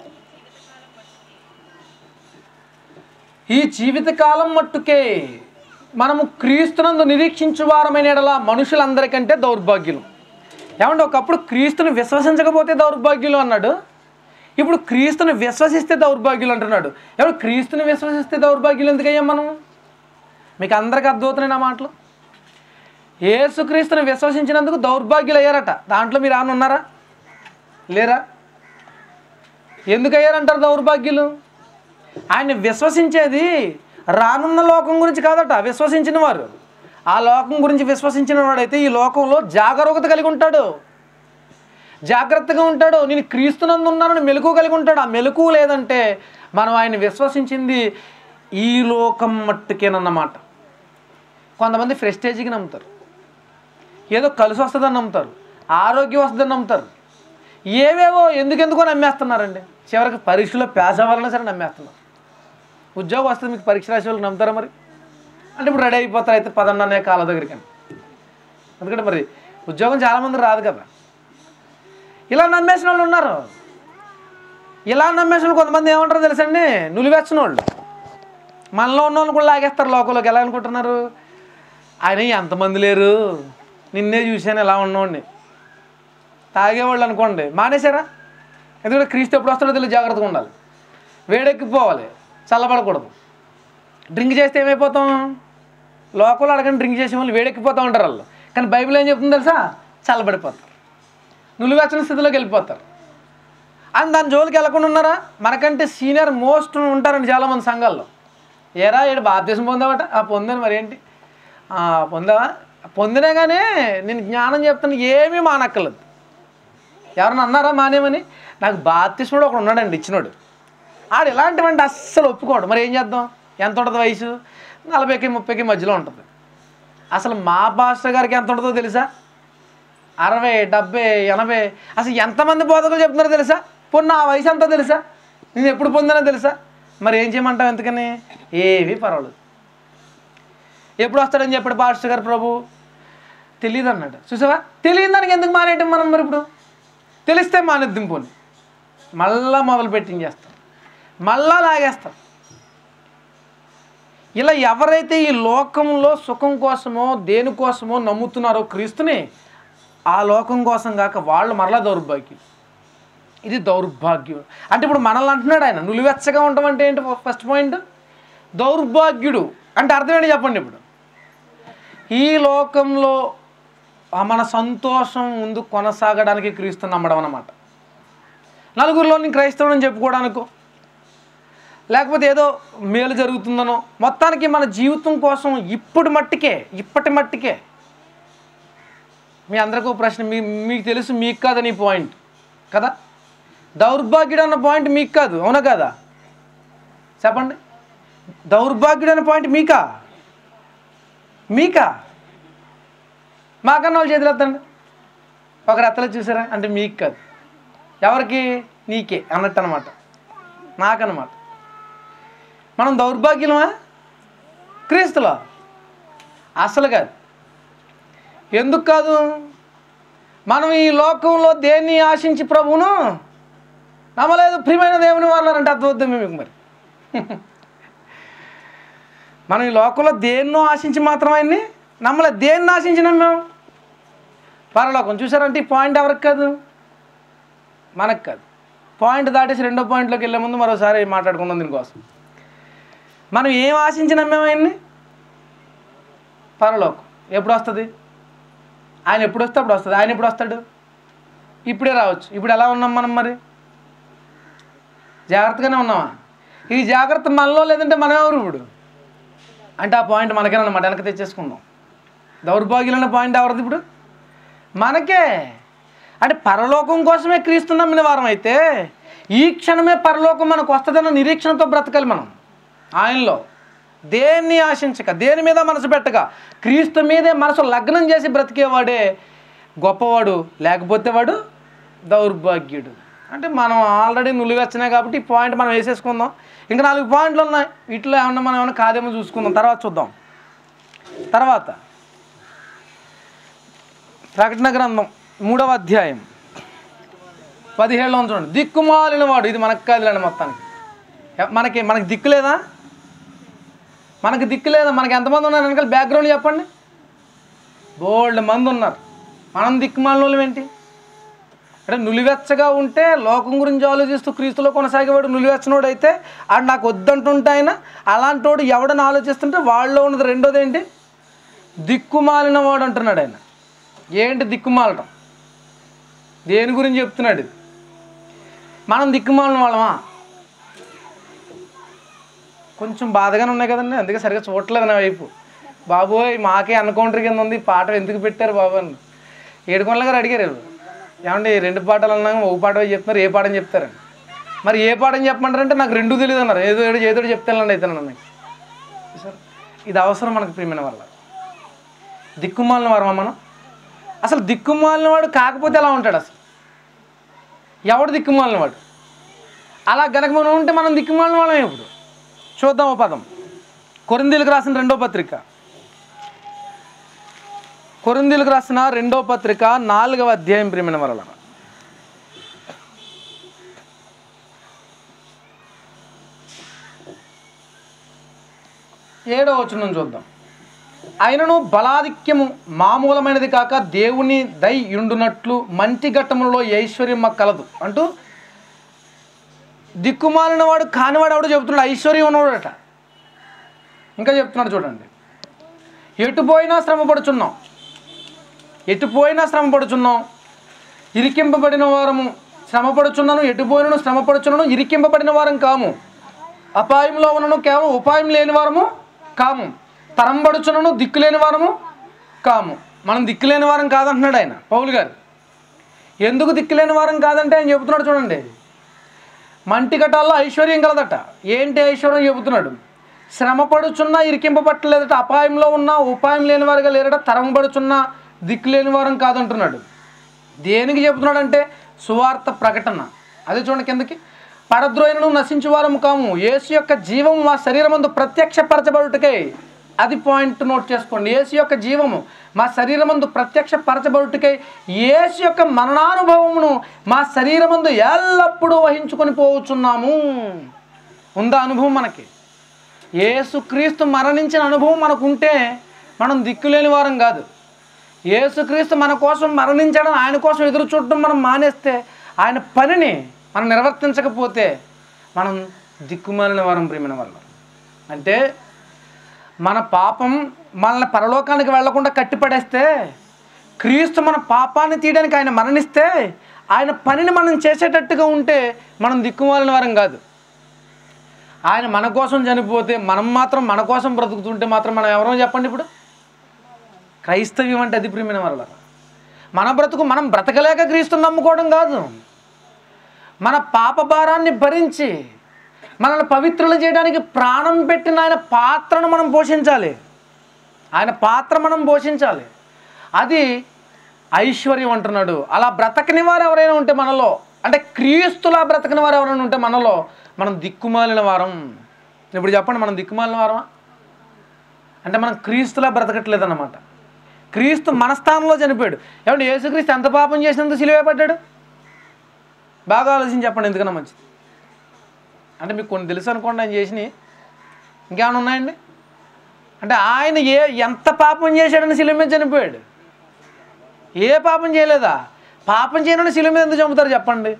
ఈ జీవితకాలం మట్టుకే మనము క్రీస్తునందు నిరీక్షించు వారమైన ఎడల మనుషులందరికంటే దౌర్భాగ్యులు ఏమంటే ఒకప్పుడు క్రీస్తుని విశ్వసించకపోతే దౌర్భాగ్యులు అన్నాడు ఇప్పుడు క్రీస్తుని విశ్వసిస్తే దౌర్భాగ్యులు అంటున్నాడు ఎవరు క్రీస్తుని విశ్వసిస్తే దౌర్భాగ్యులు ఎందుకయ్యాం మనం మీకు అందరికీ అర్థమవుతున్నాయి నా మాటలు ఏసుక్రీస్తుని విశ్వసించినందుకు దౌర్భాగ్యులు అయ్యారట దాంట్లో మీరు ఏమైనా ఉన్నారా లేరా ఎందుకు అయ్యారంటారు దౌర్భాగ్యులు ఆయన విశ్వసించేది రానున్న లోకం గురించి కాదట విశ్వసించిన వారు ఆ లోకం గురించి విశ్వసించిన వాడైతే ఈ లోకంలో జాగరూకత కలిగి ఉంటాడు జాగ్రత్తగా ఉంటాడు నేను క్రీస్తునందు ఉన్నానని మెలకు కలిగి ఉంటాడు ఆ మెలకు లేదంటే మనం ఆయన విశ్వసించింది ఈ లోకం మట్టుకేనన్నమాట కొంతమంది ఫ్రెస్టేజ్కి నమ్ముతారు ఏదో కలిసి వస్తుందని నమ్ముతారు ఆరోగ్యం వస్తుందని నమ్ముతారు ఏవేవో ఎందుకెందుకో నమ్మేస్తున్నారండి చివరికి పరీక్షలో పాస్ అవ్వాలన్నా సరే నమ్మేస్తున్నారు ఉద్యోగం వస్తుంది మీకు పరీక్ష రాసే వాళ్ళకి నమ్ముతారా మరి అంటే ఇప్పుడు రెడీ అయిపోతారు అయితే పదన్న అనే కాళ్ళ దగ్గరికి అని ఎందుకంటే మరి ఉద్యోగం చాలామంది రాదు కదా ఇలా నమ్మేసిన వాళ్ళు ఉన్నారు ఇలా నమ్మేసిన వాళ్ళు కొంతమంది ఏమంటారో తెలుసండి నులివేసిన వాళ్ళు మనలో ఉన్న వాళ్ళు కూడా లాగేస్తారు లోకంలోకి ఎలా అనుకుంటున్నారు ఆయన ఎంతమంది లేరు నిన్నే చూశాను ఎలా ఉన్నవాడిని తాగేవాళ్ళు అనుకోండి మానేశారా ఎందుకంటే క్రీస్తు ఎప్పుడు వస్తాడో తెలియదు జాగ్రత్తగా ఉండాలి వేడెక్కిపోవాలి చల్లబడకూడదు డ్రింక్ చేస్తే ఏమైపోతాం లోకంలో అడగండి డ్రింక్ చేసే వాళ్ళు వేడెక్కిపోతూ ఉంటారు వాళ్ళు కానీ బైబిల్ ఏం చెప్తుంది తెలుసా చల్లబడిపోతారు నులివెచ్చని స్థితిలోకి వెళ్ళిపోతారు అని దాని జోలికి వెళ్ళకుండా ఉన్నారా మనకంటే సీనియర్ మోస్ట్ ఉంటారండి చాలామంది సంఘాల్లో ఏరా ఏడు బాప్తీసం పొందావట ఆ పొందాను మరి ఏంటి "ఆ, పొందావా పొందినా కానీ నేను జ్ఞానం చెప్తాను ఏమీ మానక్కర్లేదు ఎవరన్నా అన్నారా మానేమని నాకు బాప్తిస్ముడు ఒకడు ఉన్నాడండి ఇచ్చినోడు ఆడు ఎలాంటివంటే అస్సలు ఒప్పుకోడు మరి ఏం చేద్దాం ఎంత ఉంటుంది వయసు నలభైకి ముప్పైకి మధ్యలో ఉంటుంది అసలు మా పాస్టర్ గారికి ఎంత ఉంటుందో తెలుసా అరవై డెబ్బై ఎనభై అసలు ఎంతమంది బోధకులు చెప్తున్నారో తెలుసా పొన్న ఆ వయసు ఎంతో తెలుసా నేను ఎప్పుడు పొందానో తెలుసా మరి ఏం చేయమంటావు ఎందుకని ఏమీ పర్వాలేదు ఎప్పుడు వస్తాడని చెప్పాడు పాస్టర్ గారు ప్రభు తెలియదు అన్నాడు చూసావా తెలియదు దానికి ఎందుకు మానేయటం మనం మరి ఇప్పుడు తెలిస్తే మానేద్దాం పోని మళ్ళా మొదలు పెట్టించేస్తాం మళ్ళా లాగేస్తాం ఇలా ఎవరైతే ఈ లోకంలో సుఖం కోసమో దేనికోసమో నమ్ముతున్నారో క్రీస్తుని ఆ లోకం కోసం కాక వాళ్ళు మరలా దౌర్భాగ్యం ఇది దౌర్భాగ్యం అంటే ఇప్పుడు మనల్ని అంటున్నాడు ఆయన నులివెచ్చగా ఉండటం అంటే ఏంటి ఫస్ట్ పాయింట్ దౌర్భాగ్యుడు అంటే అర్థం ఏంటి చెప్పండి ఇప్పుడు ఈ లోకంలో ఆ మన సంతోషం ముందు కొనసాగడానికి క్రీస్తు నమ్మడం అన్నమాట నలుగురిలో నేను క్రైస్తవుని చెప్పుకోవడానికో లేకపోతే ఏదో మేలు జరుగుతుందనో మొత్తానికి మన జీవితం కోసం ఇప్పుడు మట్టికే ఇప్పటి మట్టికే మీ అందరికీ ఒక ప్రశ్న మీ మీకు తెలుసు మీకు కాదని ఈ పాయింట్ కదా దౌర్భాగ్యుడు అన్న పాయింట్ మీకు కాదు అవునా కదా చెప్పండి దౌర్భాగ్యుడు అన్న పాయింట్ మీకా మీకా మాకన్నా వాళ్ళు చేతులు ఎత్తండి ఒకరు ఎత్తలో చూసారా అంటే మీకు కాదు ఎవరికి నీకే అన్నట్టు అనమాట నాకన్నమాట మనం దౌర్భాగ్యమా క్రీస్తులో అసలు కాదు ఎందుకు కాదు మనం ఈ లోకంలో దేన్ని ఆశించి ప్రభువును నమ్మలేదు ప్రియమైన దేవుని వాళ్ళంటే అర్థమవుతుంది మీకు మరి మనం ఈ లోకంలో దేన్నో ఆశించి మాత్రం ఆయన్ని నమ్మలేదు దేన్ని ఆశించి నమ్మాం పరలోకం చూసారంటే ఈ పాయింట్ ఎవరికి కాదు మనకు కాదు పాయింట్ దాటేసి రెండో పాయింట్లోకి వెళ్ళే ముందు మరోసారి మాట్లాడుకుందాం దీనికోసం మనం ఏం ఆశించి నమ్మాం ఆయన్ని పరలోకం ఎప్పుడు వస్తుంది ఆయన ఎప్పుడు వస్తే అప్పుడు వస్తుంది ఆయన ఎప్పుడు వస్తాడు ఇప్పుడే రావచ్చు ఇప్పుడు ఎలా ఉన్నాం మనం మరి జాగ్రత్తగానే ఉన్నామా ఈ జాగ్రత్త మనలో లేదంటే మనం ఎవరు ఇప్పుడు అంటే ఆ పాయింట్ మనకేనమాట వెనక తెచ్చేసుకుందాం దౌర్భాగ్యులు అనే పాయింట్ ఎవరిది ఇప్పుడు మనకే అంటే పరలోకం కోసమే క్రీస్తు నమ్మిన వారం అయితే ఈ క్షణమే పరలోకం మనకు వస్తుందన్న నిరీక్షణతో బ్రతకాలి మనం ఆయనలో దేన్ని ఆశించక దేని మీద మనసు పెట్టక క్రీస్తు మీదే మనసు లగ్నం చేసి బ్రతికేవాడే గొప్పవాడు లేకపోతే వాడు దౌర్భాగ్యుడు అంటే మనం ఆల్రెడీ నులివెచ్చనాయి కాబట్టి ఈ పాయింట్ మనం వేసేసుకుందాం ఇంకా నాలుగు పాయింట్లు ఉన్నాయి వీటిలో ఏమన్నా మనం ఏమన్నా కాదేమో చూసుకుందాం తర్వాత చూద్దాం తర్వాత ప్రకటన గ్రంథం మూడవ అధ్యాయం పదిహేడులో చూడండి దిక్కుమాలిన వాడు ఇది మనకు కాదులేండి మొత్తానికి ఎ- మనకి మనకి దిక్కు లేదా మనకి దిక్కు లేదా మనకి ఎంతమంది ఉన్నారు వెనకాల బ్యాక్గ్రౌండ్ చెప్పండి బోల్డ్ మంది ఉన్నారు మనం దిక్కుమాలిన వాళ్ళం ఏంటి అంటే నులివెచ్చగా ఉంటే లోకం గురించి ఆలోచిస్తూ క్రీస్తులో కొనసాగేవాడు నులివెచ్చనోడు అయితే ఆడు నాకు వద్దంటుంటే ఆయన అలాంటోడు ఎవడని ఆలోచిస్తుంటే వాళ్ళలో ఉన్నది రెండోది ఏంటి దిక్కుమాలిన వాడు అంటున్నాడు ఆయన ఏంటి దిక్కుమాలటం దేని గురించి చెప్తున్నాడు ఇది మనం దిక్కుమాలిన వాళ్ళమా కొంచెం బాధగానే ఉన్నాయి కదండి అందుకే సరిగ్గా చూడట్లేదు నా వైపు బాబోయ్ మాకే అన్కౌంటర్ కింద ఉంది ఈ పాట ఎందుకు పెట్టారు బాబు అని ఏడుకొండల గారు అడిగారు వీళ్ళు. ఏమండి రెండు పాటలు అన్నాక ఒక పాట చెప్తున్నారు ఏ పాట అని చెప్తారండి మరి ఏ పాట అని చెప్పమంటారంటే నాకు రెండు తెలియదు అన్నారు ఏదో ఏదో ఏదో చెప్తానండి అయితే నన్ను సార్ ఇది అవసరం మనకు ప్రియమైన వల్ల దిక్కుమాలిన వారమా మనం అసలు దిక్కుమాలిన వాడు కాకపోతే ఎలా ఉంటాడు అసలు ఎవడు దిక్కుమాలిన వాడు అలా గనక మనం ఉంటే మనం దిక్కుమాలిన వాళ్ళం ఇప్పుడు చూద్దాం ఓ పదం కొరిందీలకు రాసిన రెండో పత్రిక కొరిందీలకు రాసిన రెండో పత్రిక నాలుగవ అధ్యాయం ప్రియమైన వరల ఏడో వచనం చూద్దాం ఆయనను బలాధిక్యము మామూలమైనది కాక దేవుని దై ఉండునట్లు మంటి ఘట్టములలో ఐశ్వర్యం మాకు కలదు అంటూ దిక్కుమాలిన వాడు కానివాడు ఎవడో చెబుతున్నాడు ఐశ్వర్యం ఉన్నవాడట ఇంకా చెప్తున్నాడు చూడండి ఎటు పోయినా శ్రమ పడుచున్నాం ఎటు పోయినా శ్రమ పడుచున్నాం ఇరికింపబడిన వారము శ్రమ పడుచున్నాను ఎటు పోయినను శ్రమ పడుచున్నాను ఇరికింపబడిన వారం కాము అపాయంలో ఉన్నను కేవలం ఉపాయం లేని వారము కాము తరంబడుచునను దిక్కు లేని వారము కాము మనం దిక్కు లేని వారం కాదంటున్నాడు ఆయన పౌలు గారు ఎందుకు దిక్కు లేని వారం కాదంటే ఆయన చెబుతున్నాడు చూడండి మంటి ఘటాల్లో ఐశ్వర్యం కలదట ఏంటి ఐశ్వర్యం చెబుతున్నాడు శ్రమ పడుచున్నా ఇరికింపబట్టలేదట అపాయంలో ఉన్న ఉపాయం లేని వారుగా లేరట తరం పడుచున్నా దిక్కు లేని వారం కాదంటున్నాడు దేనికి చెబుతున్నాడంటే సువార్త ప్రకటన అదే చూడండి కిందకి పడద్రోయను నశించు వారము కాము యేసు యొక్క జీవము మా శరీరమందు ప్రత్యక్షపరచబడుటకై అది పాయింట్ నోట్ చేసుకోండి యేసు యొక్క జీవము మా శరీరమందు ప్రత్యక్షపరచబడుటకై యేసు యొక్క మరణానుభవమును మా శరీరమందు ఎల్లప్పుడూ వహించుకొని పోవచ్చున్నాము ఉందా అనుభవం మనకి యేసుక్రీస్తు మరణించిన అనుభవం మనకు ఉంటే మనం దిక్కులేని వారం కాదు యేసుక్రీస్తు మన కోసం మరణించడం ఆయన కోసం ఎదురు చూడడం మనం మానేస్తే ఆయన పనిని మనం నిర్వర్తించకపోతే మనం దిక్కుమాలిన వారం ప్రేమిన వల్ల అంటే మన పాపం మనల్ని పరలోకానికి వెళ్లకుండా కట్టిపడేస్తే క్రీస్తు మన పాపాన్ని తీయడానికి ఆయన మరణిస్తే ఆయన పనిని మనం చేసేటట్టుగా ఉంటే మనం దిక్కుమాలిన వారం కాదు ఆయన మన కోసం చనిపోతే మనం మాత్రం మన కోసం బ్రతుకుతుంటే మాత్రం మనం ఎవరో చెప్పండి ఇప్పుడు క్రైస్తవ్యం అంటే అది ప్రియమైన వరల మన బ్రతుకు మనం బ్రతకలేక క్రీస్తుని నమ్ముకోవడం కాదు మన పాప భారాన్ని భరించి మనల్ని పవిత్రులు చేయడానికి ప్రాణం పెట్టిన ఆయన పాత్రను మనం పోషించాలి ఆయన పాత్ర మనం పోషించాలి అది ఐశ్వర్యం అంటున్నాడు అలా బ్రతకని వారు ఎవరైనా ఉంటే మనలో అంటే క్రీస్తులా బ్రతకని వారు ఎవరైనా ఉంటే మనలో మనం దిక్కుమాలిన వారం ఇప్పుడు చెప్పండి మనం దిక్కుమాలిన వారమా అంటే మనం క్రీస్తులా బ్రతకట్లేదు అన్నమాట క్రీస్తు మన స్థానంలో చనిపోయాడు ఏమంటే యేసుక్రీస్తు ఎంత పాపం చేసినందుకు సిలువే పడ్డాడు బాగా ఆలోచించి చెప్పండి ఎందుకన్నా మంచిది అంటే మీకు కొన్ని తెలుసు అనుకోండి ఆయన చేసినవి ఇంకేమైనా ఉన్నాయండి అంటే ఆయన ఏ ఎంత పాపం చేశాడని శిలువ మీద చనిపోయాడు ఏ పాపం చేయలేదా పాపం చేయనని శిలువ మీద ఎందుకు చంపుతారు చెప్పండి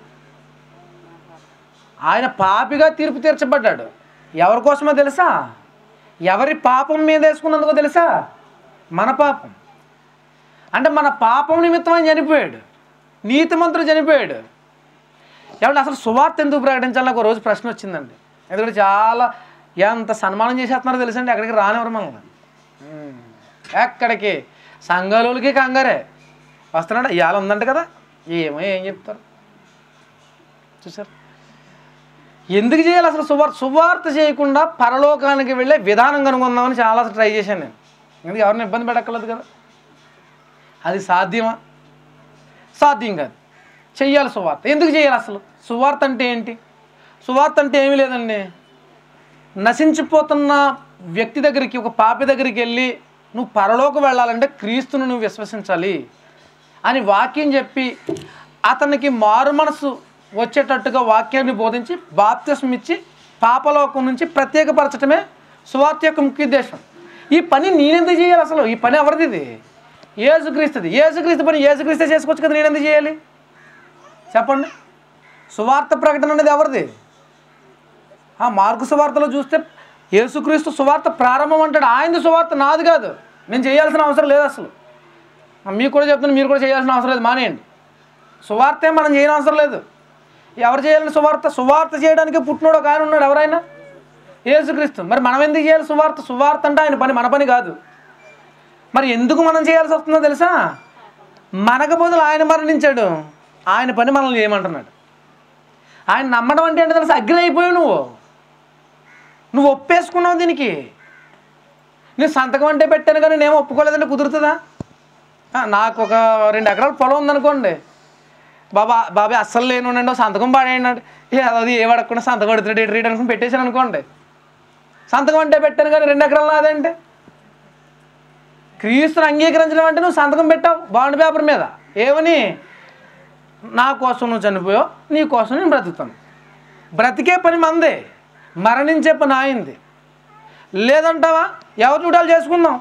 ఆయన పాపిగా తీర్పు తీర్చబడ్డాడు ఎవరి కోసమో తెలుసా ఎవరి పాపం మీద వేసుకున్నందుకో తెలుసా మన పాపం అంటే మన పాపం నిమిత్తం ఆయన చనిపోయాడు నీతిమంతుడు చనిపోయాడు ఏమంటే అసలు సువార్త ఎందుకు ప్రకటించాలని ఒక రోజు ప్రశ్న వచ్చిందండి ఎందుకంటే చాలా ఎంత సన్మానం చేసేస్తున్నారో తెలుసండి ఎక్కడికి రానివ్వరు మనల్ని ఉమ్. ఎక్కడికి సంఘాలకి కంగారే వస్తున్నాడు ఇవాళ ఉందంట కదా ఏమో ఏం చెప్తారు చూసారు ఎందుకు చేయాలి అసలు సువార్త సువార్త చేయకుండా పరలోకానికి వెళ్ళే విధానం కనుగొందామని చాలా ట్రై చేశాను నేను ఎందుకు ఎవరిని ఇబ్బంది పెట్టక్కర్లేదు కదా అది సాధ్యమా సాధ్యం కాదు చెయ్యాలి సువార్త ఎందుకు చేయాలి అసలు సువార్త అంటే ఏంటి సువార్త అంటే ఏమీ లేదండి నశించిపోతున్న వ్యక్తి దగ్గరికి ఒక పాపి దగ్గరికి వెళ్ళి నువ్వు పరలోకి వెళ్ళాలంటే క్రీస్తును నువ్వు విశ్వసించాలి అని వాక్యం చెప్పి అతనికి మారు మనసు వచ్చేటట్టుగా వాక్యాన్ని బోధించి బాప్తిస్మ ఇచ్చి పాపలోకం నుంచి ప్రత్యేకపరచడమే సువార్త యొక్క ముఖ్య ఉద్దేశం ఈ పని నేనెందుకు చేయాలి అసలు ఈ పని ఎవరిది ఇది ఏసుక్రీస్తుది ఏసుక్రీస్తు పని ఏసుక్రీస్తే చేసుకోవచ్చు కదా నేనెందుకు చేయాలి చెప్పండి సువార్త ప్రకటన అనేది ఎవరిది ఆ మార్కు సువార్తలో చూస్తే యేసుక్రీస్తు సువార్త ప్రారంభం అంటాడు ఆయనది సువార్త నాది కాదు నేను చేయాల్సిన అవసరం లేదు అసలు ఆ, మీకు కూడా చెప్తున్నాను మీరు కూడా చేయాల్సిన అవసరం లేదు మానేయండి సువార్తే మనం చేయని అవసరం లేదు ఎవరు చేయాలని సువార్త సువార్త చేయడానికి పుట్టినోడు ఒక ఆయన ఉన్నాడు ఎవరైనా యేసుక్రీస్తు మరి మనం ఎందుకు చేయాలి సువార్త సువార్త అంటే ఆయన పని మన పని కాదు మరి ఎందుకు మనం చేయాల్సి వస్తుందో తెలుసా మనకు బదులు ఆయన మరణించాడు ఆయన పని మనల్ని చేయమంటున్నాడు ఆయన నమ్మడం అంటే ఏంటో తెలుసా అగ్ని అయిపోయావు నువ్వు నువ్వు ఒప్పేసుకున్నావు దీనికి నేను సంతకం అంటే పెట్టాను కానీ నేను ఒప్పుకోలేదంటే కుదురుతుందా ఆ, నాకు ఒక రెండు ఎకరాల పొలం ఉందనుకోండి బాబా బాబాయ్ అస్సలు లేనుండండి ఓ సంతకం పాడేయండి ఏ అది ఏ పడకుండా సంతకం పడుతున్నాడు ఇటు రీడ్ అనుకుని పెట్టేశాను అనుకోండి సంతకం అంటే పెట్టాను కానీ రెండు ఎకరాలు నాదంటే క్రీస్తుని అంగీకరించడం అంటే నువ్వు సంతకం పెట్టావు బాండ్ పేపర్ మీద ఏమని నా కోసం నువ్వు చనిపోయావు నీ కోసం నేను బ్రతుకుతాను బ్రతికే పని మందే మరణించే పని ఆయింది లేదంటావా ఎవరు చూడాలి చేసుకుందాం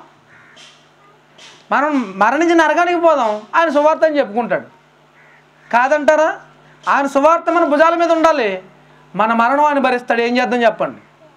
మనం మరణించి నరకానికి పోదాం ఆయన సువార్త అని చెప్పుకుంటాడు కాదంటారా ఆయన సువార్త మన భుజాల మీద ఉండాలి మన మరణం ఆయన భరిస్తాడు ఏం చేద్దాం చెప్పండి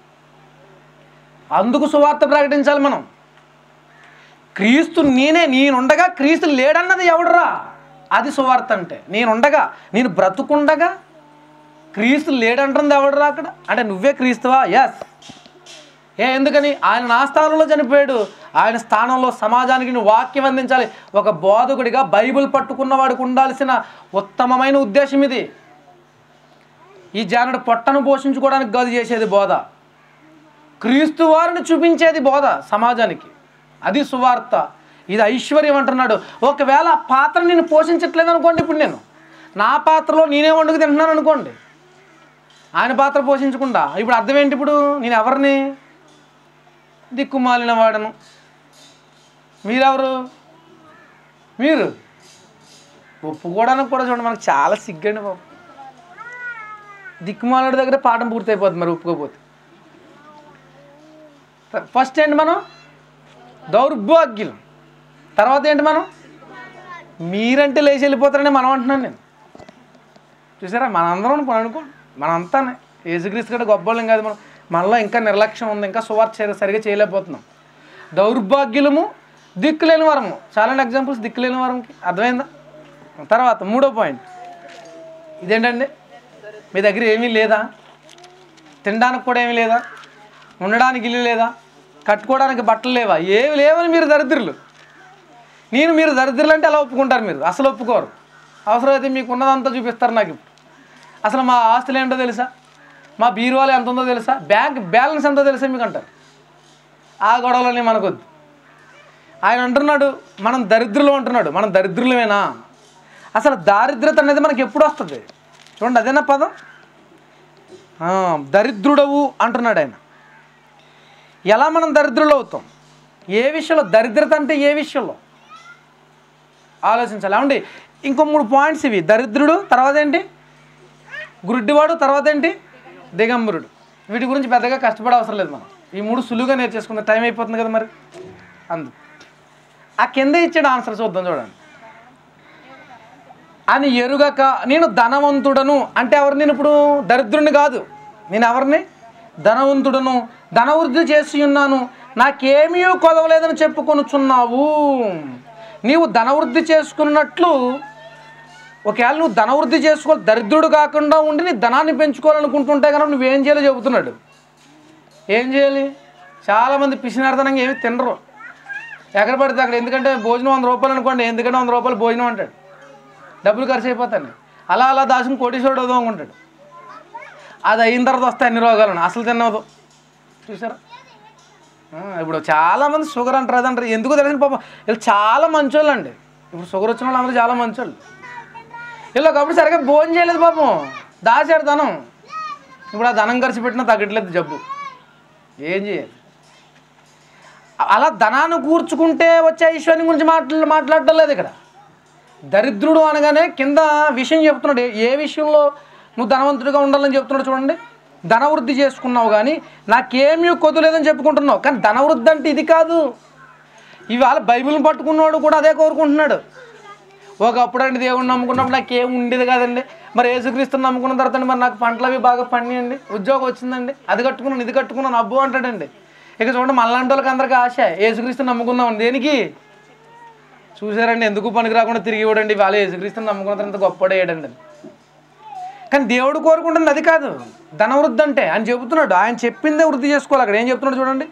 అందుకు సువార్త ప్రకటించాలి మనం క్రీస్తు నేనే నేనుండగా క్రీస్తు లేడన్నది ఎవడురా అది సువార్త అంటే నేనుండగా నేను బ్రతుకుండగా క్రీస్తు లేడంటుంది ఎవడురా అక్కడ అంటే నువ్వే క్రీస్తువా ఎస్ ఏ ఎందుకని ఆయన నా స్థానంలో చనిపోయాడు ఆయన స్థానంలో సమాజానికి నువ్వు వాక్యం అందించాలి ఒక బోధకుడిగా బైబిల్ పట్టుకున్న వాడికి ఉండాల్సిన ఉత్తమమైన ఉద్దేశం ఇది ఈ జానుడు పొట్టను పోషించుకోవడానికి గది చేసేది బోధ క్రీస్తు వారిని చూపించేది బోధ సమాజానికి అది సువార్త ఇది ఐశ్వర్యం అంటున్నాడు ఒకవేళ ఆ పాత్ర నేను పోషించట్లేదు అనుకోండి ఇప్పుడు నేను నా పాత్రలో నేనే వండుకు తింటున్నాను అనుకోండి ఆయన పాత్ర పోషించకుండా ఇప్పుడు అర్థం ఏంటి ఇప్పుడు నేను ఎవరిని దిక్కుమాలిన వాడను మీరెవరు మీరు ఒప్పుకోవడానికి కూడా చూడండి మనకు చాలా సిగ్గండి బాబు దిక్కుమాలుడి దగ్గర పాఠం పూర్తయిపోతుంది మరి ఒప్పుకోపోతే ఫస్ట్ ఏంటి మనం దౌర్భాగ్యులం తర్వాత ఏంటి మనం మీరంటే లేచి వెళ్ళిపోతారని మనం అంటున్నాను నేను చూసారా మనందరం ఇప్పుడు అనుకోండి మనంతానే యేసుక్రీస్తు కూడా గొప్పవాళ్ళం కాదు మనం మనలో ఇంకా నిర్లక్ష్యం ఉంది ఇంకా సువార్త చే- సరిగా చేయలేకపోతున్నాం దౌర్భాగ్యులము దిక్కులేని వరము చాలా ఎగ్జాంపుల్స్ దిక్కులేని వరంకి అర్థమైందా తర్వాత మూడో పాయింట్ ఇదేంటండి మీ దగ్గర ఏమీ లేదా తినడానికి కూడా ఏమీ లేదా ఉండడానికి ఇల్లు లేదా కట్టుకోవడానికి బట్టలు లేవా ఏమి లేవని మీరు దరిద్రులు నేను మీరు దరిద్రులు అంటే అలా ఒప్పుకుంటారు మీరు అసలు ఒప్పుకోరు అవసరమైతే మీకు ఉన్నదంతా చూపిస్తారు నాకు ఇప్పుడు అసలు మా ఆస్తులు ఏంటో తెలుసా మా బీరువాలు ఎంత ఉందో తెలుసా బ్యాంక్ బ్యాలెన్స్ ఎంతో తెలుసా మీకు అంటారు ఆ గొడవలని మనకొద్దు ఆయన అంటున్నాడు మనం దరిద్రులు అంటున్నాడు మనం దరిద్రులమేనా అసలు దారిద్రత అనేది మనకి ఎప్పుడు వస్తుంది చూడండి అదేనా పదం ఆ, దరిద్రుడవు అంటున్నాడు ఆయన ఎలా మనం దరిద్రులు అవుతాం ఏ విషయంలో దరిద్రత అంటే ఏ విషయంలో ఆలోచించాలి ఏమండి ఇంకో మూడు పాయింట్స్ ఇవి దరిద్రుడు తర్వాత ఏంటి గురుడ్డివాడు తర్వాత ఏంటి దిగంబరుడు వీటి గురించి పెద్దగా కష్టపడే అవసరం లేదు మనం ఈ మూడు సులువుగా నేర్చేసుకుందాం టైం అయిపోతుంది కదా మరి అందు ఆ కింద ఇచ్చాడు ఆన్సర్ చూద్దాం చూడండి అని ఎరుగక నేను ధనవంతుడను అంటే ఎవరు నేను ఇప్పుడు దరిద్రుని కాదు నేను ఎవరిని ధనవంతుడను ధనవృద్ధి చేసి ఉన్నాను నాకేమీ కొదవలేదని చెప్పుకొనుచున్నావు నీవు ధనవృద్ధి చేసుకున్నట్లు ఒకవేళ నువ్వు ధనవృద్ధి చేసుకో దరిద్రుడు కాకుండా ఉండి నీ ధనాన్ని పెంచుకోవాలనుకుంటుంటే కనుక నువ్వేం చేయాలో చెబుతున్నాడు ఏం చేయాలి చాలామంది పిసినార్థనంగా ఏమి తినరు ఎక్కడ పడితే అక్కడ ఎందుకంటే భోజనం వంద రూపాయలు అనుకోండి ఎందుకంటే వంద రూపాయలు భోజనం అంటాడు డబ్బులు ఖర్చు అయిపోతాయి అలా అలా దాచుకుని కోటీశ్వరుడు అవుదాం అనుకుంటాడు అది అయిన తర్వాత వస్తాయి అన్ని రోగాలను అసలు తినవదు చూసారా ఆ, ఇప్పుడు చాలామంది షుగర్ అంటారు అది అంటారు ఎందుకు తెలిసిన పాపం వీళ్ళు చాలా మంచోళ్ళు అండి ఇప్పుడు షుగర్ వచ్చిన వాళ్ళు అందరూ చాలా మంచోళ్ళు వీళ్ళు ఒకప్పుడు సరిగ్గా భోజనం చేయలేదు పాపం దాచారు ధనం ఇప్పుడు ఆ ధనం ఖర్చు పెట్టినా తగ్గట్లేదు జబ్బు ఏం చేయాలి అలా ధనాన్ని కూర్చుకుంటే వచ్చే ఐశ్వర్యం గురించి మాట్లా మాట్లాడటం లేదు ఇక్కడ దరిద్రుడు అనగానే కింద విషయం చెప్తున్నాడు ఏ- ఏ విషయంలో నువ్వు ధనవంతుడిగా ఉండాలని చెప్తున్నాడు చూడండి ధనవృద్ధి చేసుకున్నావు కానీ నాకేమీ కొద్దులేదని చెప్పుకుంటున్నావు కానీ ధనవృద్ధి అంటే ఇది కాదు ఇవాళ బైబిల్ని పట్టుకున్నవాడు కూడా అదే కోరుకుంటున్నాడు ఒకప్పుడు అండి దేవుడిని నమ్ముకున్నప్పుడు నాకేం ఉండేది కాదండి మరి యేసుక్రీస్తుని నమ్ముకున్న తర్వాత అండి మరి నాకు పంటలు అవి బాగా పండియండి ఉద్యోగం వచ్చిందండి అది కట్టుకున్నాను ఇది కట్టుకున్నాను అబ్బో అంటాడండి ఇక చూడండి మళ్ళంటి వాళ్ళకి అందరికీ ఆశ యేసుక్రీస్తుని నమ్ముకుందాం దేనికి చూసారండి ఎందుకు పనికి రాకుండా తిరిగి ఇవ్వడండి వాళ్ళు యేసుక్రీస్తుని నమ్ముకున్న తర్వాత గొప్పడేయడండి కానీ దేవుడు కోరుకుంటుంది అది కాదు ధనవృద్ధి అంటే ఆయన చెబుతున్నాడు ఆయన చెప్పిందే వృద్ధి చేసుకోవాలి అక్కడ ఏం చెప్తున్నాడు చూడండి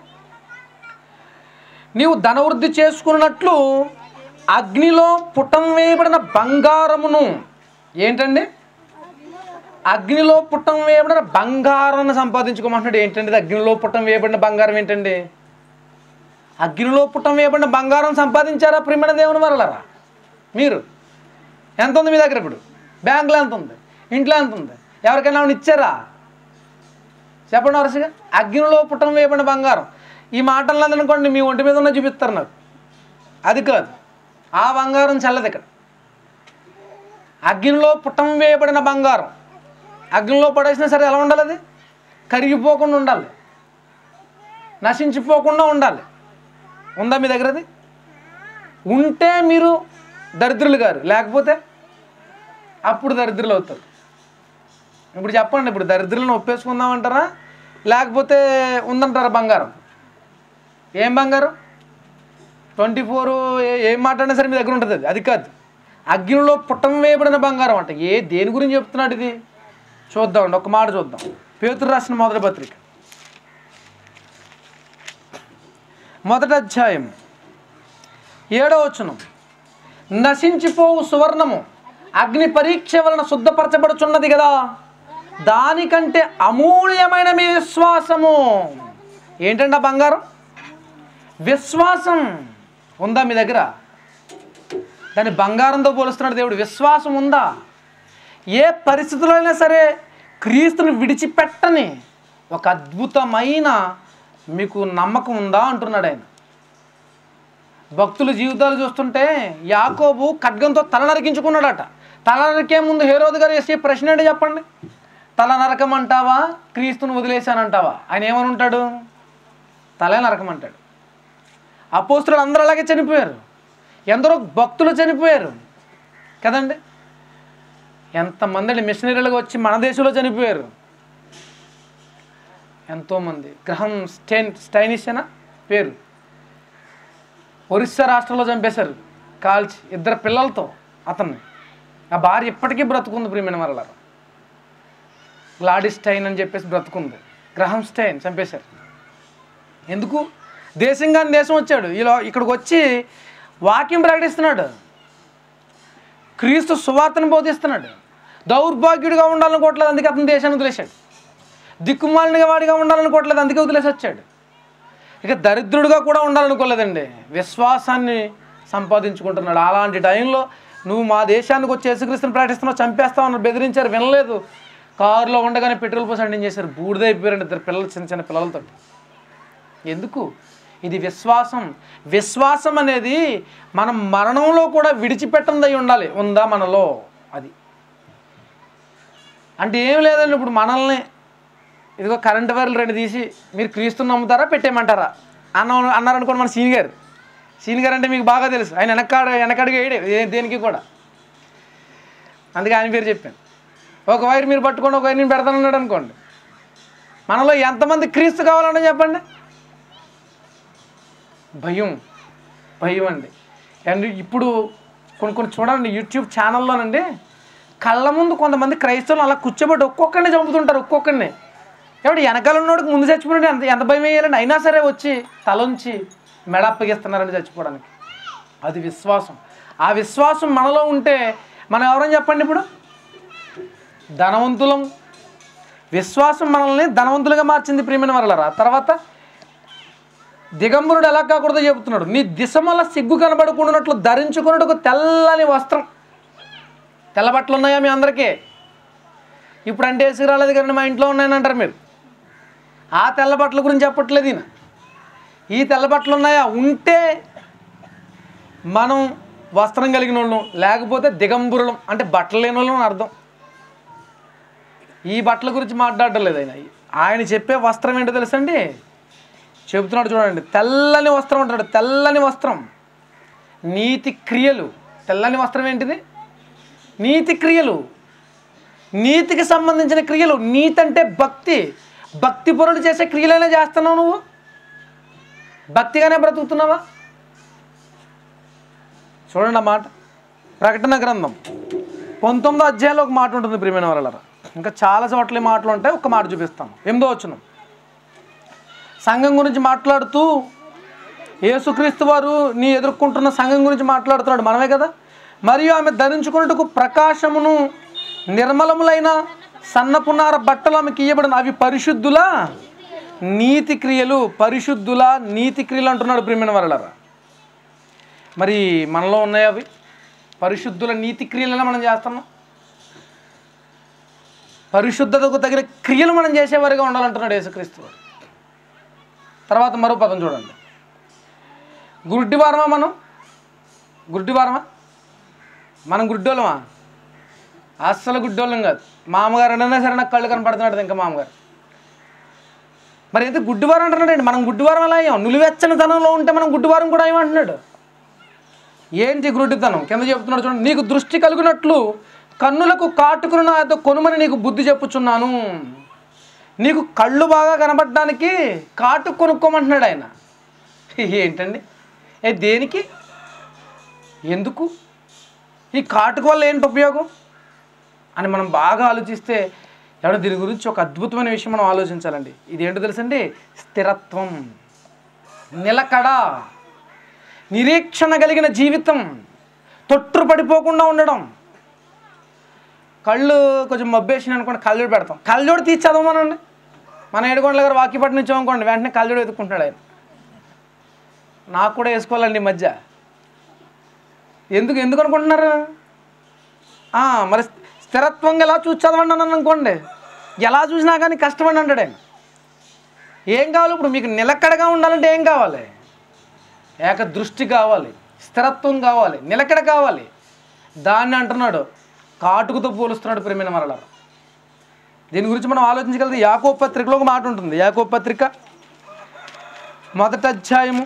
నీవు ధనవృద్ధి చేసుకున్నట్లు అగ్నిలో పుటం వేయబడిన బంగారమును ఏంటండి అగ్నిలో పుట్టం వేయబడిన బంగారాన్ని సంపాదించుకోమంటున్నాడు ఏంటండి ఇది అగ్నిలో పుట్టం వేయబడిన బంగారం ఏంటండి అగ్నిలో పుట్టం వేయబడిన బంగారం సంపాదించారా ప్రిమిణ దేవుని వరలరా మీరు ఎంత ఉంది మీ దగ్గర ఇప్పుడు బ్యాంకులో ఎంత ఉంది ఇంట్లో ఎంత ఉంది ఎవరికైనా ఏమైనా ఇచ్చారా చెప్పండి వరుసగా అగ్నిలో పుట్టం వేయబడిన బంగారం ఈ మాటలు అనుకోండి మీ ఒంటి మీద ఉన్న చూపిస్తారు నాకు అది కాదు ఆ బంగారం చల్లదు ఇక్కడ అగ్నిలో పుట్టం వేయబడిన బంగారం అగ్నిలో పడేసినా సరే ఎలా ఉండాలి అది కరిగిపోకుండా ఉండాలి నశించిపోకుండా ఉండాలి ఉందా మీ దగ్గర అది ఉంటే మీరు దరిద్రులు గారు లేకపోతే అప్పుడు దరిద్రులు అవుతారు ఇప్పుడు చెప్పండి ఇప్పుడు దరిద్రులను ఒప్పేసుకుందామంటారా లేకపోతే ఉందంటారా బంగారం ఏం బంగారం ట్వంటీ ఫోర్ ఏం మాట్లాడినా సరే మీ దగ్గర ఉంటుంది అది అది కాదు అగ్నిలో పుట్టం వేయబడిన బంగారం అంట ఏ దేని గురించి చెప్తున్నాడు ఇది చూద్దామండి ఒక మాట చూద్దాం పేతురు రాసిన మొదటి పత్రిక మొదటి అధ్యాయం ఏడవ వచనం నశించిపోవు సువర్ణము అగ్ని పరీక్ష వలన శుద్ధపరచబడుచున్నది కదా దానికంటే అమూల్యమైన మీ విశ్వాసము ఏంటండి ఆ బంగారం విశ్వాసం ఉందా మీ దగ్గర దాన్ని బంగారంతో పోలుస్తున్నాడు దేవుడు విశ్వాసం ఉందా ఏ పరిస్థితుల్లో అయినా సరే క్రీస్తుని విడిచిపెట్టని ఒక అద్భుతమైన మీకు నమ్మకం ఉందా అంటున్నాడు ఆయన భక్తుల జీవితాలు చూస్తుంటే యాకోబు ఖడ్గంతో తల నరికించుకున్నాడట తల నరికే ముందు హేరోదు గారు వేసే ప్రశ్న ఏంటి చెప్పండి తల నరకమంటావా క్రీస్తుని వదిలేశానంటావా ఆయన ఏమని ఉంటాడు తలే నరకమంటాడు అపోస్తులు అందరూ అలాగే చనిపోయారు ఎందరో భక్తులు చనిపోయారు కదండి ఎంతమంది అండి మిషనరీలుగా వచ్చి మన దేశంలో చనిపోయారు ఎంతోమంది గ్రహం స్టైన్ స్టైనిష్ అనా పేరు ఒరిస్సా రాష్ట్రంలో చంపేశారు కాల్చి ఇద్దరు పిల్లలతో అతన్ని ఆ భార్య ఇప్పటికీ బ్రతుకుంది ప్రియమైన మరల గ్లాడీ స్టైన్ అని చెప్పేసి బ్రతుకుంది గ్రహం స్టైన్ చంపేశారు ఎందుకు దేశంగా దేశం వచ్చాడు ఇలా ఇక్కడికి వచ్చి వాక్యం ప్రకటిస్తున్నాడు క్రీస్తు సువార్తను బోధిస్తున్నాడు దౌర్భాగ్యుడిగా ఉండాలనుకోవట్లేదు అందుకే అతను దేశాన్ని వదిలేశాడు దిక్కుమాలినగా వాడిగా ఉండాలనుకోవట్లేదు అందుకే వదిలేసి వచ్చాడు ఇక దరిద్రుడిగా కూడా ఉండాలనుకోలేదండి విశ్వాసాన్ని సంపాదించుకుంటున్నాడు అలాంటి టైంలో నువ్వు మా దేశానికి వచ్చి యేసుక్రీస్తుని ప్రకటిస్తున్నావు చంపేస్తావు అన్నారు బెదిరించారు వినలేదు కారులో ఉండగానే పెట్రోల్ పోసి అండి చేశారు బూడిదైపోయారండి ఇద్దరు పిల్లలు చిన్న చిన్న పిల్లలతో ఎందుకు ఇది విశ్వాసం విశ్వాసం అనేది మనం మరణంలో కూడా విడిచిపెట్టందై ఉండాలి ఉందా మనలో అది అంటే ఏం లేదండి ఇప్పుడు మనల్ని ఇదిగో కరెంట్ వైర్లు రెండు తీసి మీరు క్రీస్తుని నమ్ముతారా పెట్టేయమంటారా అన్న అన్నారనుకోండి మన సీని గారు సీని గారు అంటే మీకు బాగా తెలుసు ఆయన వెనకాడ వెనకడిగా వేయడే ఏ- దేనికి కూడా అందుకే ఆయన పేరు చెప్పాను ఒక వైర్ మీరు పట్టుకోండి ఒక వైర్ నేను పెడతానన్నాడు అనుకోండి మనలో ఎంతమంది క్రీస్తు కావాలంటే చెప్పండి భయం భయం అండి అండ్ ఇప్పుడు కొన్ని కొన్ని చూడండి యూట్యూబ్ ఛానల్లోనండి కళ్ళ ముందు కొంతమంది క్రైస్తవులు అలా కూర్చోబెట్టి ఒక్కొక్కరిని చంపుతుంటారు ఒక్కొక్కరిని ఎవడు వెనకాల ఉన్నోడికి ముందు చచ్చిపోయినాడు ఎంత ఎంత భయం వేయాలండి అయినా సరే వచ్చి తలొంచి మెడ అప్పగిస్తున్నారని చచ్చిపోవడానికి అది విశ్వాసం ఆ విశ్వాసం మనలో ఉంటే మనం ఎవరని చెప్పండి ఇప్పుడు ధనవంతులం విశ్వాసం మనల్ని ధనవంతులుగా మార్చింది ప్రియమైన వరలరా తర్వాత దిగంబరుడు ఎలా కాకూడదో చెబుతున్నాడు నీ దిశమల సిగ్గు కనబడకుండానట్లు ధరించుకున్నట్టు తెల్లని వస్త్రం తెల్ల బట్టలు ఉన్నాయా మీ అందరికీ ఇప్పుడు అంటే వేసుకు రాలేదు కానీ మా ఇంట్లో ఉన్నాయని అంటారు మీరు ఆ తెల్ల బట్టల గురించి చెప్పట్లేదు ఈయన ఈ తెల్ల బట్టలు ఉన్నాయా ఉంటే మనం వస్త్రం కలిగిన వాళ్ళం లేకపోతే దిగంబరులం అంటే బట్టలు లేని వాళ్ళం అని అర్థం ఈ బట్టల గురించి మాట్లాడడం లేదు ఆయన ఆయన చెప్పే వస్త్రం ఏంటో తెలుసండి చెబుతున్నాడు చూడండి తెల్లని వస్త్రం అంటాడు తెల్లని వస్త్రం నీతి క్రియలు తెల్లని వస్త్రం ఏంటిది నీతి క్రియలు నీతికి సంబంధించిన క్రియలు నీతి అంటే భక్తి భక్తి పరులు చేసే క్రియలైనా చేస్తున్నావు నువ్వు భక్తిగానే బ్రతుకుతున్నావా చూడండి ఆ మాట ప్రకటన గ్రంథం పంతొమ్మిదో అధ్యాయంలో ఒక మాట ఉంటుంది ప్రియమైన వాళ్ళ ఇంకా చాలా చోట్ల ఈ మాటలు ఉంటాయి ఒక మాట చూపిస్తాను ఎనిమిదో వచ్చిన సంఘం గురించి మాట్లాడుతూ యేసుక్రీస్తు వారు నీ ఎదుర్కొంటున్న సంఘం గురించి మాట్లాడుతున్నాడు మనమే కదా మరియు ఆమె ధరించుకున్నట్టుకు ప్రకాశమును నిర్మలములైన సన్నపునార బట్టలు ఆమెకి ఇయ్యబడిన అవి పరిశుద్ధుల నీతి క్రియలు పరిశుద్ధుల నీతి క్రియలు అంటున్నాడు ప్రియమైన వాళ్ళరా మరి మనలో ఉన్నాయి అవి పరిశుద్ధుల నీతి క్రియలను మనం చేస్తున్నాం పరిశుద్ధతకు తగిన క్రియలు మనం చేసేవారిగా ఉండాలంటున్నాడు యేసుక్రీస్తు వారు. తర్వాత మరో పదం చూడండి గుడ్డివారమా మనం గుడ్డివారమా మనం గుడ్డోళ్ళమా అస్సలు గుడ్డోళ్ళం కాదు మామగారు అన్నా సరే నాకు కళ్ళు కనపడుతున్నాడు ఇంకా మామగారు మరి అయితే గుడ్డివారం అంటున్నాడు మనం గుడ్డివారం అలా అయ్యాం నులివెచ్చని తనంలో ఉంటే మనం గుడ్డివారం కూడా ఏమంటున్నాడు ఏంటి గురుడితనం కింద చెప్తున్నాడు చూడండి నీకు దృష్టి కలిగినట్లు కన్నులకు కాటుకుని నా యొక్క కొనుమని నీకు బుద్ధి చెప్పుచున్నాను నీకు కళ్ళు బాగా కనబడడానికి కాటు కొనుక్కోమంటున్నాడు ఆయన ఏంటండి ఏ దేనికి ఎందుకు ఈ కాటుకు వల్ల ఏంటి ఉపయోగం అని మనం బాగా ఆలోచిస్తే ఎవడో దీని గురించి ఒక అద్భుతమైన విషయం మనం ఆలోచించాలండి ఇది ఏంటో తెలుసండి స్థిరత్వం నిలకడ నిరీక్షణ కలిగిన జీవితం తొట్టు పడిపోకుండా ఉండడం కళ్ళు కొంచెం మబ్బేసిన అనుకోండి కళ్ళజోడు పెడతాం కళ్ళజోడు తీసి చదవమనండి మన ఏడుగొండల గారు వాకిపట్నం ఇచ్చామనుకోండి వెంటనే కళ్ళజోడు ఎత్తుకుంటాడు ఆయన నాకు కూడా వేసుకోవాలండి ఈ మధ్య ఎందుకు ఎందుకు అనుకుంటున్నారు ఆ, మరి స్థిరత్వంగా ఎలా చూసి చదవండి అన్నాను అనుకోండి ఎలా చూసినా కానీ కష్టపడి అంటాడు ఆయన ఏం కావాలి ఇప్పుడు మీకు నిలకడగా ఉండాలంటే ఏం కావాలి ఏక దృష్టి కావాలి స్థిరత్వం కావాలి నిలకడ కావాలి దాన్ని అంటున్నాడు కాటుకుతో పోలుస్తున్నాడు ప్రేమైన మరల దీని గురించి మనం ఆలోచించగలిగితే యాకో పత్రికలో ఒక మాట ఉంటుంది యాకో పత్రిక మొదటి అధ్యాయము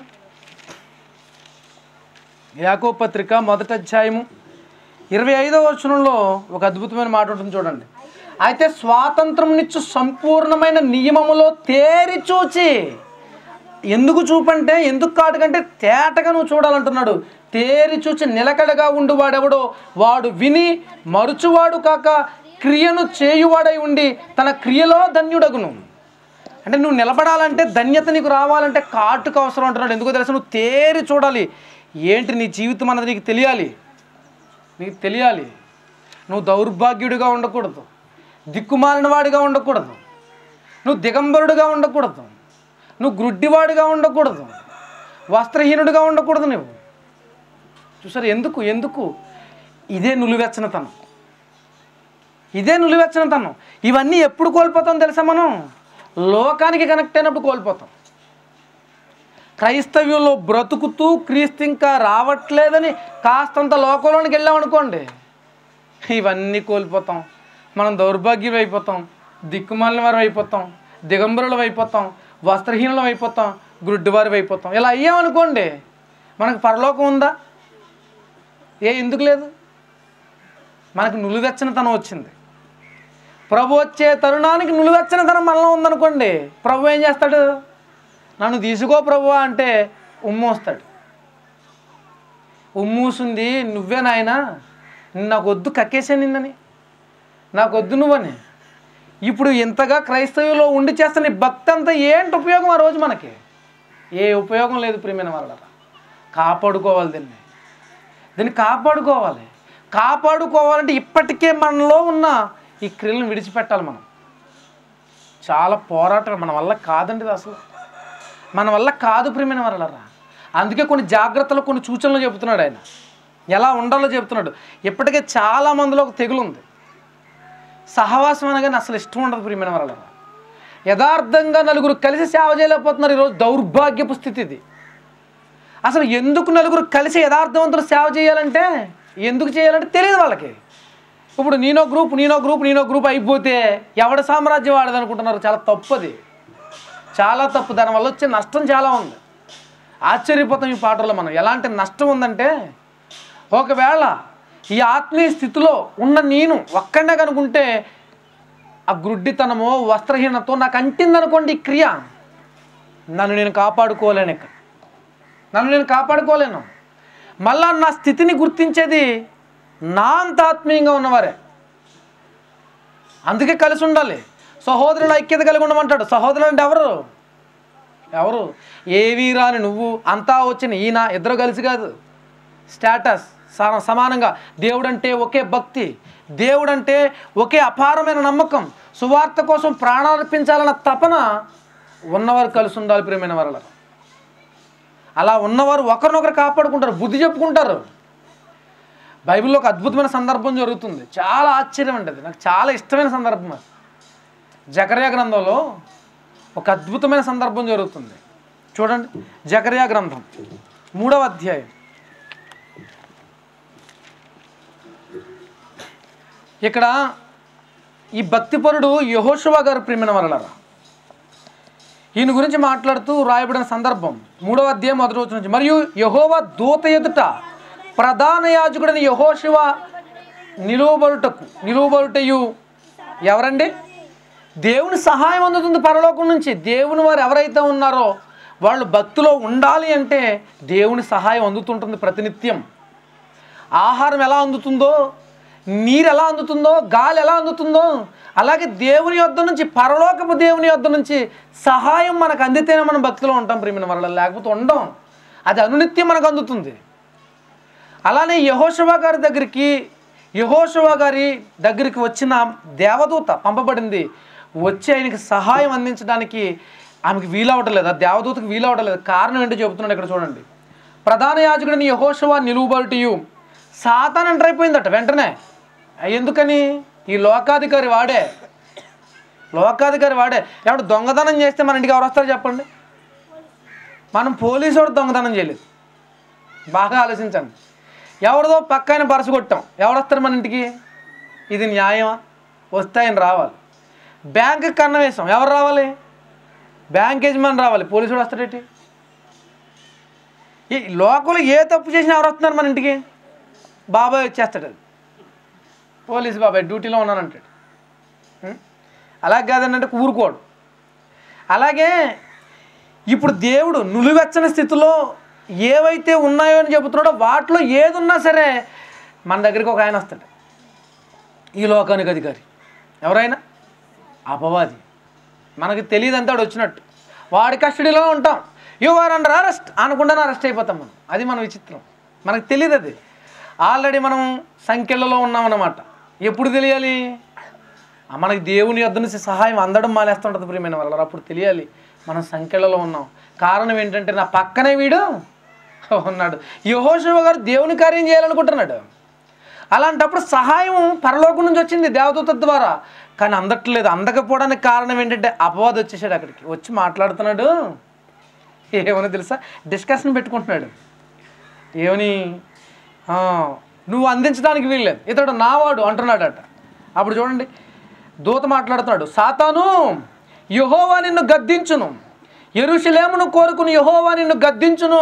యాకో పత్రిక మొదటి అధ్యాయము ఇరవై ఐదవ వచనంలో ఒక అద్భుతమైన మాట ఉంటుంది చూడండి అయితే స్వాతంత్రం నిచ్చు సంపూర్ణమైన నియమములో తేరి చూచి ఎందుకు చూపంటే ఎందుకు కాటుకంటే తేటగా నువ్వు చూడాలంటున్నాడు తేరి చూచి నిలకడగా ఉండు వాడెవడో వాడు విని మరుచువాడు కాక క్రియను చేయువాడై ఉండి తన క్రియలో ధన్యుడగును అంటే నువ్వు నిలబడాలంటే ధన్యత నీకు రావాలంటే కాటుకు అవసరం అంటున్నాడు ఎందుకో తెలుసు నువ్వు తేరి చూడాలి ఏంటి నీ జీవితం అన్నది నీకు తెలియాలి నీకు తెలియాలి నువ్వు దౌర్భాగ్యుడిగా ఉండకూడదు దిక్కుమాలిన వాడిగా ఉండకూడదు నువ్వు దిగంబరుడిగా ఉండకూడదు నువ్వు గ్రుడ్డివాడిగా ఉండకూడదు వస్త్రహీనుడిగా ఉండకూడదు నువ్వు చూసారు ఎందుకు ఎందుకు ఇదే నులివెచ్చనతనం ఇదే నులివెచ్చనతనం ఇవన్నీ ఎప్పుడు కోల్పోతాం తెలుసా మనం లోకానికి కనెక్ట్ అయినప్పుడు కోల్పోతాం క్రైస్తవ్యంలో బ్రతుకుతూ క్రీస్తు ఇంకా రావట్లేదని కాస్తంత లోకంలోనికి వెళ్ళామనుకోండి ఇవన్నీ కోల్పోతాం మనం దౌర్భాగ్యం అయిపోతాం దిక్కుమాలిన వారు అయిపోతాం దిగంబరులు అయిపోతాం వస్త్రహీనులం అయిపోతాం గుడ్డివారు అయిపోతాం ఇలా అయ్యామనుకోండి మనకు పరలోకం ఉందా ఏ ఎందుకు లేదు మనకు నులివెచ్చనితనం వచ్చింది ప్రభు వచ్చే తరుణానికి నులివెచ్చనితనం మనలో ఉందనుకోండి ప్రభు ఏం చేస్తాడు నన్ను తీసుకో ప్రభు అంటే ఉమ్మూస్తాడు ఉమ్మూసింది నువ్వే నాయనా నాకు వద్దు కక్కేసా నిన్నని నాకు వద్దు నువ్వని ఇప్పుడు ఇంతగా క్రైస్తవులో ఉండి చేస్తున్న ఈ భక్తి అంతా ఏంటి ఉపయోగం ఆ రోజు మనకి ఏ ఉపయోగం లేదు ప్రియమైన వాళ్ళ కాపాడుకోవాలి దీన్ని దీన్ని కాపాడుకోవాలి కాపాడుకోవాలంటే ఇప్పటికే మనలో ఉన్న ఈ క్రియలను విడిచిపెట్టాలి మనం చాలా పోరాటం మన వల్ల కాదండి ఇది అసలు మన వల్ల కాదు ప్రియమైన వాళ్ళరా అందుకే కొన్ని జాగ్రత్తలు కొన్ని సూచనలు చెబుతున్నాడు ఆయన ఎలా ఉండాలో చెబుతున్నాడు ఇప్పటికే చాలా మందిలో ఒక తెగులు ఉంది సహవాసం అనగానే అసలు ఇష్టం ఉండదు ప్రియమైన వాళ్ళరా యథార్థంగా నలుగురు కలిసి సేవ చేయలేకపోతున్నారు ఈరోజు దౌర్భాగ్యపు స్థితి ఇది అసలు ఎందుకు నలుగురు కలిసి యథార్థవంతులు సేవ చేయాలంటే ఎందుకు చేయాలంటే తెలియదు వాళ్ళకి ఇప్పుడు నేనో గ్రూప్ నేనో గ్రూప్ నేనో గ్రూప్ అయిపోతే ఎవడ సామ్రాజ్యం వాడదు అనుకుంటున్నారు చాలా తప్పు అది చాలా తప్పు దానివల్ల వచ్చే నష్టం చాలా ఉంది ఆశ్చర్యపోతాం ఈ పాటలో మనం ఎలాంటి నష్టం ఉందంటే ఒకవేళ ఈ ఆత్మీయ స్థితిలో ఉన్న నేను ఒక్కడే కనుకుంటే ఆ గుడ్డితనమో వస్త్రహీనతో నాకు అంటిందనుకోండి ఈ క్రియ నన్ను నేను కాపాడుకోలేను ఇక నన్ను నేను కాపాడుకోలేను మళ్ళా నా స్థితిని గుర్తించేది నా అంత ఆత్మీయంగా ఉన్నవారే అందుకే కలిసి ఉండాలి సహోదరుల ఐక్యత కలిగి ఉండమంటాడు సహోదరులు అంటే ఎవరు ఎవరు ఏవీ రాని నువ్వు అంతా వచ్చిన ఈయన ఇద్దరు కలిసి కాదు స్టేటస్ సమ- సమానంగా దేవుడంటే ఒకే భక్తి దేవుడంటే ఒకే అపారమైన నమ్మకం సువార్త కోసం ప్రాణార్పించాలన్న తపన ఉన్నవారు కలిసి ఉండాలి ప్రియమైన వారు అలా ఉన్నవారు ఒకరినొకరు కాపాడుకుంటారు బుద్ధి చెప్పుకుంటారు బైబిల్లో ఒక అద్భుతమైన సందర్భం జరుగుతుంది చాలా ఆశ్చర్యం అండి అది నాకు చాలా ఇష్టమైన సందర్భం అది జకర్యా గ్రంథంలో ఒక అద్భుతమైన సందర్భం జరుగుతుంది చూడండి జకర్యా గ్రంథం మూడవ అధ్యాయం ఇక్కడ ఈ భక్తిపరుడు యహోశువ గారు ప్రియమైన వరలరా ఈయన గురించి మాట్లాడుతూ రాయబడిన సందర్భం మూడవ అధ్యాయం మొదటి రోజు నుంచి మరియు యహోవా దూత ఎదుట ప్రధాన యాజకుడని యహోశివ నిలువబడుటకు నిలువబడుటయు ఎవరండి దేవుని సహాయం అందుతుంది పరలోకం నుంచి దేవుని వారు ఎవరైతే ఉన్నారో వాళ్ళు భక్తిలో ఉండాలి అంటే దేవుని సహాయం అందుతుంటుంది ప్రతినిత్యం ఆహారం ఎలా అందుతుందో నీరు ఎలా అందుతుందో గాలి ఎలా అందుతుందో అలాగే దేవుని యొద్ద నుంచి పరలోకపు దేవుని యొద్ద నుంచి సహాయం మనకు అందితేనే మనం భక్తిలో ఉంటాం ప్రేమిన వరల లేకపోతే ఉండం అది అనునిత్యం మనకు అందుతుంది అలానే యహోశవ గారి దగ్గరికి యహోశవ గారి దగ్గరికి వచ్చిన దేవదూత పంపబడింది వచ్చి ఆయనకి సహాయం అందించడానికి ఆమెకి వీలవటలేదు ఆ దేవదూతకి వీలవటలేదు కారణం ఏంటో చెబుతున్నాడు ఇక్కడ చూడండి ప్రధాన యాజకుడిని యహోశవ నిలువబడియు సాతాన్ ఎంటర్ అయిపోయిందట వెంటనే ఎందుకని ఈ లోకాధికారి వాడే లోకాధికారి వాడే ఏమంటే దొంగతనం చేస్తే మన ఇంటికి ఎవరు వస్తారో చెప్పండి మనం పోలీసు వాడు దొంగతనం చేయలేదు బాగా ఆలోచించండి ఎవరిదో పక్కన బరసు కొట్టాం ఎవరు వస్తారు మన ఇంటికి ఇది న్యాయమా వస్తాయని రావాలి బ్యాంక్ కన్న వేసాం ఎవరు రావాలి బ్యాంక్ యజమాని రావాలి పోలీసు వాడు వస్తాడేటి ఈ లోకల్ ఏ తప్పు చేసినా ఎవరు వస్తున్నారు మన ఇంటికి బాబాయ్ వచ్చేస్తాడు అది పోలీసు బాబాయ్ డ్యూటీలో ఉన్నానంటాడు ఉం? అలా కాదంటే ఊరుకోడు అలాగే ఇప్పుడు దేవుడు నులివెచ్చని స్థితిలో ఏవైతే ఉన్నాయో అని చెబుతున్నాడో వాటిలో ఏది ఉన్నా సరే మన దగ్గరికి ఒక ఆయన వస్తాడు ఈ లోకానికి అధికారి ఎవరైనా అపవాది మనకి తెలియదు అంతా వాడు వచ్చినట్టు వాడి కస్టడీలో ఉంటాం యు ఆర్ అండర్ అరెస్ట్ అనకుండానే అరెస్ట్ అయిపోతాం మనం అది మన విచిత్రం మనకు తెలియదు అది ఆల్రెడీ మనం సంఖ్యలలో ఉన్నామన్నమాట ఎప్పుడు తెలియాలి ఆ మనకి దేవుని యొద్ద నుంచి సహాయం అందడం మానేస్తుంటుంది ప్రియమైన వాళ్ళు అప్పుడు తెలియాలి మనం సంఖ్యలలో ఉన్నాం కారణం ఏంటంటే నా పక్కనే వీడు ఉన్నాడు యహోశివ గారు దేవుని కార్యం చేయాలనుకుంటున్నాడు అలాంటప్పుడు సహాయం పరలోకం నుంచి వచ్చింది దేవదూత ద్వారా కానీ అందట్లేదు అందకపోవడానికి కారణం ఏంటంటే అపవాదం వచ్చేసాడు అక్కడికి వచ్చి మాట్లాడుతున్నాడు ఏమని తెలుసా డిస్కషన్ పెట్టుకుంటున్నాడు ఏమని "ఆ, నువ్వు అందించడానికి వీల్లేదు ఇతడు నావాడు అంటున్నాడట అప్పుడు చూడండి దూత మాట్లాడుతున్నాడు సాతాను యహోవా నిన్ను గద్దించును ఎరుషలేమును కోరుకుని యహోవా నిన్ను గద్దించును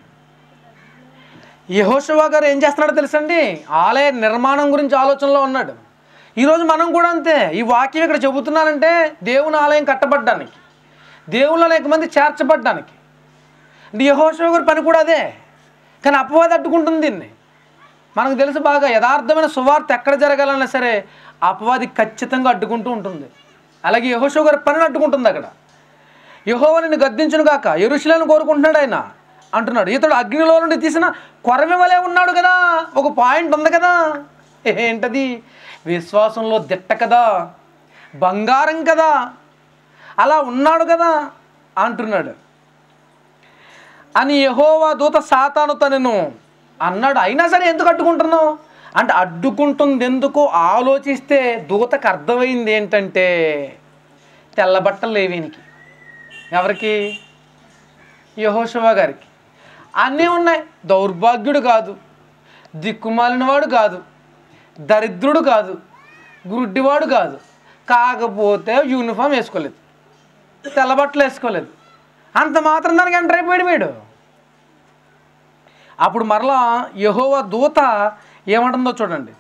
యహోశివా గారు ఏం చేస్తున్నాడో తెలుసండి ఆలయ నిర్మాణం గురించి ఆలోచనలో ఉన్నాడు ఈరోజు మనం కూడా అంతే ఈ వాక్యం ఇక్కడ చెబుతున్నానంటే దేవుని ఆలయం కట్టబడ్డానికి దేవుళ్ళు అనేక మంది చేర్చబడ్డానికి అంటే యహోశివ గారి పని కూడా అదే కానీ అపవాది అడ్డుకుంటుంది దీన్ని మనకు తెలుసు బాగా యథార్థమైన సువార్త ఎక్కడ జరగాలన్నా సరే అపవాది ఖచ్చితంగా అడ్డుకుంటూ ఉంటుంది అలాగే యహోషో గారి పనిని అడ్డుకుంటుంది అక్కడ యహోవ నిన్ను గద్దించును గాక ఎరుశలను కోరుకుంటున్నాడు ఆయన అంటున్నాడు ఇతడు అగ్నిలో నుండి తీసిన కొరవి వలె ఉన్నాడు కదా ఒక పాయింట్ ఉంది కదా ఏంటది విశ్వాసంలో దిట్ట కదా బంగారం కదా అలా ఉన్నాడు కదా అంటున్నాడు అని యహోవా దూత సాతాను తనను అన్నాడు అయినా సరే ఎందుకు అడ్డుకుంటున్నావు అంటే అడ్డుకుంటుంది ఎందుకు ఆలోచిస్తే దూతకు అర్థమైంది ఏంటంటే తెల్ల బట్టలు లేవు ఈయనకి ఎవరికి యహోశివ గారికి అన్నీ ఉన్నాయి దౌర్భాగ్యుడు కాదు దిక్కుమాలినవాడు కాదు దరిద్రుడు కాదు గుడ్డివాడు కాదు కాకపోతే యూనిఫామ్ వేసుకోలేదు తెల్ల బట్టలు వేసుకోలేదు అంత మాత్రం దానికి ఎంటర్ అయిపోయాడు వీడు అప్పుడు మరలా యహోవ దూత ఏమంటుందో చూడండి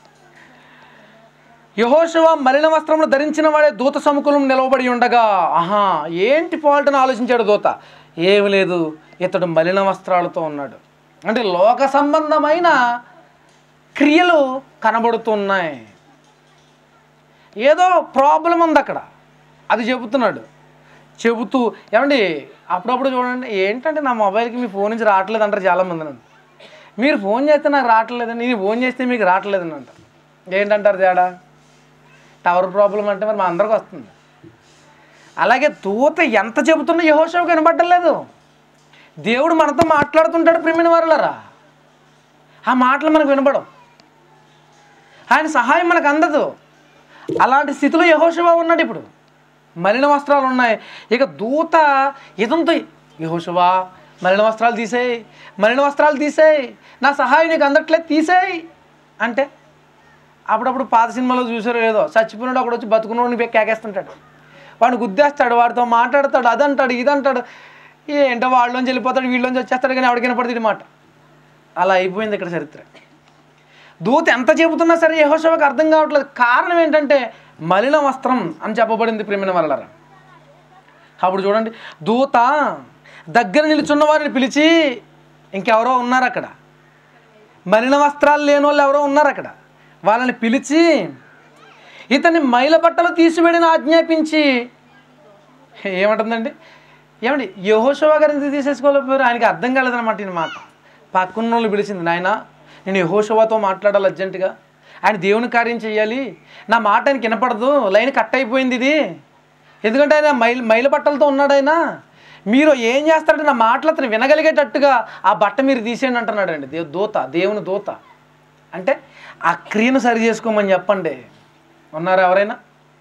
యహోశివ మలిన వస్త్రములు ధరించిన వాడే దూత సముఖం నిలవబడి ఉండగా ఆహా ఏంటి ఫాల్ట్ అని ఆలోచించాడు దూత ఏమి లేదు ఇతడు మలిన వస్త్రాలతో ఉన్నాడు అంటే లోక సంబంధమైన క్రియలు కనబడుతున్నాయి ఏదో ప్రాబ్లం ఉంది అక్కడ అది చెబుతున్నాడు చెబుతూ ఏమండి అప్పుడప్పుడు చూడండి ఏంటంటే నా మొబైల్కి మీ ఫోన్ నుంచి రావట్లేదు అంటారు చాలామంది నన్ను మీరు ఫోన్ చేస్తే నాకు రావట్లేదని నేను ఫోన్ చేస్తే మీకు రావట్లేదని అంటారు ఏంటంటారు తేడా టవర్ ప్రాబ్లం అంటే మరి మా అందరికి వస్తుంది అలాగే దూత ఎంత చెబుతున్నా యహోషవు కనబడలేదు దేవుడు మనతో మాట్లాడుతుంటాడు ప్రిమిన వారులరా ఆ మాటలు మనకు వినపడవు ఆయన సహాయం మనకు అందదు అలాంటి స్థితిలో యహోశివ ఉన్నాడు ఇప్పుడు మలిన వస్త్రాలు ఉన్నాయి ఇక దూత ఇదంతో యహోశివా మలిన వస్త్రాలు తీసేయి మలిన వస్త్రాలు తీసేయి నా సహాయం నీకు అందట్లేదు తీసేయి అంటే అప్పుడప్పుడు పాత సినిమాలో చూసారో లేదో చచ్చిపోయినాడు అక్కడ వచ్చి బతుకున్నోడిని పోయి కేకేస్తుంటాడు వాడిని గుద్దేస్తాడు వాడితో మాట్లాడతాడు అదంటాడు ఇదంటాడు ఏంటో వాళ్ళలోంచి వెళ్ళిపోతాడు వీళ్ళలోంచి వచ్చేస్తాడు కానీ ఎవరికి వినపడుతుంది మాట అలా అయిపోయింది ఇక్కడ చరిత్ర దూత ఎంత చెబుతున్నా సరే యహోశవకు అర్థం కావట్లేదు కారణం ఏంటంటే మలిన వస్త్రం అని చెప్పబడింది ప్రేమిన వల్లరా అప్పుడు చూడండి దూత దగ్గర నిలుచున్న వారిని పిలిచి ఇంకెవరో ఉన్నారు అక్కడ మలిన వస్త్రాలు లేని వాళ్ళు ఎవరో ఉన్నారు అక్కడ వాళ్ళని పిలిచి ఇతని మైల బట్టలు తీసివేయని ఆజ్ఞాపించి ఏమంటుందండి ఏమండి యహోశవ గారిని ఎందుకు తీసేసుకోలేకపోయారు ఆయనకి అర్థం కాలేదన్నమాట ఈ మాట పక్కన వాళ్ళు పిలిచింది నాయన నేను యహోశవతో మాట్లాడాలి అర్జెంటుగా ఆయన దేవుని కార్యం చేయాలి నా మాట ఆయనకి వినపడదు లైన్ కట్ అయిపోయింది ఇది ఎందుకంటే ఆయన మైల్ మైల బట్టలతో ఉన్నాడు ఆయన మీరు ఏం చేస్తారంటే నా మాటలు అతను వినగలిగేటట్టుగా ఆ బట్ట మీరు తీసేయండి అంటున్నాడు అండి దేవు దూత దేవుని దూత అంటే ఆ క్రియను సరి చేసుకోమని చెప్పండి ఉన్నారా ఎవరైనా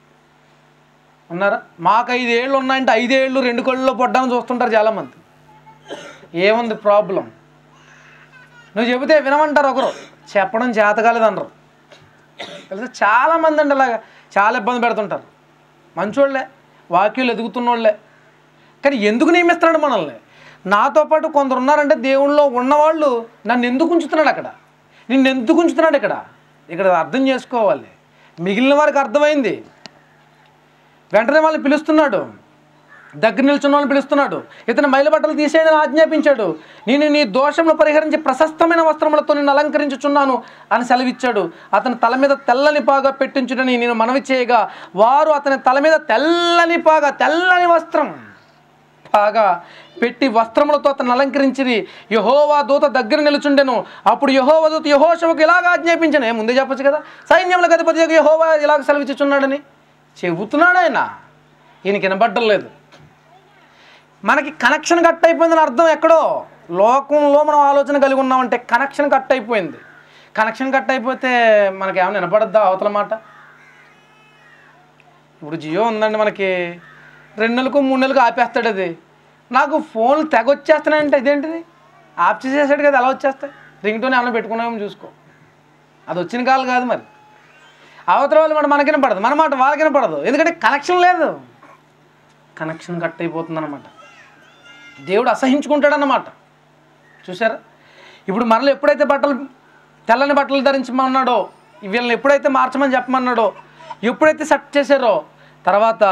ఉన్నారా మాకు ఐదేళ్ళు ఉన్నాయంటే ఐదేళ్ళు రెండు కళ్ళలో పడ్డామని చూస్తుంటారు చాలామంది ఏముంది ప్రాబ్లం నువ్వు చెబితే వినమంటారు ఒకరు చెప్పడం చేతకాలేదు అనరు తెలుసా చాలామంది అండి అలాగా చాలా ఇబ్బంది పెడుతుంటారు మంచోళ్ళే వాక్యులు ఎదుగుతున్నోళ్ళే కానీ ఎందుకు నియమిస్తున్నాడు మనల్ని నాతో పాటు కొందరు ఉన్నారంటే దేవుళ్ళలో ఉన్నవాళ్ళు నన్ను ఎందుకు ఉంచుతున్నాడు అక్కడ నిన్ను ఎందుకు ఉంచుతున్నాడు ఇక్కడ ఇక్కడ అర్థం చేసుకోవాలి మిగిలిన వారికి అర్థమైంది వెంటనే వాళ్ళని పిలుస్తున్నాడు దగ్గర నిల్చున్న వాళ్ళని పిలుస్తున్నాడు ఇతని మైల బట్టలు తీసేయని ఆజ్ఞాపించాడు నేను నీ దోషమును పరిహరించి ప్రశస్తమైన వస్త్రములతో నిన్ను అలంకరించుచున్నాను అని సెలవిచ్చాడు అతని తల మీద తెల్లని పాగా పెట్టించుడని నేను మనవి చేయగా వారు అతని తల మీద తెల్లని పాగా తెల్లని వస్త్రం బాగా పెట్టి వస్త్రములతో అతను అలంకరించి యహోవా దూత దగ్గర నిలుచుండెను అప్పుడు యహోవా దూత యహోశవకు ఇలాగ ఆజ్ఞాపించను ఏ ముందే చెప్పొచ్చు కదా సైన్యములకు అధిపతి యహోవా ఇలాగ సెలవిచ్చుచున్నాడని చెబుతున్నాడు ఆయన ఈయనకి వినబడ్డం లేదు మనకి కనెక్షన్ కట్ అయిపోయిందని అర్థం ఎక్కడో లోకంలో మనం ఆలోచన కలిగి ఉన్నామంటే కనెక్షన్ కట్ అయిపోయింది కనెక్షన్ కట్ అయిపోతే మనకి ఏమైనా వినపడద్దా అవతల మాట ఇప్పుడు జియో ఉందండి మనకి రెండు నెలలకు మూడు నెలలకు ఆపేస్తాడు అది నాకు ఫోన్లు తెగ వచ్చేస్తున్నాయంటే ఇదేంటిది ఆఫ్ చేసేసాడు కదా ఎలా వచ్చేస్తాయి రింగ్ టోన్ ఏమైనా పెట్టుకున్నామో చూసుకో అది వచ్చిన కాలు కాదు మరి అవతల వాళ్ళు మాట మనకి వినపడదు మన మాట వాళ్ళకి వినపడదు ఎందుకంటే కనెక్షన్ లేదు కనెక్షన్ కట్ అయిపోతుంది అనమాట దేవుడు అసహించుకుంటాడన్నమాట చూసారా ఇప్పుడు మనలో ఎప్పుడైతే బట్టలు తెల్లని బట్టలు ధరించమన్నాడో వీళ్ళని ఎప్పుడైతే మార్చమని చెప్పమన్నాడో ఎప్పుడైతే సెట్ చేశారో తర్వాత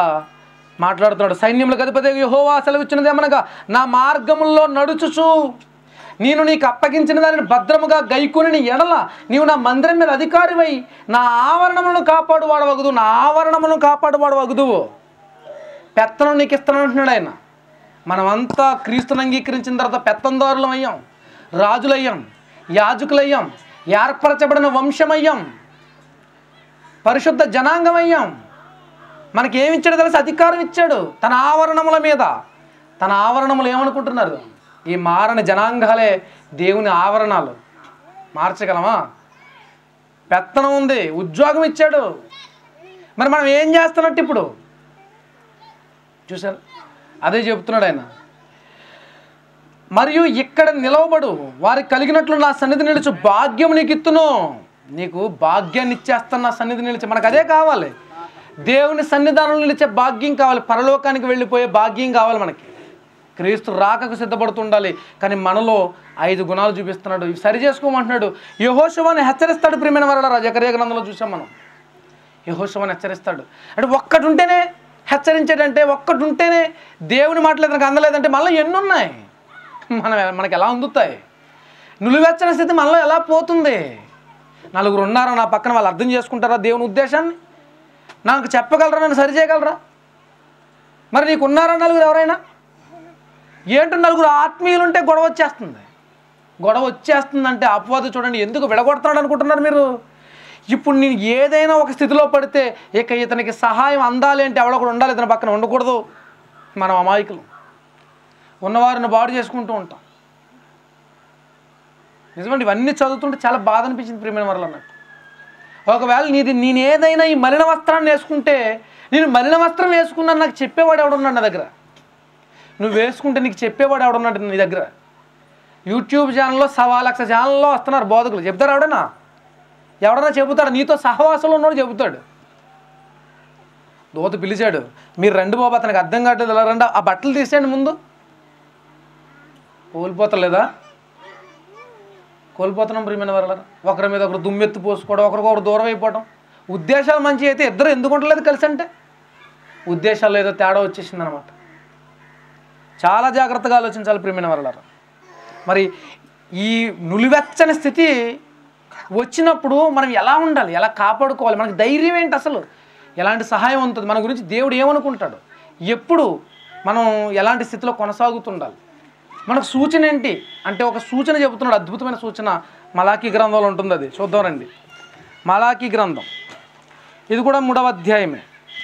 మాట్లాడుతున్నాడు సైన్యములకు అధిపతి యెహోవా సెలవిచ్చినది ఏమనగా నా మార్గముల్లో నడుచుచు నేను నీకు అప్పగించిన దానిని భద్రముగా గైకొని నీ ఎడల నీవు నా మందిరం మీద అధికారివై నా ఆవరణములను కాపాడువాడవగదు నా ఆవరణములను కాపాడువాడవగదువు పెత్తనం నీకు ఇస్తాను అంటున్నాడు ఆయన మనమంతా క్రీస్తుని అంగీకరించిన తర్వాత పెత్తందారులం అయ్యాం రాజులయ్యాం యాజకులయ్యాం ఏర్పరచబడిన వంశమయ్యాం పరిశుద్ధ జనాంగమయ్యాం మనకి ఏమి ఇచ్చాడు తెలిసి అధికారం ఇచ్చాడు తన ఆవరణముల మీద తన ఆవరణములు ఏమనుకుంటున్నారు ఈ మారని జనాంగాలే దేవుని ఆవరణాలు మార్చగలమా పెత్తనం ఉంది ఉద్యోగం ఇచ్చాడు మరి మనం ఏం చేస్తున్నట్టు ఇప్పుడు చూసారు అదే చెబుతున్నాడు ఆయన మరియు ఇక్కడ నిలవబడు వారికి కలిగినట్లు నా సన్నిధి నిలుచు భాగ్యం నీకు ఇత్తును నీకు భాగ్యాన్ని ఇచ్చేస్తాను నా సన్నిధి నిలిచి మనకు అదే కావాలి దేవుని సన్నిధానంలో నిలిచే భాగ్యం కావాలి పరలోకానికి వెళ్ళిపోయే భాగ్యం కావాలి మనకి క్రీస్తు రాకకు సిద్ధపడుతుండాలి కానీ మనలో ఐదు గుణాలు చూపిస్తున్నాడు ఇవి సరి చేసుకోమంటున్నాడు యహోశవాన్ని హెచ్చరిస్తాడు ప్రియమైన వరల జకర్య గ్రంథంలో చూసాం మనం యహోశవాన్ని హెచ్చరిస్తాడు అంటే ఒక్కటి ఉంటేనే హెచ్చరించాడంటే ఒక్కటి ఉంటేనే దేవుని మాటలు ఇతనికి అందలేదంటే మళ్ళీ ఎన్ని ఉన్నాయి మనం మనకి ఎలా అందుతాయి నులివెచ్చని స్థితి మనలో ఎలా పోతుంది నలుగురు ఉన్నారా నా పక్కన వాళ్ళు అర్థం చేసుకుంటారా దేవుని ఉద్దేశాన్ని నాకు చెప్పగలరా నన్ను సరి చేయగలరా మరి నీకు ఉన్నారా నలుగురు ఎవరైనా ఏంటో నలుగురు ఆత్మీయులు ఉంటే గొడవ వచ్చేస్తుంది గొడవ వచ్చేస్తుందంటే అపవాదు చూడండి ఎందుకు విడగొడుతున్నాడు అనుకుంటున్నారు మీరు ఇప్పుడు నేను ఏదైనా ఒక స్థితిలో పడితే ఇక ఇతనికి సహాయం అందాలి అంటే ఎవడో కూడా ఉండాలి ఇతని పక్కన ఉండకూడదు మనం అమాయకులు ఉన్నవారిని బాడు చేసుకుంటూ ఉంటాం నిజమండి ఇవన్నీ చదువుతుంటే చాలా బాధ అనిపించింది ప్రియమైన వరలు అన్నట్టు ఒకవేళ నీది నేను ఏదైనా ఈ మలిన వస్త్రాన్ని వేసుకుంటే నేను మలిన వస్త్రం వేసుకున్నాను నాకు చెప్పేవాడు ఎవడున్నాడు నా దగ్గర నువ్వు వేసుకుంటే నీకు చెప్పేవాడు ఎవడున్నాడు నీ దగ్గర యూట్యూబ్ ఛానల్లో సవా లక్ష ఛానల్లో వస్తున్నారు బోధకులు చెప్తారు ఎవడన్నా ఎవడన్నా చెబుతాడు నీతో సహవాసంలో ఉన్నాడు చెబుతాడు దోత పిలిచాడు మీరు రండి బాబు అతనికి అర్థం కావట్లేదు ఇలా రండి ఆ బట్టలు తీసేయండి ముందు కోల్పోతలేదా కోల్పోతున్నాం ప్రియమైన వాళ్ళ ఒకరి మీద ఒకరు దుమ్మెత్తి పోసుకోవడం ఒకరికొకరు దూరం అయిపోవడం ఉద్దేశాలు మంచి అయితే ఇద్దరు ఎందుకు ఉండలేదు కలిసి అంటే ఉద్దేశాలు ఏదో తేడా వచ్చేసింది అనమాట చాలా జాగ్రత్తగా ఆలోచించాలి ప్రియమైన వాళ్ళ మరి ఈ నులివెచ్చని స్థితి వచ్చినప్పుడు మనం ఎలా ఉండాలి ఎలా కాపాడుకోవాలి మనకి ధైర్యం ఏంటి అసలు ఎలాంటి సహాయం ఉంటుంది మన గురించి దేవుడు ఏమనుకుంటాడు ఎప్పుడు మనం ఎలాంటి స్థితిలో కొనసాగుతుండాలి మనకు సూచన ఏంటి అంటే ఒక సూచన చెబుతున్నాడు అద్భుతమైన సూచన మలాఖీ గ్రంథంలో ఉంటుంది అది చూద్దాం రండి మలాఖీ గ్రంథం ఇది కూడా మూడవ అధ్యాయమే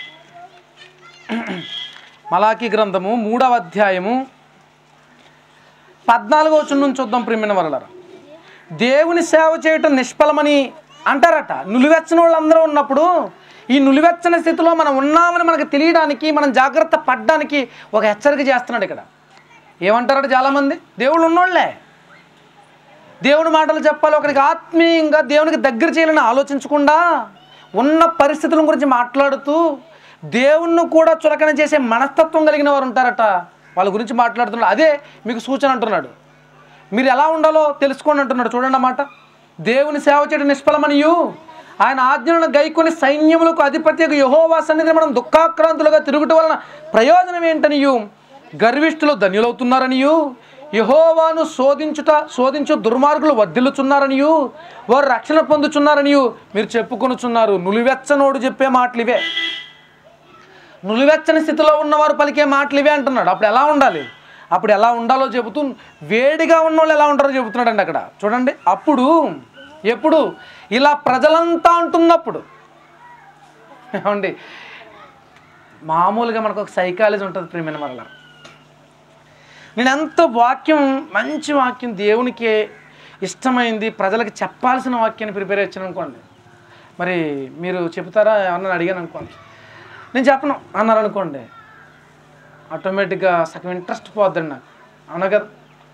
మలాఖీ గ్రంథము మూడవ అధ్యాయము పద్నాలుగో వచ్చిన నుంచి చూద్దాం ప్రియమైన వరలరా దేవుని సేవ చేయటం నిష్ఫలమని అంటారట నులివెచ్చని వాళ్ళందరూ ఉన్నప్పుడు ఈ నులివెచ్చని స్థితిలో మనం ఉన్నామని మనకు తెలియడానికి మనం జాగ్రత్త పడ్డానికి ఒక హెచ్చరిక చేస్తున్నాడు ఇక్కడ ఏమంటారట చాలామంది దేవుళ్ళు ఉన్నోళ్ళే దేవుని మాటలు చెప్పాలి ఒకరికి ఆత్మీయంగా దేవునికి దగ్గర చేయాలని ఆలోచించకుండా ఉన్న పరిస్థితుల గురించి మాట్లాడుతూ దేవుణ్ణి కూడా చులకన చేసే మనస్తత్వం కలిగిన వారు ఉంటారట వాళ్ళ గురించి మాట్లాడుతున్నాడు అదే మీకు సూచన అంటున్నాడు మీరు ఎలా ఉండాలో తెలుసుకోండి అంటున్నాడు చూడండి అన్నమాట దేవుని సేవ చేయడం నిష్ఫలమనియు ఆయన ఆజ్ఞలను గైకొని సైన్యములకు అధిపత్యకు యహోవా సన్నిధిని మనం దుఃఖాక్రాంతులుగా తిరుగుట వలన ప్రయోజనం ఏంటనియు గర్విష్ఠులు ధన్యులవుతున్నారనియు యహోవాను శోధించుట శోధించు దుర్మార్గులు వర్ధిల్లుచున్నారనియు వారు రక్షణ పొందుచున్నారనియు మీరు చెప్పుకొనుచున్నారు నులివెచ్చనోడు చెప్పే మాటలు ఇవే నులివెచ్చని స్థితిలో ఉన్నవారు పలికే మాటలు ఇవే అంటున్నాడు అప్పుడు ఎలా ఉండాలి అప్పుడు ఎలా ఉండాలో చెబుతూ వేడిగా ఉన్న వాళ్ళు ఎలా ఉంటారో చెబుతున్నాడండి అక్కడ చూడండి అప్పుడు ఎప్పుడు ఇలా ప్రజలంతా అంటున్నప్పుడు ఏమండి మామూలుగా మనకు ఒక సైకాలజీ ఉంటుంది ప్రియమైన మరల నేను ఎంత వాక్యం మంచి వాక్యం దేవునికి ఇష్టమైంది ప్రజలకు చెప్పాల్సిన వాక్యాన్ని ప్రిపేర్ వచ్చాను అనుకోండి మరి మీరు చెబుతారా ఏమన్నా అడిగాను అనుకోండి నేను చెప్పను అన్నారు అనుకోండి ఆటోమేటిక్గా సగం ఇంట్రెస్ట్ పోద్దండి నాకు అవునా కదా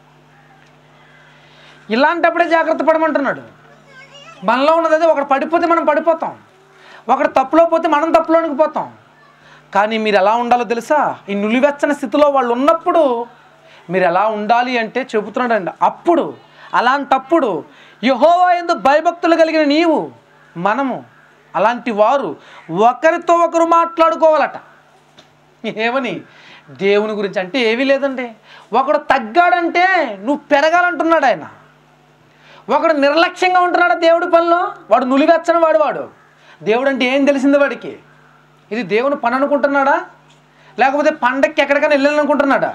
ఇలాంటప్పుడే జాగ్రత్త పడమంటున్నాడు మనలో ఉన్నది అదే ఒకడు పడిపోతే మనం పడిపోతాం ఒకడు తప్పులో పోతే మనం తప్పులోనికి పోతాం కానీ మీరు ఎలా ఉండాలో తెలుసా ఈ నులివెచ్చని స్థితిలో వాళ్ళు ఉన్నప్పుడు మీరు ఎలా ఉండాలి అంటే చెబుతున్నాడండి అప్పుడు అలాంటప్పుడు యహోవా ఎందు భయభక్తులు కలిగిన నీవు మనము అలాంటి వారు ఒకరితో ఒకరు మాట్లాడుకోవాలట ఏమని దేవుని గురించి అంటే ఏమీ లేదండి ఒకడు తగ్గాడంటే నువ్వు పెరగాలంటున్నాడు ఆయన ఒకడు నిర్లక్ష్యంగా ఉంటున్నాడు దేవుడి పనిలో వాడు నులివెచ్చని వాడు వాడు దేవుడు అంటే ఏం తెలిసింది వాడికి ఇది దేవుని పని అనుకుంటున్నాడా లేకపోతే పండక్కి ఎక్కడికైనా వెళ్ళాలనుకుంటున్నాడా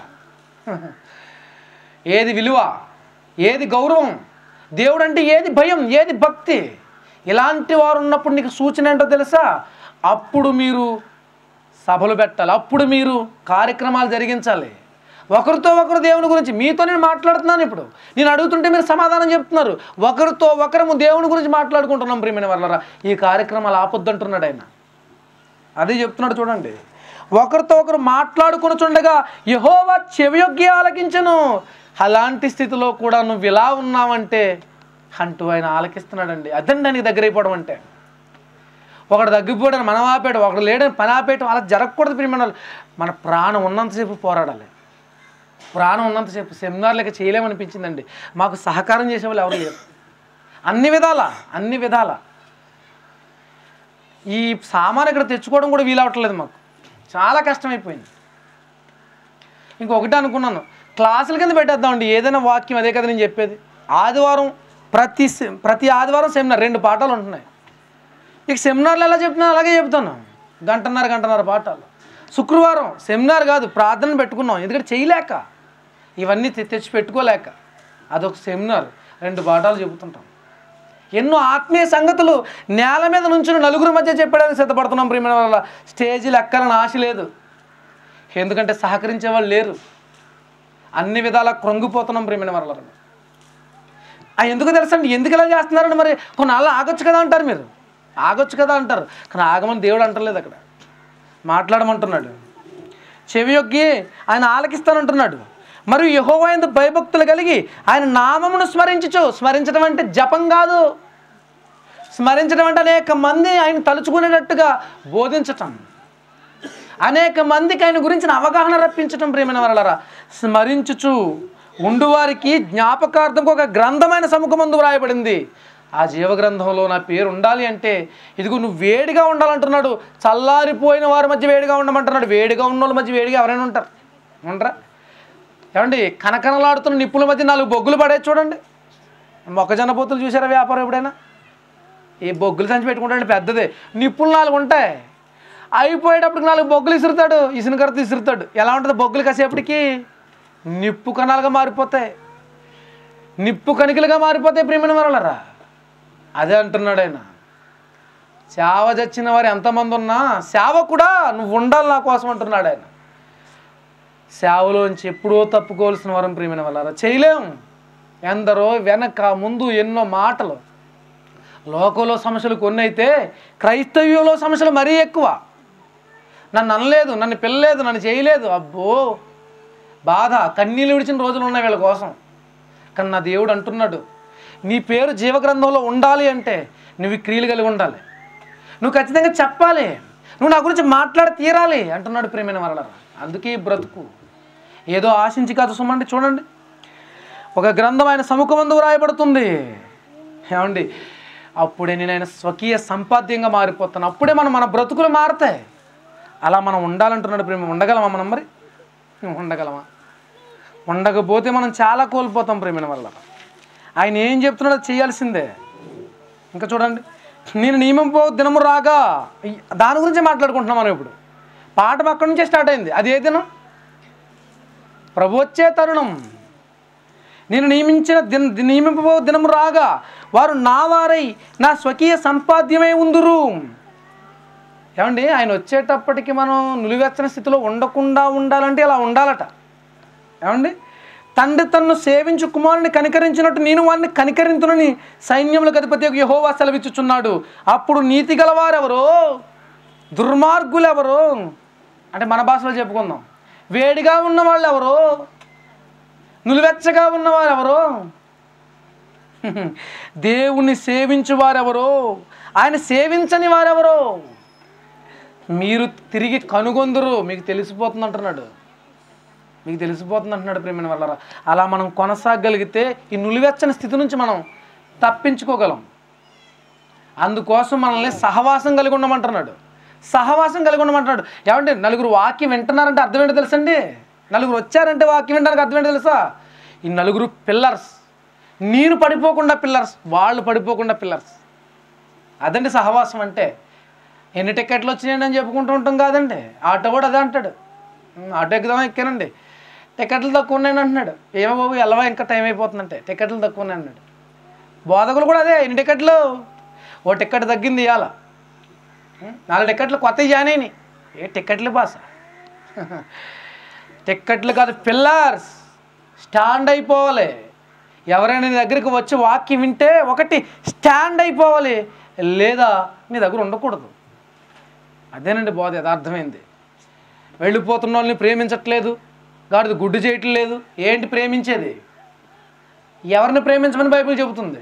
ఏది విలువ ఏది గౌరవం దేవుడు అంటే ఏది భయం ఏది భక్తి ఇలాంటి వారు ఉన్నప్పుడు నీకు సూచన ఏంటో తెలుసా అప్పుడు మీరు సభలు పెట్టాలి అప్పుడు మీరు కార్యక్రమాలు జరిగించాలి ఒకరితో ఒకరు దేవుని గురించి మీతో నేను మాట్లాడుతున్నాను ఇప్పుడు నేను అడుగుతుంటే మీరు సమాధానం చెప్తున్నారు ఒకరితో ఒకరము దేవుని గురించి మాట్లాడుకుంటున్నాం ప్రియమైన వాళ్ళరా ఈ కార్యక్రమాలు ఆపొద్దంటున్నాడు ఆయన అదే చెప్తున్నాడు చూడండి ఒకరితో ఒకరు మాట్లాడుకుని చుండగా యహోవా చెవియొగ్గి ఆలకించను అలాంటి స్థితిలో కూడా నువ్వు ఇలా ఉన్నావంటే అంటూ ఆయన ఆలకిస్తున్నాడండి అదండి దానికి దగ్గర అయిపోవడం అంటే ఒకడు తగ్గిపోవడం మనం ఆపేయడం ఒకడు లేడని పని ఆపేయడం అలా జరగకూడదు ప్రియమైన వాళ్ళు. మన ప్రాణం ఉన్నంతసేపు పోరాడాలి ప్రాణం ఉన్నంతసేపు సెమినార్లకి చేయలేమనిపించిందండి మాకు సహకారం చేసేవాళ్ళు ఎవరు లేరు అన్ని విధాల అన్ని విధాల ఈ సామాన్ ఇక్కడ తెచ్చుకోవడం కూడా వీలవట్లేదు మాకు చాలా కష్టమైపోయింది ఇంకొకటి అనుకున్నాను క్లాసుల కింద పెట్టేద్దామండి ఏదైనా వాక్యం అదే కదా నేను చెప్పేది ఆదివారం ప్రతి సె- ప్రతి ఆదివారం సెమినార్ రెండు పాఠాలు ఉంటున్నాయి ఇక సెమినార్లు ఎలా చెప్తున్నా అలాగే చెప్తాను గంటన్నర గంటన్నర పాఠాలు శుక్రవారం సెమినార్ కాదు ప్రార్థన పెట్టుకున్నాం ఎందుకంటే చేయలేక ఇవన్నీ తె- తెచ్చి పెట్టుకోలేక అదొక సెమినార్ రెండు పాఠాలు చెబుతుంటాం ఎన్నో ఆత్మీయ సంగతులు నేల మీద నుంచి నలుగురు మధ్య చెప్పడానికి సిద్ధపడుతున్నాం ప్రియమైన వల్ల స్టేజీలు ఎక్కాలని ఆశ లేదు ఎందుకంటే సహకరించే వాళ్ళు లేరు అన్ని విధాలా కృంగిపోతున్నాం ప్రియమైన వల్ల ఆ ఎందుకు తెలుసండి ఎందుకు ఇలా చేస్తున్నారండి మరి కొన్నాళ్ళు ఆగొచ్చు కదా అంటారు మీరు ఆగొచ్చు కదా అంటారు కానీ ఆగమని దేవుడు అంటలేదు అక్కడ మాట్లాడమంటున్నాడు చెవి యొక్కి ఆయన ఆలకిస్తానంటున్నాడు మరియు యహోవైందు భయభక్తులు కలిగి ఆయన నామమును స్మరించచ్చు స్మరించడం అంటే జపం కాదు స్మరించడం అంటే అనేక మంది ఆయన తలుచుకునేటట్టుగా బోధించటం అనేక మందికి ఆయన గురించిన అవగాహన రప్పించటం ప్రేమైన వరలరా స్మరించుచు ఉండువారికి జ్ఞాపకార్థంకు ఒక గ్రంథమైన సముఖమందు వ్రాయబడింది ఆ జీవగ్రంథంలో నా పేరు ఉండాలి అంటే ఇదిగో నువ్వు వేడిగా ఉండాలంటున్నాడు చల్లారిపోయిన వారి మధ్య వేడిగా ఉండమంటున్నాడు వేడిగా ఉన్న వాళ్ళ మధ్య వేడిగా ఎవరైనా ఉంటారు ఉండరా ఏమండి కనకనలాడుతున్న నిప్పుల మధ్య నాలుగు బొగ్గులు పడే చూడండి మొక్కజొన్న పొత్తులు చూసారా వ్యాపారం ఎప్పుడైనా ఈ బొగ్గులు సంచి పెట్టుకుంటాడు పెద్దదే నిప్పులు నాలుగు ఉంటాయి అయిపోయేటప్పుడు నాలుగు బొగ్గులు ఇసురుతాడు ఇసునకరత ఇసురుతాడు ఎలా ఉంటుంది బొగ్గులు కాసేపటికి నిప్పు కణాలుగా మారిపోతాయి నిప్పు కణికలుగా మారిపోతాయి ప్రియమైన వరలరా అదే అంటున్నాడు ఆయన సేవ చచ్చిన వారు ఎంతమంది ఉన్నా సేవ కూడా నువ్వు ఉండాలి నా కోసం అంటున్నాడు ఆయన సేవలోంచి ఎప్పుడో తప్పుకోవాల్సిన వరం ప్రియమైన వాళ్ళారా చేయలేం ఎందరో వెనక ముందు ఎన్నో మాటలు లోకంలో సమస్యలు కొన్ని అయితే క్రైస్తవ్యంలో సమస్యలు మరీ ఎక్కువ నన్ను అనలేదు నన్ను పిల్లలేదు నన్ను చేయలేదు అబ్బో బాధ కన్నీళ్ళు విడిచిన రోజులు ఉన్నాయి వీళ్ళ కోసం కానీ నా దేవుడు అంటున్నాడు నీ పేరు జీవగ్రంథంలో ఉండాలి అంటే నువ్వు ఈ క్రియలు కలిగి ఉండాలి నువ్వు ఖచ్చితంగా చెప్పాలి నువ్వు నా గురించి మాట్లాడి తీరాలి అంటున్నాడు ప్రేమైన వరల అందుకే ఈ బ్రతుకు ఏదో ఆశించి కాదు సుమండి చూడండి ఒక గ్రంథం ఆయన సముఖమందు వ్రాయబడుతుంది ఏమండి అప్పుడే నేను ఆయన స్వకీయ సంపాద్యంగా మారిపోతాను అప్పుడే మనం మన బ్రతుకులు మారుతాయి అలా మనం ఉండాలంటున్నాడు ప్రేమ ఉండగలమా మనం మరి ఉండగలమా ఉండకపోతే మనం చాలా కోల్పోతాం ప్రేమిన వల్ల ఆయన ఏం చెప్తున్నాడో అది చేయాల్సిందే ఇంకా చూడండి నేను నియమింపో దినము రాగా ఈ- దాని గురించి మాట్లాడుకుంటున్నాం మనం ఇప్పుడు పాఠం అక్కడి నుంచే స్టార్ట్ అయింది అది ఏ దినం ప్రభు వచ్చే తరుణం నేను నియమించిన దిన నియమింపబో దినము రాగా వారు నా వారై నా స్వకీయ సంపాద్యమై ఉందురు ఏమండి ఆయన వచ్చేటప్పటికి మనం నులివెచ్చని స్థితిలో ఉండకుండా ఉండాలంటే ఇలా ఉండాలట ఏమండి తండ్రి తన్ను సేవించు కుమారుని కనికరించినట్టు నేను వారిని కనికరించునని సైన్యములకు అధిపతి యహోవా సెలవిచ్చుచున్నాడు అప్పుడు నీతి గలవారెవరో దుర్మార్గులు ఎవరు అంటే మన భాషలో చెప్పుకుందాం వేడిగా ఉన్న వాళ్ళు ఎవరు నులివెచ్చగా ఉన్నవారు ఎవరు దేవుణ్ణి సేవించు వారెవరో ఆయన సేవించని వారెవరో మీరు తిరిగి కనుగొందురు మీకు తెలిసిపోతుంది అంటున్నాడు మీకు తెలిసిపోతుంది అంటున్నాడు ప్రేమైన వల్ల అలా మనం కొనసాగలిగితే ఈ నులివెచ్చని స్థితి నుంచి మనం తప్పించుకోగలం అందుకోసం మనల్ని సహవాసం కలిగి ఉండమంటున్నాడు సహవాసం కలిగి ఉండమంటున్నాడు ఏమంటే నలుగురు వాక్యం వింటున్నారంటే అర్థం ఏంటో తెలుసండి నలుగురు వచ్చారంటే వాక్యం వినడానికి అర్థం ఏంటో తెలుసా ఈ నలుగురు పిల్లర్స్ నేను పడిపోకుండా పిల్లర్స్ వాళ్ళు పడిపోకుండా పిల్లర్స్ అదండి సహవాసం అంటే ఎన్ని టికెట్లు వచ్చినాయండి అని చెప్పుకుంటూ ఉంటాం కాదండి ఆటో కూడా అదే అంటాడు "ఉమ్, ఆటో ఎక్కుదామా ఎక్కానండి టికెట్లు తక్కువ ఉన్నాయని అంటున్నాడు ఏమో బాబు వెళ్ళవా ఇంకా టైం అయిపోతుందంటే టికెట్లు తక్కువ ఉన్నాయి అన్నాడు బోధకులు కూడా అదే ఎన్ని టికెట్లు ఓ టికెట్ తగ్గింది ఇవాళ ఉమ్, నాలుగు టికెట్లు కొత్తవి జాయిన్ అయినాయి ఏ టికెట్లు బాస టిక్కెట్లు కాదు పిల్లర్స్ స్టాండ్ అయిపోవాలి ఎవరైనా నీ దగ్గరికి వచ్చి వాక్యం వింటే ఒకటి స్టాండ్ అయిపోవాలి లేదా నీ దగ్గర ఉండకూడదు అదేనండి బోధ యథార్థమైంది వెళ్ళిపోతున్న వాళ్ళని ప్రేమించట్లేదు గాడిది గుడ్డు చేయటం లేదు ఏంటి ప్రేమించేది ఎవరిని ప్రేమించమని బైబిల్ చెబుతుంది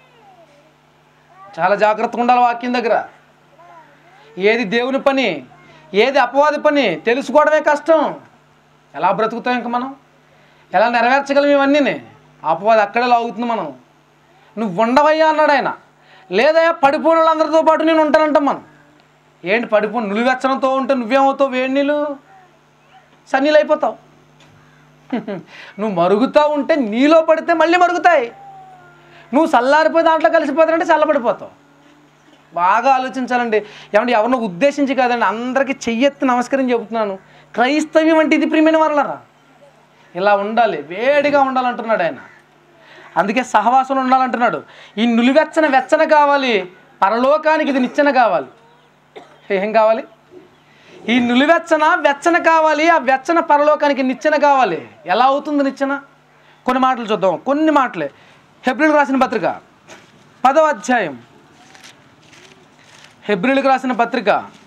చాలా జాగ్రత్తగా ఉండాలి వాక్యం దగ్గర ఏది దేవుని పని ఏది అపవాది పని తెలుసుకోవడమే కష్టం ఎలా బ్రతుకుతాం ఇంక మనం ఎలా నెరవేర్చగలం ఇవన్నీ అపవాది అక్కడే లాగుతుంది మనం నువ్వు ఉండవయ్యా అన్నాడు ఆయన లేదా పడిపోయిన వాళ్ళందరితో పాటు నేను ఉంటానంటాం మనం ఏంటి పడిపోయి నులివెచ్చనంతో ఉంటే నువ్వేమవుతావు వేడి నీళ్ళు సన్నీళ్ళు అయిపోతావు నువ్వు మరుగుతూ ఉంటే నీలో పడితే మళ్ళీ మరుగుతాయి నువ్వు చల్లారిపోయి దాంట్లో కలిసిపోతానంటే చల్లబడిపోతావు బాగా ఆలోచించాలండి ఏమంటే ఎవరినో ఉద్దేశించి కాదండి అందరికీ చెయ్యెత్తి నమస్కారం చెబుతున్నాను క్రైస్తవ్యం అంటే ఇది ప్రియమైన వాళ్ళరా ఇలా ఉండాలి వేడిగా ఉండాలంటున్నాడు ఆయన అందుకే సహవాసంలో ఉండాలంటున్నాడు ఈ నులివెచ్చన వెచ్చన కావాలి పరలోకానికి ఇది నిచ్చెన కావాలి ఏం కావాలి ఈ నులివెచ్చన వెచ్చన కావాలి ఆ వెచ్చన పరలోకానికి నిచ్చెన కావాలి ఎలా అవుతుంది నిచ్చెన కొన్ని మాటలు చూద్దాం కొన్ని మాటలే హెబ్రిల్ రాసిన పత్రిక పదవ అధ్యాయం హెబ్రిల్కి రాసిన పత్రిక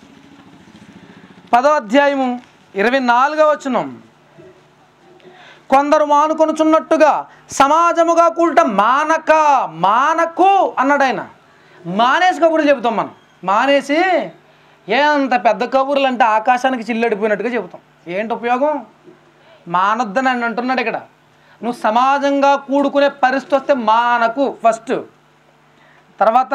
పదవ అధ్యాయము ఇరవై నాలుగవ వచనం కొందరు మానుకొనుచున్నట్టుగా సమాజముగా కూడట మానక మానకు అన్నాడు ఆయన మానేసి కబుర్లు చెబుతాం మనం మానేసి ఏ అంత పెద్ద కబుర్లు అంటే ఆకాశానికి చిల్లడిపోయినట్టుగా చెబుతాం ఏంటి ఉపయోగం మానొద్దని అని అంటున్నాడు ఇక్కడ నువ్వు సమాజంగా కూడుకునే పరిస్థితి వస్తే మానకు ఫస్ట్ తర్వాత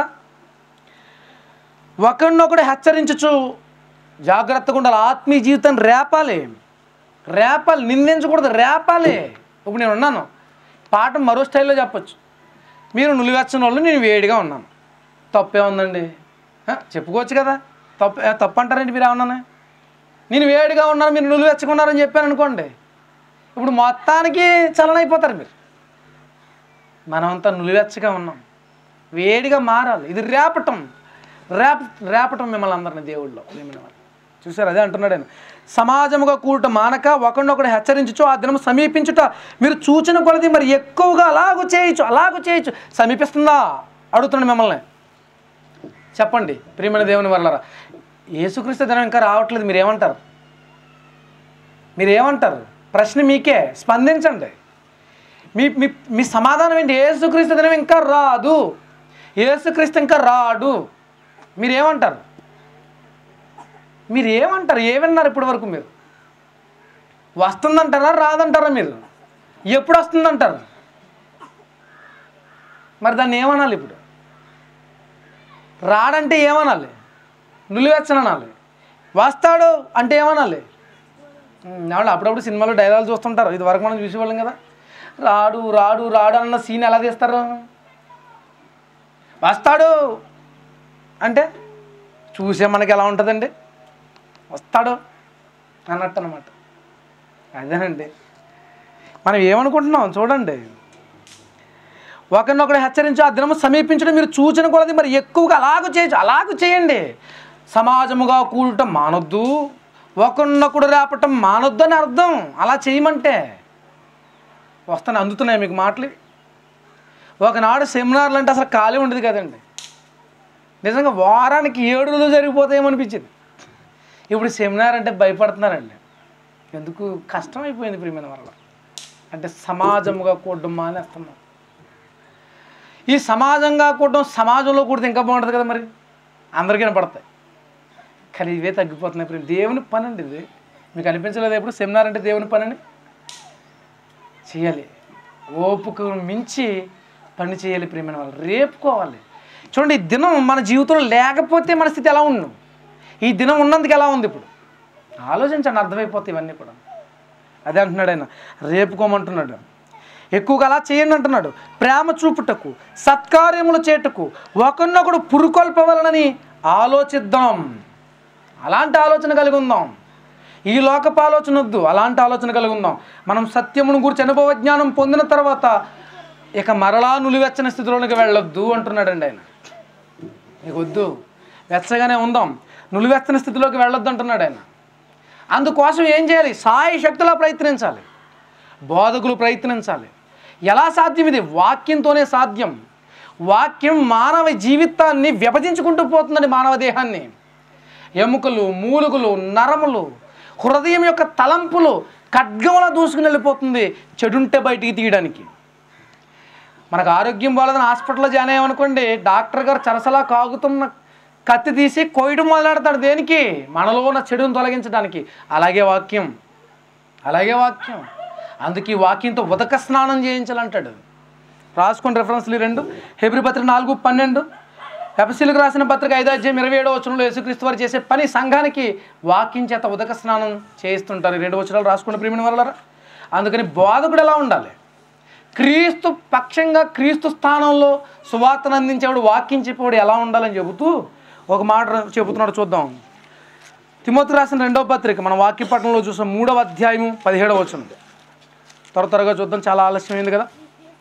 ఒకరినొకడు హెచ్చరించచ్చు జాగ్రత్తగా ఉండాలి ఆత్మీయ జీవితం రేపాలి రేపాలి నిందించకూడదు రేపాలి ఇప్పుడు నేను ఉన్నాను పాట మరో స్టైల్లో చెప్పొచ్చు మీరు నులివెచ్చని వాళ్ళు నేను వేడిగా ఉన్నాను తప్పే ఉందండి ఆ, చెప్పుకోవచ్చు కదా తప్పు ఏ, తప్పు అంటారండి మీరు ఏమన్నాను నేను వేడిగా ఉన్నాను మీరు నులివెచ్చకున్నారని చెప్పాను అనుకోండి ఇప్పుడు మొత్తానికి చలనైపోతారు మీరు మనమంతా నులివెచ్చగా ఉన్నాం వేడిగా మారాలి ఇది రేపటం రేప రేపటం మిమ్మల్ని అందరిని దేవుళ్ళలో ప్రేమిన వాళ్ళు చూసారు అదే అంటున్నాడు ఆయన సమాజముగా కూడట మానక ఒకరినొకడు హెచ్చరించుచు ఆ దినం సమీపించుట మీరు చూచిన కొలది మరి ఎక్కువగా అలాగూ చేయొచ్చు అలాగూ చేయొచ్చు సమీపిస్తుందా అడుగుతున్నాడు మిమ్మల్ని చెప్పండి ప్రియమైన దేవుని వల్లరా యేసుక్రీస్తు దినం ఇంకా రావట్లేదు మీరు ఏమంటారు మీరు ఏమంటారు ప్రశ్న మీకే స్పందించండి మీ మీ మీ సమాధానం ఏంటి ఏసుక్రీస్తు దినం ఇంకా రాదు ఏసుక్రీస్తు ఇంకా రాడు మీరు ఏమంటారు మీరు ఏమంటారు ఏమన్నారు ఇప్పటి వరకు మీరు వస్తుందంటారా రాదంటారా మీరు ఎప్పుడు వస్తుందంటారు మరి దాన్ని ఏమనాలి ఇప్పుడు రాడంటే ఏమనాలి నులివెచ్చననాలి వస్తాడు అంటే ఏమనాలి ఉమ్, వాళ్ళు అప్పుడప్పుడు సినిమాలో డైలాగ్ చూస్తుంటారు ఇది వరకు మనం చూసేవాళ్ళం కదా రాడు రాడు రాడు అన్న సీన్ ఎలా తీస్తారు వస్తాడు అంటే చూసే మనకి ఎలా ఉంటుందండి వస్తాడు అన్నట్టు అనమాట అదేనండి మనం ఏమనుకుంటున్నాం చూడండి ఒకరినొకడు హెచ్చరించి ఆ దినము సమీపించడం మీరు చూచిన కొలది మరి ఎక్కువగా అలాగూ చేయొచ్చు అలాగూ చేయండి సమాజముగా కూడటం మానొద్దు ఒకరినొకడు రేపటం మానొద్దు అని అర్థం అలా చేయమంటే వస్తాను అందుతున్నాయి మీకు మాటలు ఒకనాడు సెమినార్లు అంటే అసలు ఖాళీ ఉండేది కదండి నిజంగా వారానికి ఏడు రోజులు జరిగిపోతాయేమనిపించింది ఇప్పుడు సెమినార్ అంటే భయపడుతున్నారండి ఎందుకు కష్టం అయిపోయింది ప్రియమైన వల్ల అంటే సమాజముగా కూడడం మానేస్తున్నాం ఈ సమాజంగా కూడడం సమాజంలో కూడితే ఇంకా బాగుంటుంది కదా మరి అందరికీ పడతాయి కానీ ఇవే తగ్గిపోతున్నాయి ప్రియ దేవుని పని అండి ఇది మీకు అనిపించలేదు ఎప్పుడు సెమినార్ అంటే దేవుని పని అని చేయాలి ఓపుకు మించి పని చేయాలి ప్రియమైన వాళ్ళు రేపుకోవాలి చూడండి ఈ దినం మన జీవితంలో లేకపోతే మన స్థితి ఎలా ఉండు ఈ దినం ఉన్నందుకు ఎలా ఉంది ఇప్పుడు ఆలోచించండి అర్థమైపోతాయి ఇవన్నీ కూడా అదే అంటున్నాడు ఆయన రేపుకోమంటున్నాడు ఎక్కువగా అలా చేయండి అంటున్నాడు ప్రేమ చూపుటకు సత్కార్యములు చేటుకు ఒకరినొకడు పురుకొల్పవలనని ఆలోచిద్దాం అలాంటి ఆలోచన కలిగి ఉందాం ఈ లోకపు ఆలోచన వద్దు అలాంటి ఆలోచన కలిగి ఉందాం మనం సత్యమును గురించి అనుభవ జ్ఞానం పొందిన తర్వాత ఇక మరలా నులివెచ్చని స్థితిలోనికి వెళ్ళొద్దు అంటున్నాడండి ఆయన ఇక వద్దు వెచ్చగానే ఉందాం నులివెచ్చని స్థితిలోకి వెళ్ళొద్దు అంటున్నాడు ఆయన అందుకోసం ఏం చేయాలి సాయి శక్తిలో ప్రయత్నించాలి బోధకులు ప్రయత్నించాలి ఎలా సాధ్యం ఇది వాక్యంతోనే సాధ్యం వాక్యం మానవ జీవితాన్ని విభజించుకుంటూ పోతుందండి మానవ దేహాన్ని ఎముకలు మూలుగులు నరములు హృదయం యొక్క తలంపులు ఖడ్గంలా దూసుకుని వెళ్ళిపోతుంది చెడుంటే బయటికి తీయడానికి మనకు ఆరోగ్యం బాగాలేదని హాస్పిటల్లో జాయిన్ అయ్యామనుకోండి డాక్టర్ గారు చరసలా కాగుతున్న కత్తి తీసి కోయడం మొదలెడతాడు దేనికి మనలో ఉన్న చెడును తొలగించడానికి అలాగే వాక్యం అలాగే వాక్యం అందుకే ఈ వాక్యంతో ఉదక స్నానం చేయించాలంటాడు రాసుకుని రెఫరెన్స్లు ఈ రెండు హెబ్రి పత్రిక నాలుగు పన్నెండు ఎపసీలకు రాసిన పత్రిక ఐదో అధ్యాయం ఇరవై ఏడో వచనంలో యేసుక్రీస్తు వారు చేసే పని సంఘానికి వాక్యం చేత ఉదక స్నానం చేయిస్తుంటారు ఈ రెండు వచనాలు రాసుకుని ప్రేమిన వల్ల అందుకని బోధకుడు ఎలా ఉండాలి క్రీస్తు పక్షంగా క్రీస్తు స్థానంలో సువార్తను అందించేవాడు వాక్యం చెప్పేవాడు ఎలా ఉండాలని చెబుతూ ఒక మాట చెబుతున్నాడు చూద్దాం తిమోతి రాసిన రెండవ పత్రిక మన వాక్య పట్టణంలో చూసిన మూడవ అధ్యాయము పదిహేడవ వచనం త్వర త్వరగా చూద్దాం చాలా ఆలస్యమైంది కదా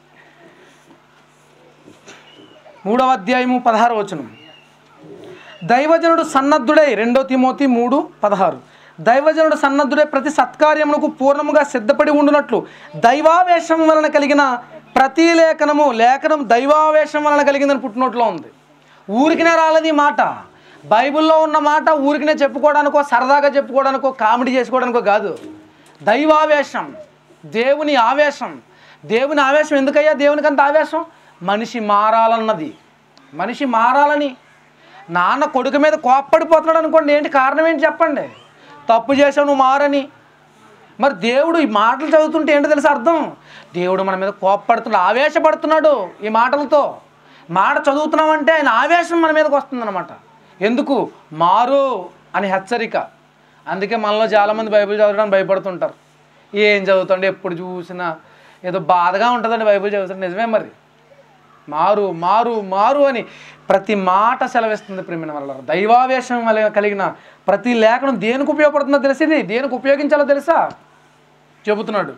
మూడవ అధ్యాయము పదహారు వచనం దైవజనుడు సన్నద్ధుడై రెండో తిమోతి మూడు పదహారు దైవజనుడు సన్నద్ధుడై ప్రతి సత్కార్యమునకు పూర్ణముగా సిద్ధపడి ఉండునట్లు దైవావేశం వలన కలిగిన ప్రతి లేఖనము లేఖనం దైవావేశం వలన కలిగిందని పుట్టినట్లో ఉంది ఊరికినే రాలేదు ఈ మాట బైబిల్లో ఉన్న మాట ఊరికినే చెప్పుకోవడానికో సరదాగా చెప్పుకోవడానికో కామెడీ చేసుకోవడానికో కాదు దైవావేశం దేవుని ఆవేశం దేవుని ఆవేశం ఎందుకయ్యా దేవునికి అంత ఆవేశం మనిషి మారాలన్నది మనిషి మారాలని నాన్న కొడుకు మీద కోప్పడిపోతున్నాడు అనుకోండి ఏంటి కారణం ఏంటి చెప్పండి తప్పు చేసావు నువ్వు మారని మరి దేవుడు ఈ మాటలు చదువుతుంటే ఏంటో తెలుసు అర్థం దేవుడు మన మీద కోప్పడుతున్నాడు ఆవేశపడుతున్నాడు ఈ మాటలతో మాట చదువుతున్నామంటే ఆయన ఆవేశం మన మీదకి వస్తుందన్నమాట ఎందుకు మారు అని హెచ్చరిక అందుకే మనలో చాలామంది బైబిల్ చదవడానికి భయపడుతుంటారు ఏం చదువుతాండి ఎప్పుడు చూసినా ఏదో బాధగా ఉంటుందండి బైబిల్ చదువుతాడు నిజమే మరి మారు మారు మారు అని ప్రతి మాట సెలవిస్తుంది ప్రేమిన వల్ల దైవావేశం వల్ల కలిగిన ప్రతి లేఖనం దేనికి ఉపయోగపడుతుందో తెలిసింది దేనికి ఉపయోగించాలో తెలుసా చెబుతున్నాడు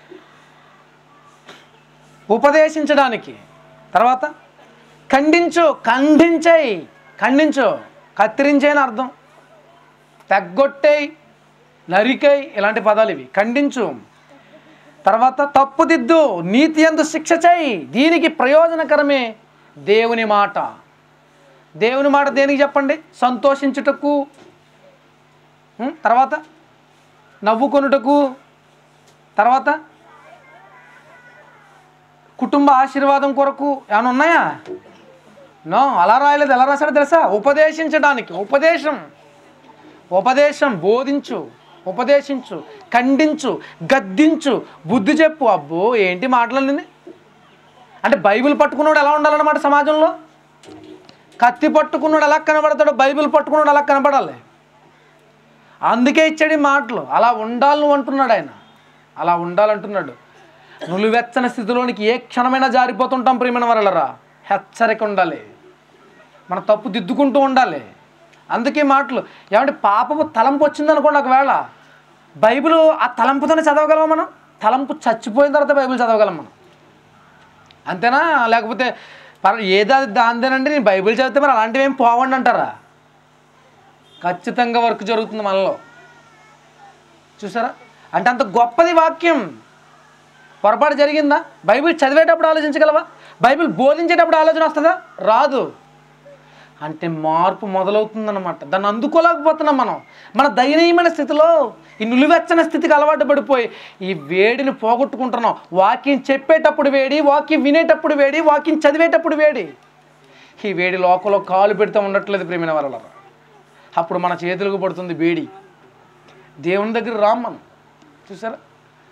ఉపదేశించడానికి తర్వాత ఖండించు ఖండించేయి ఖండించు కత్తిరించేయని అర్థం తెగ్గొట్టేయి నరికేయి ఇలాంటి పదాలు ఇవి ఖండించు తర్వాత తప్పుదిద్దు నీతి ఎందు శిక్ష చేయి దీనికి ప్రయోజనకరమే దేవుని మాట దేవుని మాట దేనికి చెప్పండి సంతోషించుటకు ఉం? తర్వాత నవ్వుకొనుటకు తర్వాత కుటుంబ ఆశీర్వాదం కొరకు ఏమైనా ఉన్నాయా నో అలా రాయలేదు ఎలా రాశాడో తెలుసా ఉపదేశించడానికి ఉపదేశం ఉపదేశం బోధించు ఉపదేశించు ఖండించు గద్దించు బుద్ధి చెప్పు అబ్బో ఏంటి మాటలన్నీ అంటే బైబిల్ పట్టుకున్నాడు ఎలా ఉండాలన్నమాట సమాజంలో కత్తి పట్టుకున్నాడు ఎలా కనబడతాడు బైబిల్ పట్టుకున్నాడు ఎలా కనబడాలి అందుకే ఇచ్చాడు ఈ మాటలు అలా ఉండాలి నువ్వు అంటున్నాడు ఆయన అలా ఉండాలంటున్నాడు నులివెచ్చని స్థితిలోనికి ఏ క్షణమైనా జారిపోతుంటాం ప్రియమైన వరలరా హెచ్చరిక ఉండాలి మన తప్పు దిద్దుకుంటూ ఉండాలి అందుకే మాటలు ఏమంటే పాపము తలంపు వచ్చిందనుకోండి ఒకవేళ బైబిల్ ఆ తలంపుతోనే చదవగలం మనం తలంపు చచ్చిపోయిన తర్వాత బైబిల్ చదవగలం మనం అంతేనా లేకపోతే పర ఏదో దాందేనండి నేను బైబిల్ చదివితే మరి అలాంటివి ఏం పోవండి అంటారా ఖచ్చితంగా వర్క్ జరుగుతుంది మనలో చూసారా అంటే అంత గొప్పది వాక్యం పొరపాటు జరిగిందా బైబిల్ చదివేటప్పుడు ఆలోచించగలవా బైబిల్ బోధించేటప్పుడు ఆలోచన వస్తుందా రాదు అంటే మార్పు మొదలవుతుందన్నమాట దాన్ని అందుకోలేకపోతున్నాం మనం మన దయనీయమైన స్థితిలో ఈ నులివెచ్చని స్థితికి అలవాటు పడిపోయి ఈ వేడిని పోగొట్టుకుంటున్నాం వాక్యం చెప్పేటప్పుడు వేడి వాక్యం వినేటప్పుడు వేడి వాక్యం చదివేటప్పుడు వేడి ఈ వేడి లోకంలో కాలు పెడితే ఉండట్లేదు ప్రేమిన వరల అప్పుడు మన చేతులకు పడుతుంది వేడి దేవుని దగ్గర రాం మనం చూసారా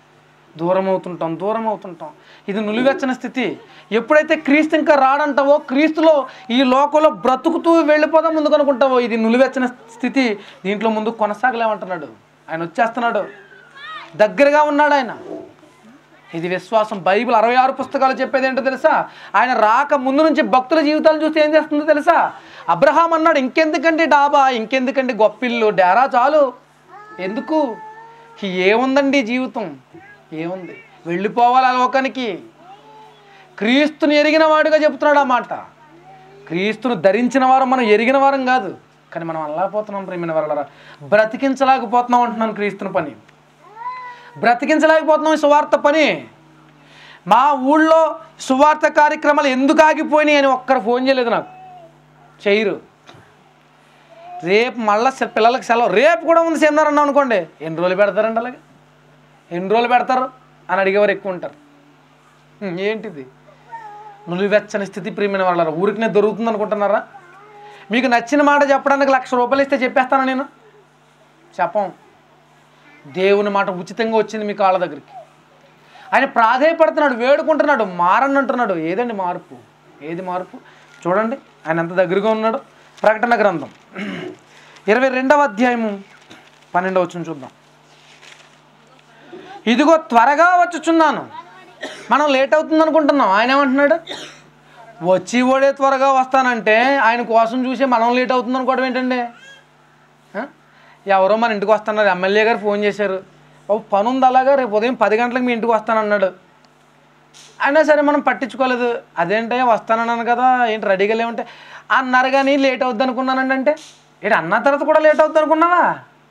దూరం అవుతుంటాం దూరం అవుతుంటాం ఇది నులివెచ్చని స్థితి ఎప్పుడైతే క్రీస్తు ఇంకా రాడంటావో క్రీస్తులో ఈ లోకంలో బ్రతుకుతూ వెళ్ళిపోదాం ముందుకు అనుకుంటావో ఇది నులివెచ్చని స్థితి దీంట్లో ముందు కొనసాగలేమంటున్నాడు ఆయన వచ్చేస్తున్నాడు దగ్గరగా ఉన్నాడు ఆయన ఇది విశ్వాసం బైబిల్ అరవై ఆరు పుస్తకాలు చెప్పేది ఏంటో తెలుసా ఆయన రాక ముందు నుంచి భక్తుల జీవితాలు చూస్తే ఏం చేస్తుందో తెలుసా అబ్రహాం అన్నాడు ఇంకెందుకండి డాబా ఇంకెందుకండి గొప్పిల్లు డేరా చాలు ఎందుకు ఏముందండి జీవితం ఏముంది వెళ్ళిపోవాలి ఆ లోకానికి క్రీస్తుని ఎరిగిన వాడుగా చెప్తున్నాడు ఆ మాట క్రీస్తును ధరించిన వారం మనం ఎరిగిన వారం కాదు కానీ మనం అల్లాపోతున్నాం ప్రేమిన వరలరా బ్రతికించలేకపోతున్నాం అంటున్నాను క్రీస్తుని పని బ్రతికించలేకపోతున్నాం ఈ సువార్త పని మా ఊళ్ళో సువార్త కార్యక్రమాలు ఎందుకు ఆగిపోయినాయి అని ఒక్కరు ఫోన్ చేయలేదు నాకు చేయరు రేపు మళ్ళీ సె- పిల్లలకి సెలవు రేపు కూడా ఉంది సెమినార్ అన్నాం అనుకోండి ఎన్ని రోజులు పెడతారండి అలాగే ఎన్ని రోజులు పెడతారు అని అడిగేవారు ఎక్కువ ఉంటారు హ్మ్, ఏంటిది నులివెచ్చని స్థితి ప్రియమైన వాళ్ళ ఊరికినే దొరుకుతుంది అనుకుంటున్నారా మీకు నచ్చిన మాట చెప్పడానికి లక్ష రూపాయలు ఇస్తే చెప్పేస్తాను నేను చెప్పం దేవుని మాట ఉచితంగా వచ్చింది మీ కాళ్ళ దగ్గరికి ఆయన ప్రాధేయపడుతున్నాడు వేడుకుంటున్నాడు మారని అంటున్నాడు ఏదండి మార్పు ఏది మార్పు చూడండి ఆయన ఎంత దగ్గరగా ఉన్నాడు ప్రకటన గ్రంథం ఇరవై రెండవ అధ్యాయము పన్నెండవ వచ్చిన చూద్దాం ఇదిగో త్వరగా వచ్చుచున్నాను మనం లేట్ అవుతుంది అనుకుంటున్నాం ఆయన ఏమంటున్నాడు వచ్చి ఓడే త్వరగా వస్తానంటే ఆయన కోసం చూసే మనం లేట్ అవుతుంది అనుకోవడం ఏంటండి ఆ? ఎవరో మన ఇంటికి వస్తున్నారు ఎమ్మెల్యే గారు ఫోన్ చేశారు ఓ పని ఉంది అలాగా రేపు ఉదయం పది గంటలకు మీ ఇంటికి వస్తానన్నాడు అయినా సరే మనం పట్టించుకోలేదు అదేంటే వస్తానన్నాను కదా ఏంటి రెడీగా లేవంటే అన్నారు కానీ లేట్ అవుద్ది అనుకున్నానండి అంటే ఏంటి అన్న తర్వాత కూడా లేట్ అవుద్ది అనుకున్నావా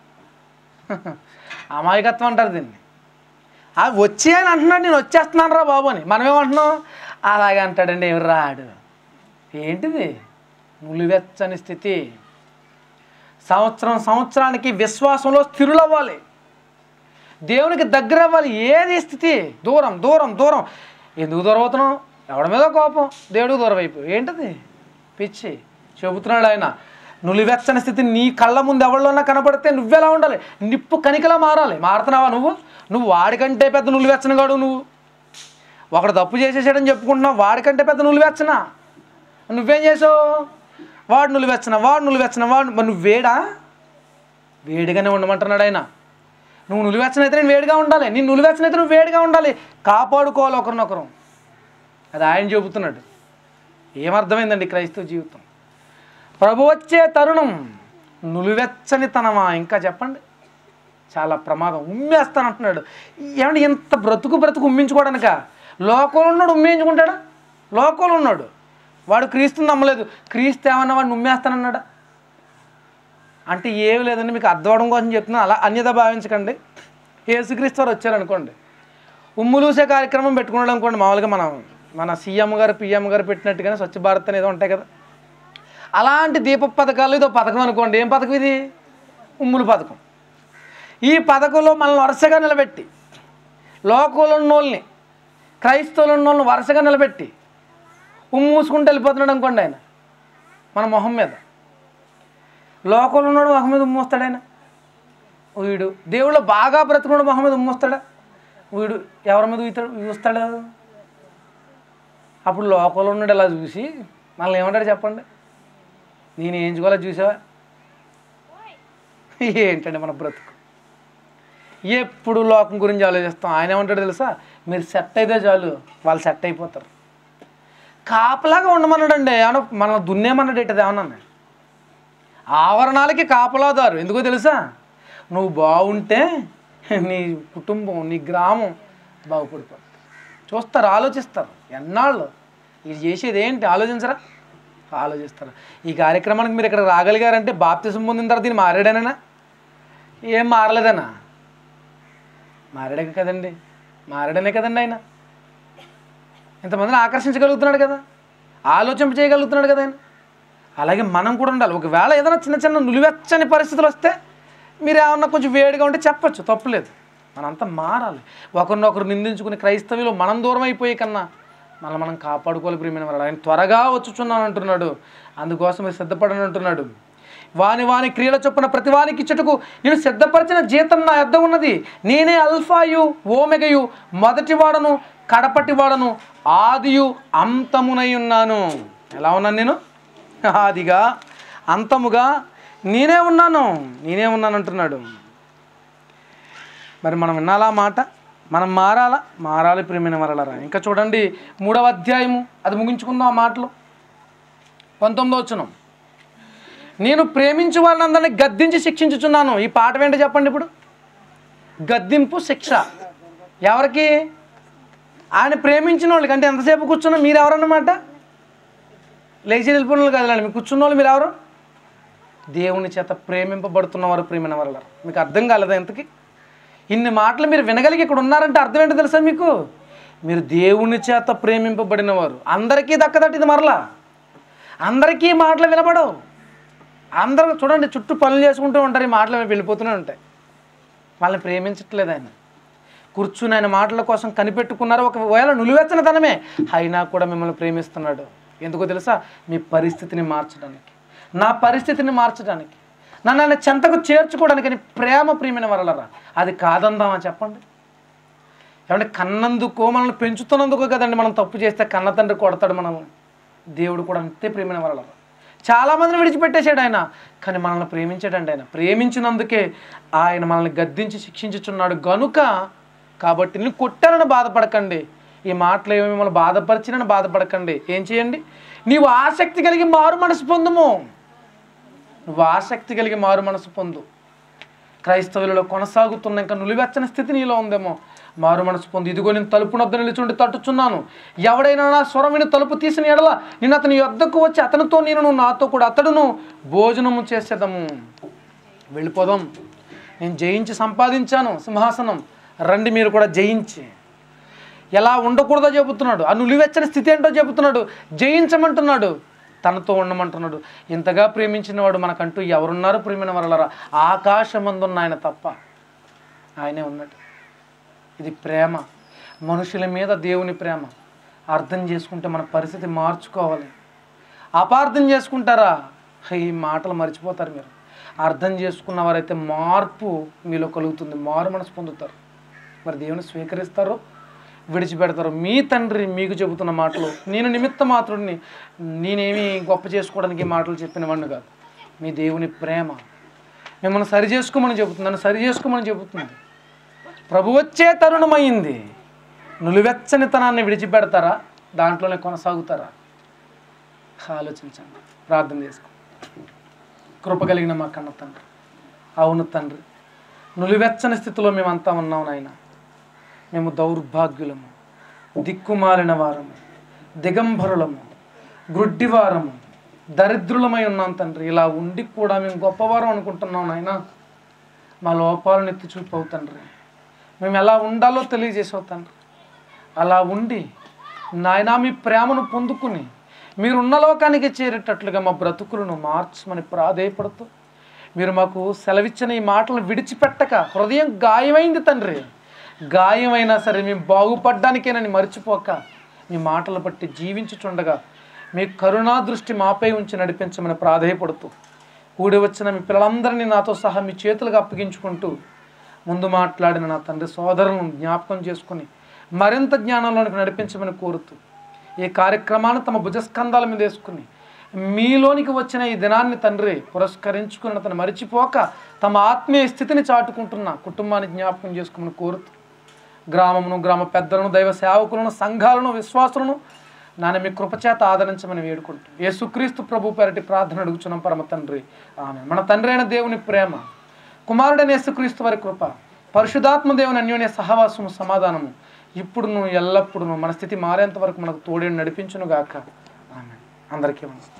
అమాయకత్వం అంటారు దీన్ని ఆ వచ్చి అని అంటున్నాడు నేను వచ్చేస్తున్నాను రా బాబు అని మనం ఏమంటున్నాం అలాగే అంటాడండి ఎవరు రాడు ఏంటిది నులివెచ్చని స్థితి సంవత్సరం సంవత్సరానికి విశ్వాసంలో స్థిరులవ్వాలి దేవునికి దగ్గర అవ్వాలి ఏది ఈ స్థితి దూరం దూరం దూరం ఎందుకు దూరం అవుతున్నావు ఎవడి మీద కోపం దేవుడికి దూరం అయిపోయి ఏంటది పిచ్చి చెబుతున్నాడు ఆయన నులివెచ్చని స్థితి నీ కళ్ళ ముందు ఎవరిలోనా కనపడితే నువ్వెలా ఉండాలి నిప్పు కనికలా మారాలి మారుతున్నావా నువ్వు నువ్వు వాడికంటే పెద్ద నులివెచ్చనగాడు నువ్వు ఒకడు తప్పు చేసేసాడని చెప్పుకుంటున్నావు వాడికంటే పెద్ద నులివెచ్చనా నువ్వేం చేసావు వాడు నులివెచ్చన వాడు నులివెచ్చన వాడు మరి నువ్వు వేడా వేడిగానే ఉండమంటున్నాడు ఆయన నువ్వు నులివెచ్చన అయితే నేను వేడిగా ఉండాలి నేను నులివెచ్చన అయితే నువ్వు వేడిగా ఉండాలి కాపాడుకోవాలి ఒకరినొకరు అది ఆయన చెబుతున్నాడు ఏమర్థమైందండి క్రైస్తవ జీవితం ప్రభు వచ్చే తరుణం నులివెచ్చని తనమా ఇంకా చెప్పండి చాలా ప్రమాదం ఉమ్మేస్తానంటున్నాడు ఏమంటే ఇంత బ్రతుకు బ్రతుకు ఉమ్మించుకోవడానిక లోకంలో ఉన్నాడు ఉమ్మేయించుకుంటాడా లోకంలో ఉన్నాడు వాడు క్రీస్తుని నమ్మలేదు క్రీస్తు ఏమన్నా వాడిని ఉమ్మేస్తానన్నాడా అంటే ఏమి లేదండి మీకు అర్థం అవడం కోసం చెప్తున్నాను అలా అన్యత భావించకండి యేసుక్రీస్తు వారు వచ్చారనుకోండి ఉమ్ములూసే కార్యక్రమం పెట్టుకున్నాడు అనుకోండి మామూలుగా మనం మన సీఎం గారు పిఎం గారు పెట్టినట్టుగానే స్వచ్ఛ భారత్ అనేది ఉంటాయి కదా అలాంటి దీప పథకాలు ఇదో పథకం అనుకోండి ఏం పథకం ఇది ఉమ్ముల పథకం ఈ పథకంలో మనల్ని వరుసగా నిలబెట్టి లోకంలో ఉన్నోళ్ళని క్రైస్తవులు ఉన్నోళ్ళని వరుసగా నిలబెట్టి ఉమ్ము మూసుకుంటూ వెళ్ళిపోతున్నాడు అనుకోండి ఆయన మన మొహం మీద లోకంలో ఉన్నాడు మొహం మీద ఉమ్మొస్తాడు ఆయన వీడు దేవుళ్ళు బాగా బ్రతుకున్నాడు మొహం మీద ఉమ్మొస్తాడా వీడు ఎవరి మీద ఊతాడు చూస్తాడు అప్పుడు లోకంలో ఉన్నాడు అలా చూసి మనల్ని ఏమంటాడు చెప్పండి నేను ఏం చూసుకోవాలో చూసావా ఏంటండి మన బ్రతుకు ఎప్పుడు లోకం గురించి ఆలోచిస్తాం ఆయన ఏమంటాడు తెలుసా మీరు సెట్ అయితే చాలు వాళ్ళు సెట్ అయిపోతారు కాపలాగా ఉండమన్నాడండి ఏమన్నా మనం దున్నేమన్నాడు ఏంటది ఏమన్నా ఆవరణాలకి కాపలాదారు ఎందుకో తెలుసా నువ్వు బాగుంటే నీ కుటుంబం నీ గ్రామం బాగుపడిపోతుంది చూస్తారు ఆలోచిస్తారు ఎన్నాళ్ళు ఇది చేసేది ఏంటి ఆలోచించరా ఆలోచిస్తారు ఈ కార్యక్రమానికి మీరు ఇక్కడ రాగలిగారంటే బాప్తిసం పొందిన తర్వాత దీన్ని మారాడేనా ఏం మారలేదనా మారాడే కదండి మారాడనే కదండి ఆయన ఇంతమందిని ఆకర్షించగలుగుతున్నాడు కదా ఆలోచింప చేయగలుగుతున్నాడు కదా ఆయన అలాగే మనం కూడా ఉండాలి ఒకవేళ ఏదైనా చిన్న చిన్న నులివెచ్చని పరిస్థితులు వస్తే మీరు ఏమన్నా కొంచెం వేడిగా ఉంటే చెప్పొచ్చు తప్పులేదు మనంతా మారాలి ఒకరినొకరు నిందించుకుని క్రైస్తవులు మనం దూరం అయిపోయే కన్నా మనం మనం కాపాడుకోవాలి ప్రియమైన వారు ఆయన త్వరగా వచ్చుచున్నాను అంటున్నాడు అందుకోసం మీరు సిద్ధపడని అంటున్నాడు వాని వాని క్రియల చొప్పున ప్రతి వానికి ఇచ్చటకు నేను సిద్ధపరిచిన జీతం నా యొద్ద ఉన్నది నేనే అల్ఫాయు ఓమెగయు మొదటి వాడను కడపటి వాడను ఆదియు అంతమునై ఉన్నాను ఎలా ఉన్నాను నేను ఆదిగా అంతముగా నేనే ఉన్నాను నేనే ఉన్నాను అంటున్నాడు మరి మనం వినాలా ఆ మాట మనం మారాలా మారాలి ప్రేమైన మరలరా ఇంకా చూడండి మూడవ అధ్యాయము అది ముగించుకుందాం ఆ మాటలు పంతొమ్మిదో వచ్చును నేను ప్రేమించు వాళ్ళందరినీ గద్దించి శిక్షించుచున్నాను ఈ పాట ఏంటో చెప్పండి ఇప్పుడు గద్దింపు శిక్ష ఎవరికి ఆయన ప్రేమించిన వాళ్ళకి అంటే ఎంతసేపు కూర్చున్నా మీరు ఎవరన్నమాట లేచి వెళ్ళిపోయిన వాళ్ళు కదలండి మీకు కూర్చున్న వాళ్ళు మీరు ఎవరు దేవుని చేత ప్రేమింపబడుతున్నవారు ప్రేమైన వల్ల మీకు అర్థం కాలేదా ఎంతకి ఇన్ని మాటలు మీరు వినగలిగి ఇక్కడ ఉన్నారంటే అర్థం ఏంటో తెలుసా మీకు మీరు దేవుని చేత ప్రేమింపబడిన వారు అందరికీ దక్కదట ఇది మరలా అందరికీ ఈ మాటలు వినబడవు అందరూ చూడండి చుట్టూ పనులు చేసుకుంటూ ఉంటారు ఈ మాటలు వెళ్ళిపోతూనే ఉంటాయి వాళ్ళని ప్రేమించట్లేదు ఆయన కూర్చుని ఆయన మాటల కోసం కనిపెట్టుకున్నారు ఒకవేళ నులివెచ్చనితనమే అయినా కూడా మిమ్మల్ని ప్రేమిస్తున్నాడు ఎందుకో తెలుసా మీ పరిస్థితిని మార్చడానికి నా పరిస్థితిని మార్చడానికి నన్ను ఆయన చెంతకు చేర్చుకోవడానికి అని ప్రేమ ప్రియమైన వరలరా అది కాదందామా చెప్పండి ఏమంటే కన్నందుకో మనల్ని పెంచుతున్నందుకో కదండి మనం తప్పు చేస్తే కన్న తండ్రి కొడతాడు మనల్ని దేవుడు కూడా అంతే ప్రేమైన వరలరా చాలామందిని విడిచిపెట్టేశాడు ఆయన కానీ మనల్ని ప్రేమించాడండి ఆయన ప్రేమించినందుకే ఆయన మనల్ని గద్దించి శిక్షించుచున్నాడు గనుక కాబట్టి నేను కొట్టానని బాధపడకండి ఈ మాటలు ఏమి మిమ్మల్ని బాధపరిచినని బాధపడకండి ఏం చేయండి నీవు ఆసక్తి కలిగి మారు మనసు పొందుము నువ్వు ఆసక్తి కలిగి మారు మనసు పొందు క్రైస్తవులలో కొనసాగుతున్న ఇంకా నులివెచ్చని స్థితి నీలో ఉందేమో మారు మనసు పొంది ఇదిగో నేను తలుపు నద్ద నిలుచుండి తట్టుచున్నాను ఎవడైనా నా స్వరం విని తలుపు తీసిన ఎడల నేను అతని యొద్దకు వచ్చి అతనితో నేను నాతో కూడా అతడును భోజనము చేసేదము వెళ్ళిపోదాం నేను జయించి సంపాదించాను సింహాసనం రండి మీరు కూడా జయించి ఎలా ఉండకూడదో చెబుతున్నాడు ఆ నులివెచ్చని స్థితి ఏంటో చెబుతున్నాడు జయించమంటున్నాడు తనతో ఉండమంటున్నాడు ఇంతగా ప్రేమించిన వాడు మనకంటూ ఎవరున్నారు ప్రేమిన వరలరా ఆకాశమందున్న ఆయన తప్ప ఆయనే ఉన్నాడు ఇది ప్రేమ మనుషుల మీద దేవుని ప్రేమ అర్థం చేసుకుంటే మన పరిస్థితి మార్చుకోవాలి అపార్థం చేసుకుంటారా ఈ మాటలు మర్చిపోతారు మీరు అర్థం చేసుకున్న వారైతే మార్పు మీలో కలుగుతుంది మారు మనసు పొందుతారు మరి దేవుని స్వీకరిస్తారో విడిచిపెడతారు మీ తండ్రి మీకు చెబుతున్న మాటలు నేను నిమిత్త మాత్రుడిని నేనేమి గొప్ప చేసుకోవడానికి ఈ మాటలు చెప్పిన వాడిని కాదు మీ దేవుని ప్రేమ మిమ్మల్ని సరి చేసుకోమని చెబుతుంది నన్ను సరి చేసుకోమని చెబుతుంది ప్రభు వచ్చే తరుణమైంది నులివెచ్చనితనాన్ని విడిచిపెడతారా దాంట్లోనే కొనసాగుతారా ఆలోచించండి ప్రార్థన చేసుకో కృప కలిగిన మా కన్న తండ్రి అవును తండ్రి నులివెచ్చని స్థితిలో మేమంతా ఉన్నాం నాయన మేము దౌర్భాగ్యులము దిక్కుమాలిన వారము దిగంబరులము గ్రుడ్డివారము దరిద్రులమై ఉన్నాం తండ్రి ఇలా ఉండి కూడా మేము గొప్పవారం అనుకుంటున్నాం నాయన మా లోపాలను ఎత్తి చూపవు తండ్రి మేము ఎలా ఉండాలో తెలియజేసావు తండ్రి అలా ఉండి నాయనా మీ ప్రేమను పొందుకుని మీరున్న లోకానికి చేరేటట్లుగా మా బ్రతుకులను మార్చమని ప్రాధేయపడుతూ మీరు మాకు సెలవిచ్చిన ఈ మాటలు విడిచిపెట్టక హృదయం గాయమైంది తండ్రి గాయమైనా సరే మేము బాగుపడ్డానికేనని మర్చిపోక మీ మాటలు బట్టి జీవించుచుండగా మీ కరుణా దృష్టి మాపై ఉంచి నడిపించమని ప్రాధేయపడుతూ కూడి వచ్చిన మీ పిల్లలందరినీ నాతో సహా మీ చేతులకు అప్పగించుకుంటూ ముందు మాట్లాడిన నా తండ్రి సోదరులను జ్ఞాపకం చేసుకుని మరింత జ్ఞానంలోనికి నడిపించమని కోరుతూ ఈ కార్యక్రమాన్ని తమ భుజస్కంధాల మీద వేసుకుని మీలోనికి వచ్చిన ఈ దినాన్ని తండ్రి పురస్కరించుకుని అతను మరిచిపోక తమ ఆత్మీయ స్థితిని చాటుకుంటున్న కుటుంబాన్ని జ్ఞాపకం చేసుకోమని కోరుతూ గ్రామమును గ్రామ పెద్దలను దైవ సేవకులను సంఘాలను విశ్వాసులను నాన్న మీ కృపచేత ఆదరించమని వేడుకుంటూ యేసుక్రీస్తు ప్రభు పేరటి ప్రార్థన అడుగుచున్నాం పరమ తండ్రి ఆమె మన తండ్రి అయిన దేవుని ప్రేమ కుమారుడైన యేసుక్రీస్తు వారి కృప పరిశుధాత్మ దేవుని అన్యోన్య సహవాసము సమాధానము ఇప్పుడును ఎల్లప్పుడూ మన స్థితి మారేంత వరకు మనకు తోడే నడిపించును గాక ఆమె అందరికీ వందనాలు.